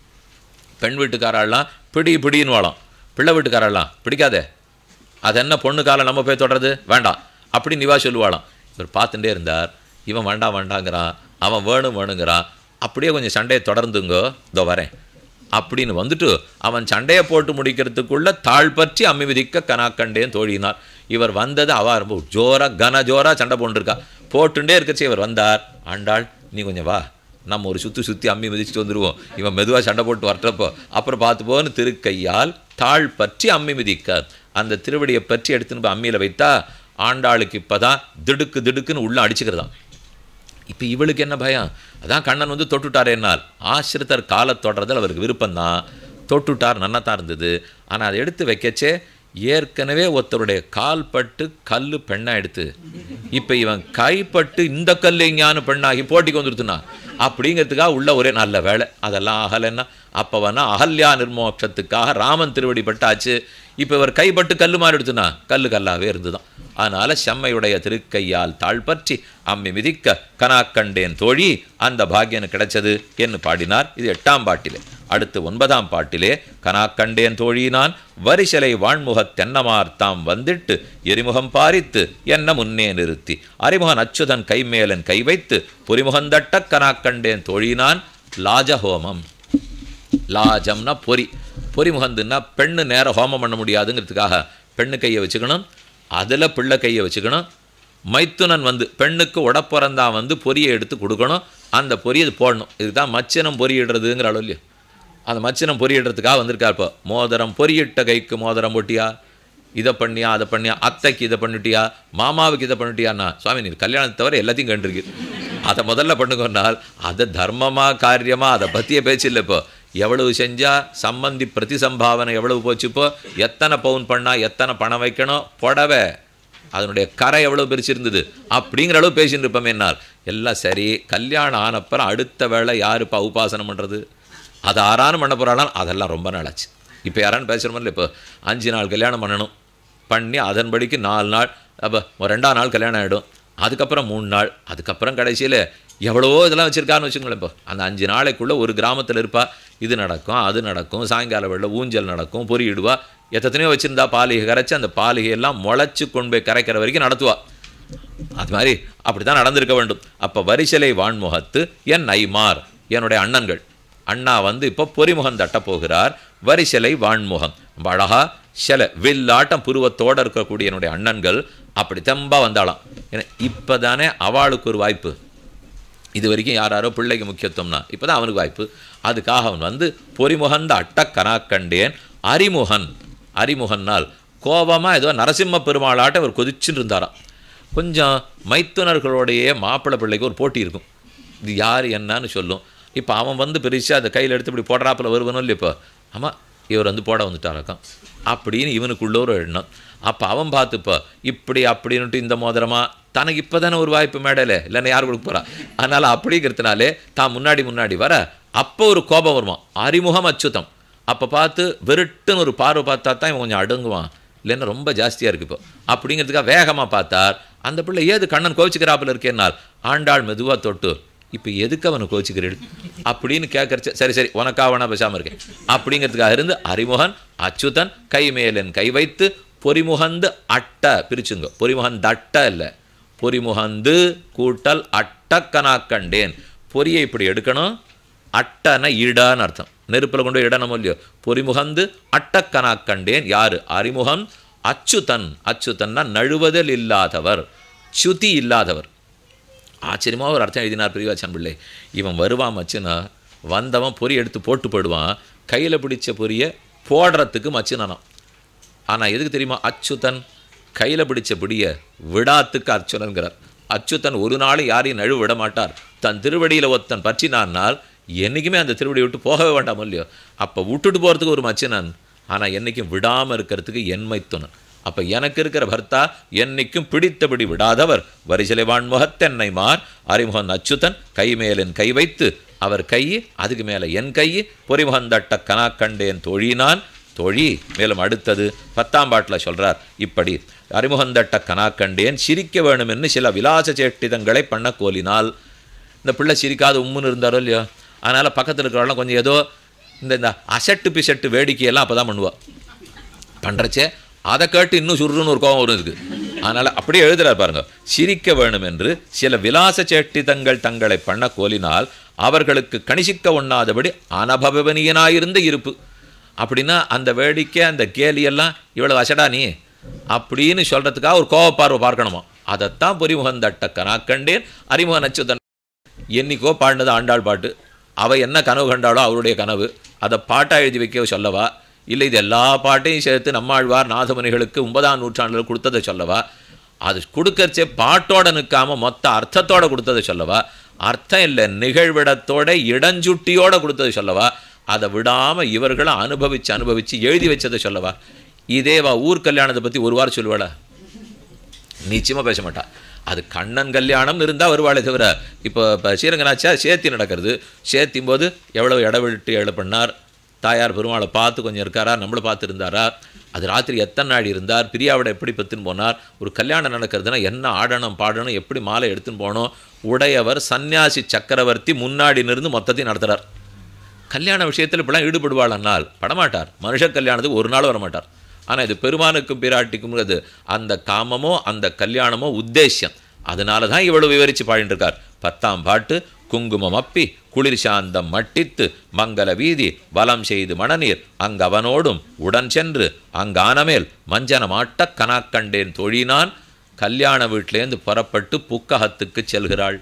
பெண் வீட்டுக்காரெல்லாம் பிடி பிடின்னு வாழம் பிள்ளை வீட்டுக்காரெல்லாம் பிடிக்காதே அது என்ன பொண்ணு காலம் நம்ம போய் தொடறது வேண்டாம் அப்படி நிவா சொல்லுவாளாம் இவர் பார்த்துட்டே இருந்தார் இவன் வேண்டாம் வேண்டாங்கிறான் அவன் வேணும் வேணுங்கிறான் அப்படியே கொஞ்சம் சண்டையை தொடர்ந்துங்கோ இதோ வரேன் அப்படின்னு வந்துட்டு அவன் சண்டையை போட்டு முடிக்கிறதுக்குள்ள தாழ் பற்றி அம்மி மிதிக்க கனாக்கண்டேன் தோழினார் இவர் வந்தது அவ ரொம்ப ஜோரா கன ஜோரா சண்டை போட்டுருக்கா போட்டுண்டே இருக்கச்சு இவர் வந்தார் ஆண்டாள் நீ கொஞ்சம் வா நம்ம ஒரு சுற்றி சுற்றி அம்மி மிதிச்சுட்டு வந்துடுவோம் இவன் மெதுவாக சண்டை போட்டு வரட்டப்போ அப்புறம் பார்த்து போன்னு திருக்கையால் தாழ் பற்றி அம்மி மிதிக்க அந்த திருவடியை பற்றி எடுத்துன்னு போய் அம்மியில் வைத்தா ஆண்டாளுக்கு இப்போ தான் திடுக்கு திடுக்குன்னு உள்ள அடிச்சுக்கிறதாம் இப்போ இவளுக்கு என்ன பயம் அதான் கண்ணன் வந்து தொட்டுட்டார் என்னால் ஆசிரித்தர் காலை தொடுறதில் அவருக்கு விருப்பம்தான் தொட்டுட்டார் நன்னத்தான் இருந்தது ஆனால் அதை எடுத்து வைக்கச்சே ஏற்கனவே ஒருத்தருடைய கால் பட்டு கல் பெண்ணா எடுத்து இப்போ இவன் கைப்பட்டு இந்த கல் எங்கேயானு பெண்ணாகி போட்டிக்கு வந்துருத்துனா அப்படிங்கிறதுக்காக உள்ள ஒரே நல்ல வேலை அதெல்லாம் அகலைன்னா அப்போ வேணா அகல்யா நிர்மோட்சத்துக்காக ராமன் திருவடி பட்டாச்சு இப்போ இவர் கைப்பட்டு கல் மாறி எடுத்துனா கல்லு கல்லாவே இருந்துதான் அதனால செம்மையுடைய திருக்கையால் தாழ்பற்றி அம்மி மிதிக்க கனாக்கண்டேன் தோழி அந்த பாக்கியனு கிடைச்சது என்று பாடினார் இது எட்டாம் பாட்டிலே அடுத்து ஒன்பதாம் பாட்டிலே கனாக்கண்டேன் தோழினான் வரிசலை வான்முகத் தென்னமார் தாம் வந்திட்டு எரிமுகம் பாரித்து என்ன முன்னே நிறுத்தி அறிமுகன் அச்சுதன் கைமேலன் கை வைத்து பொறிமுகந்தட்ட கனாக்கண்டேன் தோழினான் லாஜஹோமம் லாஜம்னா பொறி பொறி முகந்துன்னா பெண்ணு நேரம் ஹோமம் பண்ண முடியாதுங்கிறதுக்காக பெண்ணு கையை வச்சுக்கணும் அதில் பிள்ளை கையை வச்சுக்கணும் மைத்துனன் வந்து பெண்ணுக்கு உடப்பிறந்தான் வந்து பொரியை எடுத்து கொடுக்கணும் அந்த பொரியை இது போடணும் இதுதான் மச்சினம் பொரியிடுறதுங்கிற அளவு இல்லையா அந்த மச்சினம் பொரியிடுறதுக்காக வந்திருக்கார் இப்போ மோதிரம் பொரியிட்ட கைக்கு மோதிரம் போட்டியா இதை பண்ணியா அதை பண்ணியா அத்தைக்கு இதை பண்ணிட்டியா மாமாவுக்கு இதை பண்ணிட்டியான்னா சுவாமி நீர் கல்யாணத்தை தவிர எல்லாத்தையும் கண்டிருக்கு அதை முதல்ல பண்ணுங்கன்னால் அது தர்மமா காரியமா அதை பற்றிய பேச்சு இல்லை இப்போ எவ்வளவு செஞ்சா சம்பந்தி பிரதிசம்பாவனை எவ்வளவு போச்சு இப்போ எத்தனை பவுன் பண்ணா எத்தனை பணம் வைக்கணும் புடவை அதனுடைய கரை எவ்வளவு பிரிச்சிருந்தது அப்படிங்கிற அளவு பேசிட்டு இருப்போமே என்னால் எல்லாம் சரி கல்யாணம் ஆனப்புறம் அடுத்த வேளை யாருப்பா உபாசனம் பண்ணுறது அது ஆறானும் பண்ண போகிறாலும் அதெல்லாம் ரொம்ப நாளாச்சு இப்போ யாரான்னு பேசுகிறோமில்ல இப்போ அஞ்சு நாள் கல்யாணம் பண்ணணும் பண்ணி அதன்படிக்கு நாலு நாள் அப்போ ஒரு ரெண்டாம் நாள் கல்யாணம் ஆகிடும் அதுக்கப்புறம் மூணு நாள் அதுக்கப்புறம் கடைசியில் எவ்வளவோ இதெல்லாம் வச்சுருக்கான்னு வச்சுங்களேன் இப்போ அந்த அஞ்சு நாளைக்குள்ளே ஒரு கிராமத்தில் இருப்பா இது நடக்கும் அது நடக்கும் சாயங்கால வேளை ஊஞ்சல் நடக்கும் பொறியிடுவா எத்தனையோ வச்சுருந்தா பாலிகை கரைச்சி அந்த பாலிகையெல்லாம் முளைச்சி கொண்டு போய் கரைக்கிற வரைக்கும் நடத்துவா அது மாதிரி அப்படி தான் நடந்திருக்க வேண்டும் அப்போ வரிசலை வான்முகத்து என் ஐமார் என்னுடைய அண்ணன்கள் அண்ணா வந்து இப்போ பொறிமுகம் தட்ட போகிறார் வரிசலை வான்முகம் ரொம்ப அழகா சில வில்லாட்டம் புருவத்தோடு இருக்கக்கூடிய என்னுடைய அண்ணன்கள் அப்படி தெம்பா வந்தாளாம் ஏன்னா இப்போ தானே அவளுக்கு ஒரு வாய்ப்பு இது வரைக்கும் யார் யாரோ பிள்ளைக்கு முக்கியத்துவம்னா இப்போ தான் அவனுக்கு வாய்ப்பு அதுக்காக அவன் வந்து பொறிமுகந்த அட்ட கனாக்கண்டேன் அரிமுகன் அரிமுகன்னால் கோபமாக ஏதோ நரசிம்ம பெருமாளாட்ட அவர் கொதிச்சுட்டு இருந்தாராம் கொஞ்சம் மைத்துனர்களுடைய மாப்பிள்ளை பிள்ளைக்கு ஒரு போட்டி இருக்கும் இது யார் என்னன்னு சொல்லும் இப்போ அவன் வந்து பெருசாக அதை கையில் எடுத்து இப்படி போடுறாப்புல வருவனும் இல்லை இப்போ ஆமாம் இவர் வந்து போட வந்துட்டாராக்கம் அப்படின்னு இவனுக்குள்ள ஒரு எண்ணம் அப்போ அவன் பார்த்துப்போ இப்படி அப்படின்னுட்டு இந்த மோதிரமா தனக்கு இப்போ தானே ஒரு வாய்ப்பு மேடையில் இல்லைன்னா யார் கொடுக்க போகிறா அதனால் அப்படிங்கிறதுனாலே தான் முன்னாடி முன்னாடி வர அப்போ ஒரு கோபம் வருவான் அறிமுகம் அச்சுத்தம் அப்போ பார்த்து வெறுட்டுன்னு ஒரு பார்வை பார்த்தா தான் இவன் கொஞ்சம் அடுங்குவான் இல்லைன்னா ரொம்ப ஜாஸ்தியாக இருக்கு இப்போ அப்படிங்கிறதுக்காக வேகமாக பார்த்தார் அந்த பிள்ளை ஏது கண்ணன் கோவிச்சுக்கிறாப்புல இருக்கேன்னால் ஆண்டாள் மெதுவாக தொட்டு இப்போ எதுக்கு அவனை கோச்சிக்கிறீடு அப்படின்னு கேட்கறச்ச சரி சரி உனக்காக வேணா பேசாமல் இருக்கேன் அப்படிங்கிறதுக்காக இருந்து அறிமுகன் அச்சுதன் கை மேலன் கை வைத்து பொறிமுகந்து அட்ட பிரிச்சுங்க பொறிமுகந்த அட்ட இல்லை பொறிமுகந்து கூட்டல் அட்டக்கனாக்கண்டேன் பொரியை இப்படி எடுக்கணும் அட்டன இடான்னு அர்த்தம் நெருப்பில் கொண்டு போய் இடணும் இல்லையோ பொறிமுகந்து அட்டக்கனாக்கண்டேன் யாரு அறிமுகம் அச்சுதன் அச்சுதன்னா நழுவதல் இல்லாதவர் சுதி இல்லாதவர் ஆச்சரியமாக ஒரு அர்த்தம் எழுதினார் பிரிவாச்சன் பிள்ளை இவன் வருவான் மச்சுனா வந்தவன் பொறி எடுத்து போட்டு போடுவான் கையில் பிடிச்ச பொரியை போடுறதுக்கு மச்சுனானாம் ஆனால் எதுக்கு தெரியுமா அச்சுதன் கையில் பிடிச்ச பிடிய விடாத்துக்கு அர்ச்சுனன்கிறார் அச்சுதன் ஒரு நாளும் யாரையும் நழுவ விட மாட்டார் தன் திருவடியில் ஒருத்தன் பற்றினானால் என்றைக்குமே அந்த திருவடியை விட்டு போகவே வேண்டாம் இல்லையோ அப்போ விட்டுட்டு போகிறதுக்கு ஒரு மச்சினன் ஆனால் என்றைக்கும் விடாமல் இருக்கிறதுக்கு என்மைத்துணன் அப்போ எனக்கு இருக்கிற பர்த்தா என்னைக்கும் பிடித்தபடி விடாதவர் வரிசலை வான்முகத்தென்னை மார் அறிமுகன் அச்சுதன் கை மேலின் கை வைத்து அவர் கை அதுக்கு மேலே என் கை பொறிமுகந்தட்ட கனாக்கண்டேன் தொழினான் தொழி மேலும் அடுத்தது பத்தாம் பாட்டில் சொல்றார் இப்படி அறிமுகந்தட்ட கனாக்கண்டேன் சிரிக்க வேணுமென்னு சில விலாச சேட்டிதங்களை பண்ண கோலினால் இந்த பிள்ளை சிரிக்காத உம்முன்னு இருந்தாரோ இல்லையோ அதனால் பக்கத்தில் இருக்கிறவங்களாம் கொஞ்சம் ஏதோ இந்த இந்த அசட்டு பிசட்டு வேடிக்கையெல்லாம் அப்போ தான் பண்ணுவா பண்ணுறச்சே அதை கேட்டு இன்னும் சுருன்னு ஒரு கோபம் வரும் இதுக்கு அதனால அப்படியே எழுதுறார் பாருங்க சிரிக்க வேணும் என்று சில விலாச சேட்டிதங்கள் தங்களை பண்ண கோலினால் அவர்களுக்கு கணிசிக்க ஒண்ணாதபடி அனபவனியனாயிருந்த இருப்பு அப்படின்னா அந்த வேடிக்கை அந்த கேலியெல்லாம் இவ்வளவு அசடா நீ அப்படின்னு சொல்றதுக்காக ஒரு கோவப்பார்வை பார்க்கணுமா அதைத்தான் பொறிமுகந்தட்ட கனாக்கண்டேன் அறிமுக நச்சுதன் என்னைக்கோ பாடினது ஆண்டாள் பாட்டு அவ என்ன கனவு கண்டாளோ அவருடைய கனவு அதை பாட்டா எழுதி வைக்க சொல்லவா இல்லை இது எல்லா பாட்டையும் சேர்த்து நம்மாழ்வார் நாதமுனிகளுக்கு ஒன்பதாம் நூற்றாண்டில் கொடுத்ததை சொல்லவா அது கொடுக்கறச்சே பாட்டோட நிற்காம மொத்த அர்த்தத்தோட கொடுத்ததை சொல்லவா அர்த்தம் இல்லை நிகழ்விடத்தோட இடஞ்சுட்டியோட கொடுத்ததை சொல்லவா அதை விடாம இவர்களும் அனுபவிச்சு அனுபவிச்சு எழுதி வச்சதை சொல்லவா இதேவா ஊர் கல்யாணத்தை பத்தி ஒரு வாரம் சொல்லுவாளா நிச்சயமா பேச மாட்டா அது கண்ணன் கல்யாணம் இருந்தால் வருவாளே தவிர இப்போ இப்போ ஸ்ரீரங்கநாச்சியா சேத்தி நடக்கிறது சேத்தியும் போது எவ்வளோ இடவிட்டு எழ பண்ணார் தாயார் பெருமாளை பார்த்து கொஞ்சம் இருக்காரா நம்மளை பார்த்து இருந்தாரா அது ராத்திரி எத்தனை நாள் இருந்தார் பிரியாவிட எப்படி பெத்துன்னு போனார் ஒரு கல்யாணம் நடக்கிறதுனா என்ன ஆடணும் பாடணும் எப்படி மாலை எடுத்துன்னு போகணும் உடையவர் சந்நியாசி சக்கரவர்த்தி முன்னாடி நின்று மொத்தத்தையும் நடத்துகிறார் கல்யாண விஷயத்தில் இப்படிலாம் ஈடுபடுவாளன்னால் படமாட்டார் மனுஷ கல்யாணத்துக்கு ஒரு நாள் வரமாட்டார் ஆனால் இது பெருமானுக்கும் பிராட்டிக்கும் அது அந்த காமமோ அந்த கல்யாணமோ உத்தேசியம் அதனால தான் இவ்வளவு விவரித்து பாடிட்டு இருக்கார் பத்தாம் பாட்டு குங்குமம் அப்பி குளிர் சாந்தம் மட்டித்து மங்கள வீதி வலம் செய்து மணநீர் அங்கவனோடும் உடன் சென்று அங்கானமேல் மஞ்சனமாட்ட கனாக்கண்டேன் தொழினான் கல்யாண வீட்டிலேருந்து புறப்பட்டு புக்ககத்துக்கு செல்கிறாள்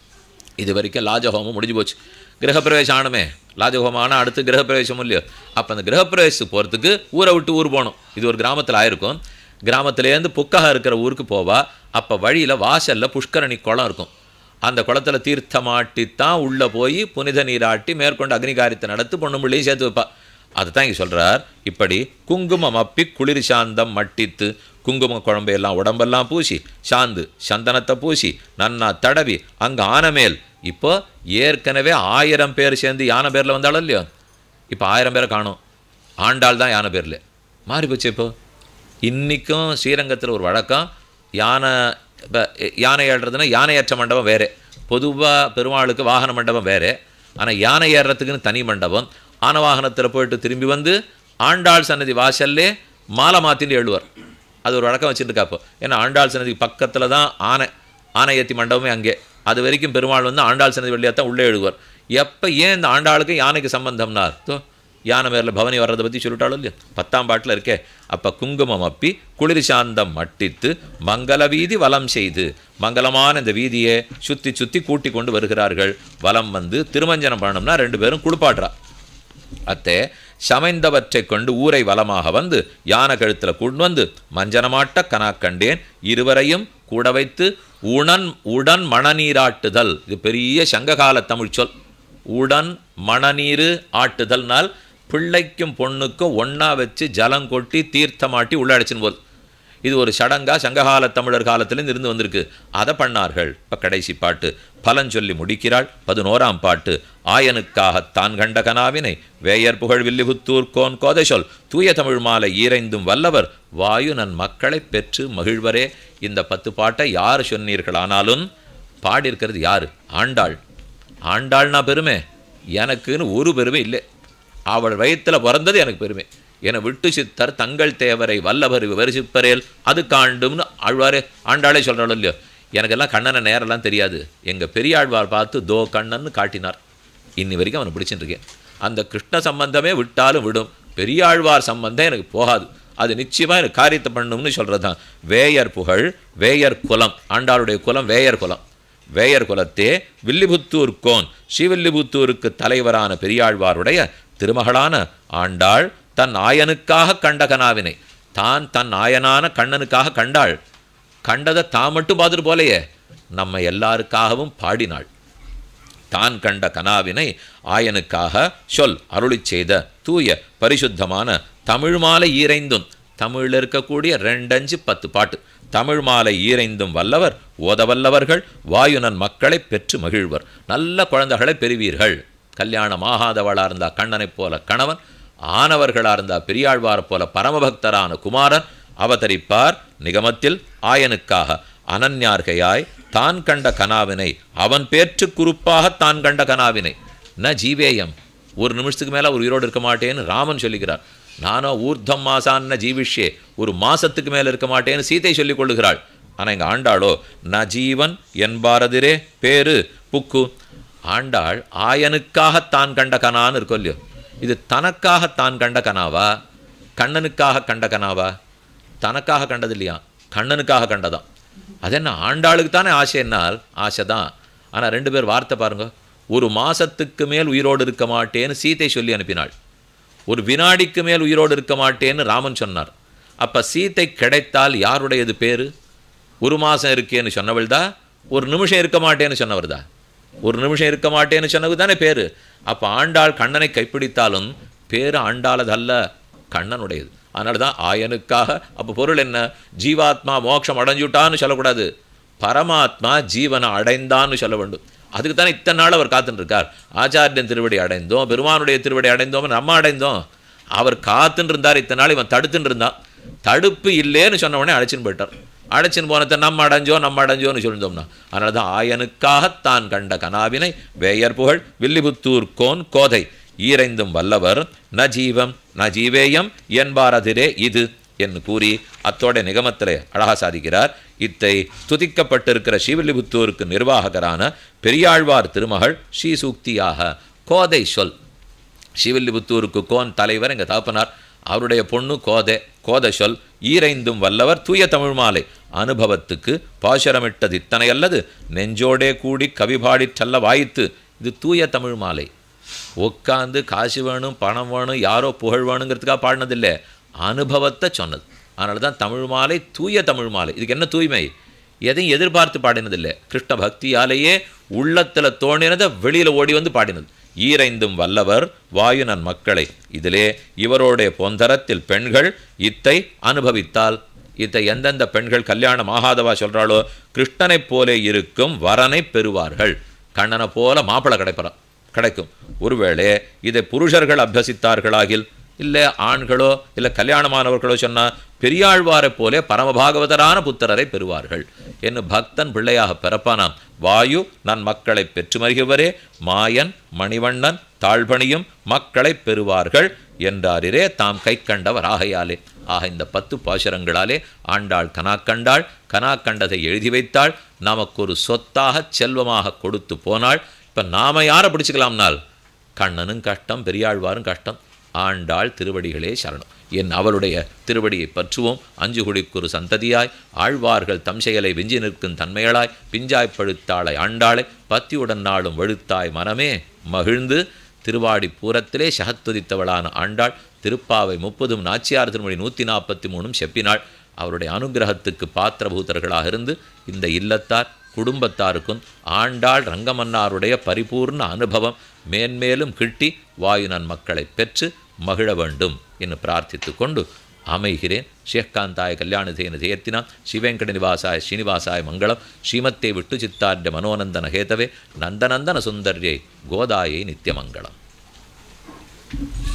இது வரைக்கும் லாஜஹோமம் முடிஞ்சு போச்சு கிரகப்பிரவேசம் ஆனமே லாஜஹோமம் ஆனால் அடுத்து கிரகப்பிரவேசம் இல்லையோ அப்போ அந்த கிரகப்பிரவேசத்துக்கு போகிறதுக்கு ஊரை விட்டு ஊர் போகணும் இது ஒரு கிராமத்தில் ஆயிருக்கும் கிராமத்துலேருந்து புக்ககம் இருக்கிற ஊருக்கு போவா அப்போ வழியில் வாசலில் புஷ்கரணி குளம் இருக்கும் அந்த குளத்துல தீர்த்தமாட்டித்தான் உள்ளே போய் புனித நீராட்டி மேற்கொண்டு அக்னிகாரியத்தை நடத்து பொண்ணு பிள்ளையும் சேர்த்து வைப்பா அதுதான் இங்கே சொல்கிறார் இப்படி குங்குமம் அப்பி குளிர் சாந்தம் மட்டித்து குங்கும குழம்பு எல்லாம் உடம்பெல்லாம் பூசி சாந்து சந்தனத்தை பூசி நன்னா தடவி அங்கே ஆனமேல் இப்போ ஏற்கனவே ஆயிரம் பேர் சேர்ந்து யானை பேரில் வந்தாலும் இல்லையோ இப்போ ஆயிரம் பேரை காணும் ஆண்டாள் தான் யானை பேரில் மாறி போச்சு இப்போ இன்றைக்கும் ஸ்ரீரங்கத்தில் ஒரு வழக்கம் யானை இப்போ யானை ஏறுறதுன்னா யானை ஏற்ற மண்டபம் வேறு பொதுவாக பெருமாளுக்கு வாகன மண்டபம் வேறு ஆனால் யானை ஏறுறதுக்குன்னு தனி மண்டபம் ஆன வாகனத்தில் போயிட்டு திரும்பி வந்து ஆண்டாள் சன்னதி வாசல்லே மாலை மாற்றிட்டு எழுவார் அது ஒரு வழக்கம் வச்சுட்டு அப்போ ஏன்னா ஆண்டாள் சன்னதி பக்கத்தில் தான் ஆனை ஆனை ஏற்றி மண்டபமே அங்கே அது வரைக்கும் பெருமாள் வந்து ஆண்டாள் சன்னதி வழியாக தான் உள்ளே எழுவார் எப்போ ஏன் இந்த ஆண்டாளுக்கு யானைக்கு சம்பந்தம்னார் தோ யானை மேரில் பவனி வர்றதை பற்றி சொல்லிட்டாலும் இல்லையா பத்தாம் பாட்டில் இருக்கே அப்போ குங்குமம் அப்பி குளிர் சாந்தம் மட்டித்து மங்கள வீதி வலம் செய்து மங்களமான இந்த வீதியை சுற்றி சுற்றி கூட்டி கொண்டு வருகிறார்கள் வலம் வந்து திருமஞ்சனம் பண்ணணும்னா ரெண்டு பேரும் குளிப்பாடுறா அத்தே சமைந்தவற்றை கொண்டு ஊரை வலமாக வந்து யானை கழுத்தில் கொண்டு வந்து மஞ்சனமாட்ட கனா கண்டேன் இருவரையும் கூட வைத்து உணன் உடன் மணநீராட்டுதல் இது பெரிய சங்ககால தமிழ் சொல் உடன் மணநீரு ஆட்டுதல்னால் பிள்ளைக்கும் பொண்ணுக்கும் ஒன்றா வச்சு ஜலம் கொட்டி தீர்த்தமாட்டி உள்ள அடைச்சின்னு போல் இது ஒரு சடங்கா சங்ககால தமிழர் காலத்திலேருந்து இருந்து வந்திருக்கு அதை பண்ணார்கள் இப்போ கடைசி பாட்டு பலன் சொல்லி முடிக்கிறாள் பதினோராம் பாட்டு ஆயனுக்காக தான் கண்ட கனாவினை வேயர் புகழ் வில்லிபுத்தூர் கோன் கோதை சொல் தூய தமிழ் மாலை ஈரைந்தும் வல்லவர் வாயு நன் மக்களை பெற்று மகிழ்வரே இந்த பத்து பாட்டை யார் சொன்னீர்களானாலும் பாடியிருக்கிறது யாரு ஆண்டாள் ஆண்டாள்னா பெருமை எனக்குன்னு ஒரு பெருமை இல்லை அவள் வயிற்றில் பிறந்தது எனக்கு பெருமை என விட்டு சித்தர் தங்கள் தேவரை வல்லவர் விவரிசிப்பரேல் அது காண்டும்னு ஆழ்வாரே ஆண்டாளே சொல்கிறாள் இல்லையோ எனக்கெல்லாம் கண்ணனை நேரெல்லாம் தெரியாது எங்கள் பெரியாழ்வார் பார்த்து தோ கண்ணன்னு காட்டினார் இன்னி வரைக்கும் அவனை பிடிச்சிட்டு இருக்கேன் அந்த கிருஷ்ண சம்பந்தமே விட்டாலும் விடும் பெரியாழ்வார் சம்பந்தம் எனக்கு போகாது அது நிச்சயமாக எனக்கு காரியத்தை பண்ணணும்னு சொல்கிறது தான் வேயர் புகழ் வேயர் குலம் ஆண்டாளுடைய குலம் வேயர் குலம் வேயர் குலத்தே வில்லிபுத்தூர் கோன் ஸ்ரீவில்லிபுத்தூருக்கு தலைவரான பெரியாழ்வாருடைய திருமகளான ஆண்டாள் தன் ஆயனுக்காக கண்ட கனாவினை தான் தன் ஆயனான கண்ணனுக்காக கண்டாள் கண்டதை தான் மட்டும் பார்த்துட்டு போலையே நம்ம எல்லாருக்காகவும் பாடினாள் தான் கண்ட கனாவினை ஆயனுக்காக சொல் அருளிச் செய்த தூய பரிசுத்தமான தமிழ் மாலை ஈரைந்தும் தமிழில் இருக்கக்கூடிய ரெண்டஞ்சு பத்து பாட்டு தமிழ் மாலை ஈரைந்தும் வல்லவர் ஓதவல்லவர்கள் வாயுனன் மக்களை பெற்று மகிழ்வர் நல்ல குழந்தைகளை பெறுவீர்கள் கல்யாணம் ஆகாதவளாக இருந்தா கண்ணனைப் போல கணவன் ஆனவர்களாக இருந்தா பெரியாழ்வார் போல பரமபக்தரான குமாரன் அவதரிப்பார் நிகமத்தில் ஆயனுக்காக அனன்யார்கையாய் தான் கண்ட கனாவினை அவன் பேற்று குறுப்பாக தான் கண்ட கனாவினை ந ஜீவேயம் ஒரு நிமிஷத்துக்கு மேலே ஒரு உயிரோடு இருக்க மாட்டேன்னு ராமன் சொல்லிக்கிறார் நானோ ஊர்த்தம் மாசான்ன ஜீவிஷ்யே ஒரு மாசத்துக்கு மேலே இருக்க மாட்டேன்னு சீதை சொல்லிக் கொள்ளுகிறாள் ஆனால் எங்கள் ஆண்டாளோ நஜீவன் என்பாரதிரே பேரு புக்கு ஆண்டாள் ஆயனுக்காக தான் கண்ட கனான்னு இருக்கும் இல்லையோ இது தனக்காக தான் கண்ட கனாவா கண்ணனுக்காக கண்ட கனாவா தனக்காக கண்டது இல்லையா கண்ணனுக்காக கண்டதான் அது என்ன ஆண்டாளுக்கு தானே ஆசை என்னால் ஆசை தான் ஆனால் ரெண்டு பேர் வார்த்தை பாருங்க ஒரு மாசத்துக்கு மேல் உயிரோடு இருக்க மாட்டேன்னு சீதை சொல்லி அனுப்பினாள் ஒரு வினாடிக்கு மேல் உயிரோடு இருக்க மாட்டேன்னு ராமன் சொன்னார் அப்ப சீதை கிடைத்தால் யாருடையது பேரு ஒரு மாசம் இருக்கேன்னு சொன்னவள் தான் ஒரு நிமிஷம் இருக்க மாட்டேன்னு சொன்னவர் தான் ஒரு நிமிஷம் இருக்க மாட்டேன்னு சொன்னது தானே பேரு அப்ப ஆண்டாள் கண்ணனை கைப்பிடித்தாலும் பேரு ஆண்டாளதல்ல கண்ணனுடையது அதனால தான் ஆயனுக்காக அப்போ பொருள் என்ன ஜீவாத்மா மோட்சம் அடைஞ்சுட்டான்னு சொல்லக்கூடாது பரமாத்மா ஜீவனை அடைந்தான்னு சொல்ல வேண்டும் அதுக்கு தானே இத்தனை நாள் அவர் காத்துட்டு இருக்கார் ஆச்சாரியன் திருவடி அடைந்தோம் பெருமானுடைய திருவடி அடைந்தோம் நம்ம அடைந்தோம் அவர் காத்துன்னு இருந்தார் இத்தனை நாள் இவன் தடுத்துன்னு இருந்தான் தடுப்பு இல்லைன்னு சொன்ன உடனே அழைச்சின்னு போயிட்டார் அழைச்சின்னு போனதை நம்ம அடைஞ்சோம் நம்ம அடைஞ்சோன்னு சொல்லியிருந்தோம்னா அதனால தான் ஆயனுக்காகத்தான் கண்ட கனாவினை வேயர் புகழ் வில்லிபுத்தூர் கோன் கோதை ஈரைந்தும் வல்லவர் ந ஜீவம் ந ஜீவேயம் என்பாரதிரே இது என்று கூறி அத்தோட நிகமத்திலே அழகா சாதிக்கிறார் இத்தை துதிக்கப்பட்டிருக்கிற ஸ்ரீவில்லிபுத்தூருக்கு நிர்வாகரான பெரியாழ்வார் திருமகள் ஸ்ரீசூக்தியாக கோதை சொல் ஸ்ரீவில்லிபுத்தூருக்கு கோன் தலைவர் எங்கள் தாப்பனார் அவருடைய பொண்ணு கோதை கோதை சொல் ஈரைந்தும் வல்லவர் தூய தமிழ் மாலை அனுபவத்துக்கு பாசுரமிட்டது இத்தனை அல்லது நெஞ்சோடே கூடி கவிபாடிச் செல்ல வாய்த்து இது தூய தமிழ் மாலை உட்காந்து காசு வேணும் பணம் வேணும் யாரோ புகழ் வேணுங்கிறதுக்காக பாடினதில்லை அனுபவத்தை சொன்னது அதனால தான் தமிழ் மாலை தூய தமிழ் மாலை இதுக்கு என்ன தூய்மை எதையும் எதிர்பார்த்து பாடினதில்லை கிருஷ்ண பக்தியாலேயே உள்ளத்தில் தோணினதை வெளியில் ஓடி வந்து பாடினது ஈரைந்தும் வல்லவர் வாயுனன் மக்களை இதிலே இவரோடைய பொந்தரத்தில் பெண்கள் இத்தை அனுபவித்தால் இத்தை எந்தெந்த பெண்கள் கல்யாணம் ஆகாதவா சொல்கிறாளோ கிருஷ்ணனைப் போலே இருக்கும் வரனை பெறுவார்கள் கண்ணனை போல மாப்பிளை கிடைப்பறான் கிடைக்கும் ஒருவேளை இதை புருஷர்கள் அபியசித்தார்களாகில் இல்லை ஆண்களோ இல்லை கல்யாணமானவர்களோ சொன்னால் பெரியாழ்வாரைப் போலே பரமபாகவதரான புத்திரரை பெறுவார்கள் என்று பக்தன் பிள்ளையாக பிறப்பானாம் வாயு நன் மக்களை பெற்று மருகிவரே மாயன் மணிவண்ணன் தாழ்பணியும் மக்களை பெறுவார்கள் என்றாரிரே தாம் கை கண்டவர் ஆகையாலே ஆக இந்த பத்து பாசுரங்களாலே ஆண்டாள் கனா கண்டாள் கனா கண்டதை எழுதி வைத்தாள் நமக்கு ஒரு சொத்தாக செல்வமாக கொடுத்து போனாள் இப்போ நாம யாரை பிடிச்சிக்கலாம்னால் கண்ணனும் கஷ்டம் பெரியாழ்வாரும் கஷ்டம் ஆண்டாள் திருவடிகளே சரணம் என் அவளுடைய திருவடியை பற்றுவோம் அஞ்சு குடிக்குறு சந்ததியாய் ஆழ்வார்கள் தம் செயலை விஞ்சி நிற்கும் தன்மையளாய் பிஞ்சாய் பழுத்தாளை ஆண்டாளை பத்தியுடன் நாளும் வெளுத்தாய் மனமே மகிழ்ந்து திருவாடி பூரத்திலே சகத்துதித்தவளான ஆண்டாள் திருப்பாவை முப்பதும் நாச்சியார் திருமொழி நூற்றி நாற்பத்தி மூணும் செப்பினாள் அவருடைய அனுகிரகத்துக்கு பாத்திரபூதர்களாக இருந்து இந்த இல்லத்தார் குடும்பத்தாருக்கும் ஆண்டாள் ரங்கமன்னாருடைய பரிபூர்ண அனுபவம் மேன்மேலும் கிட்டி வாயுனன் மக்களை பெற்று மகிழ வேண்டும் என்று பிரார்த்தித்து கொண்டு அமைகிறேன் ஷேக்காந்தாய கல்யாணதேன ஜெயத்தினாம் ஸ்ரீவெங்கட நிவாசாய ஸ்ரீனிவாசாய மங்களம் ஸ்ரீமத்தே விட்டு சித்தார்ய மனோநந்தன ஹேதவே நந்தநந்தன சுந்தர்யை கோதாயை நித்தியமங்கலம்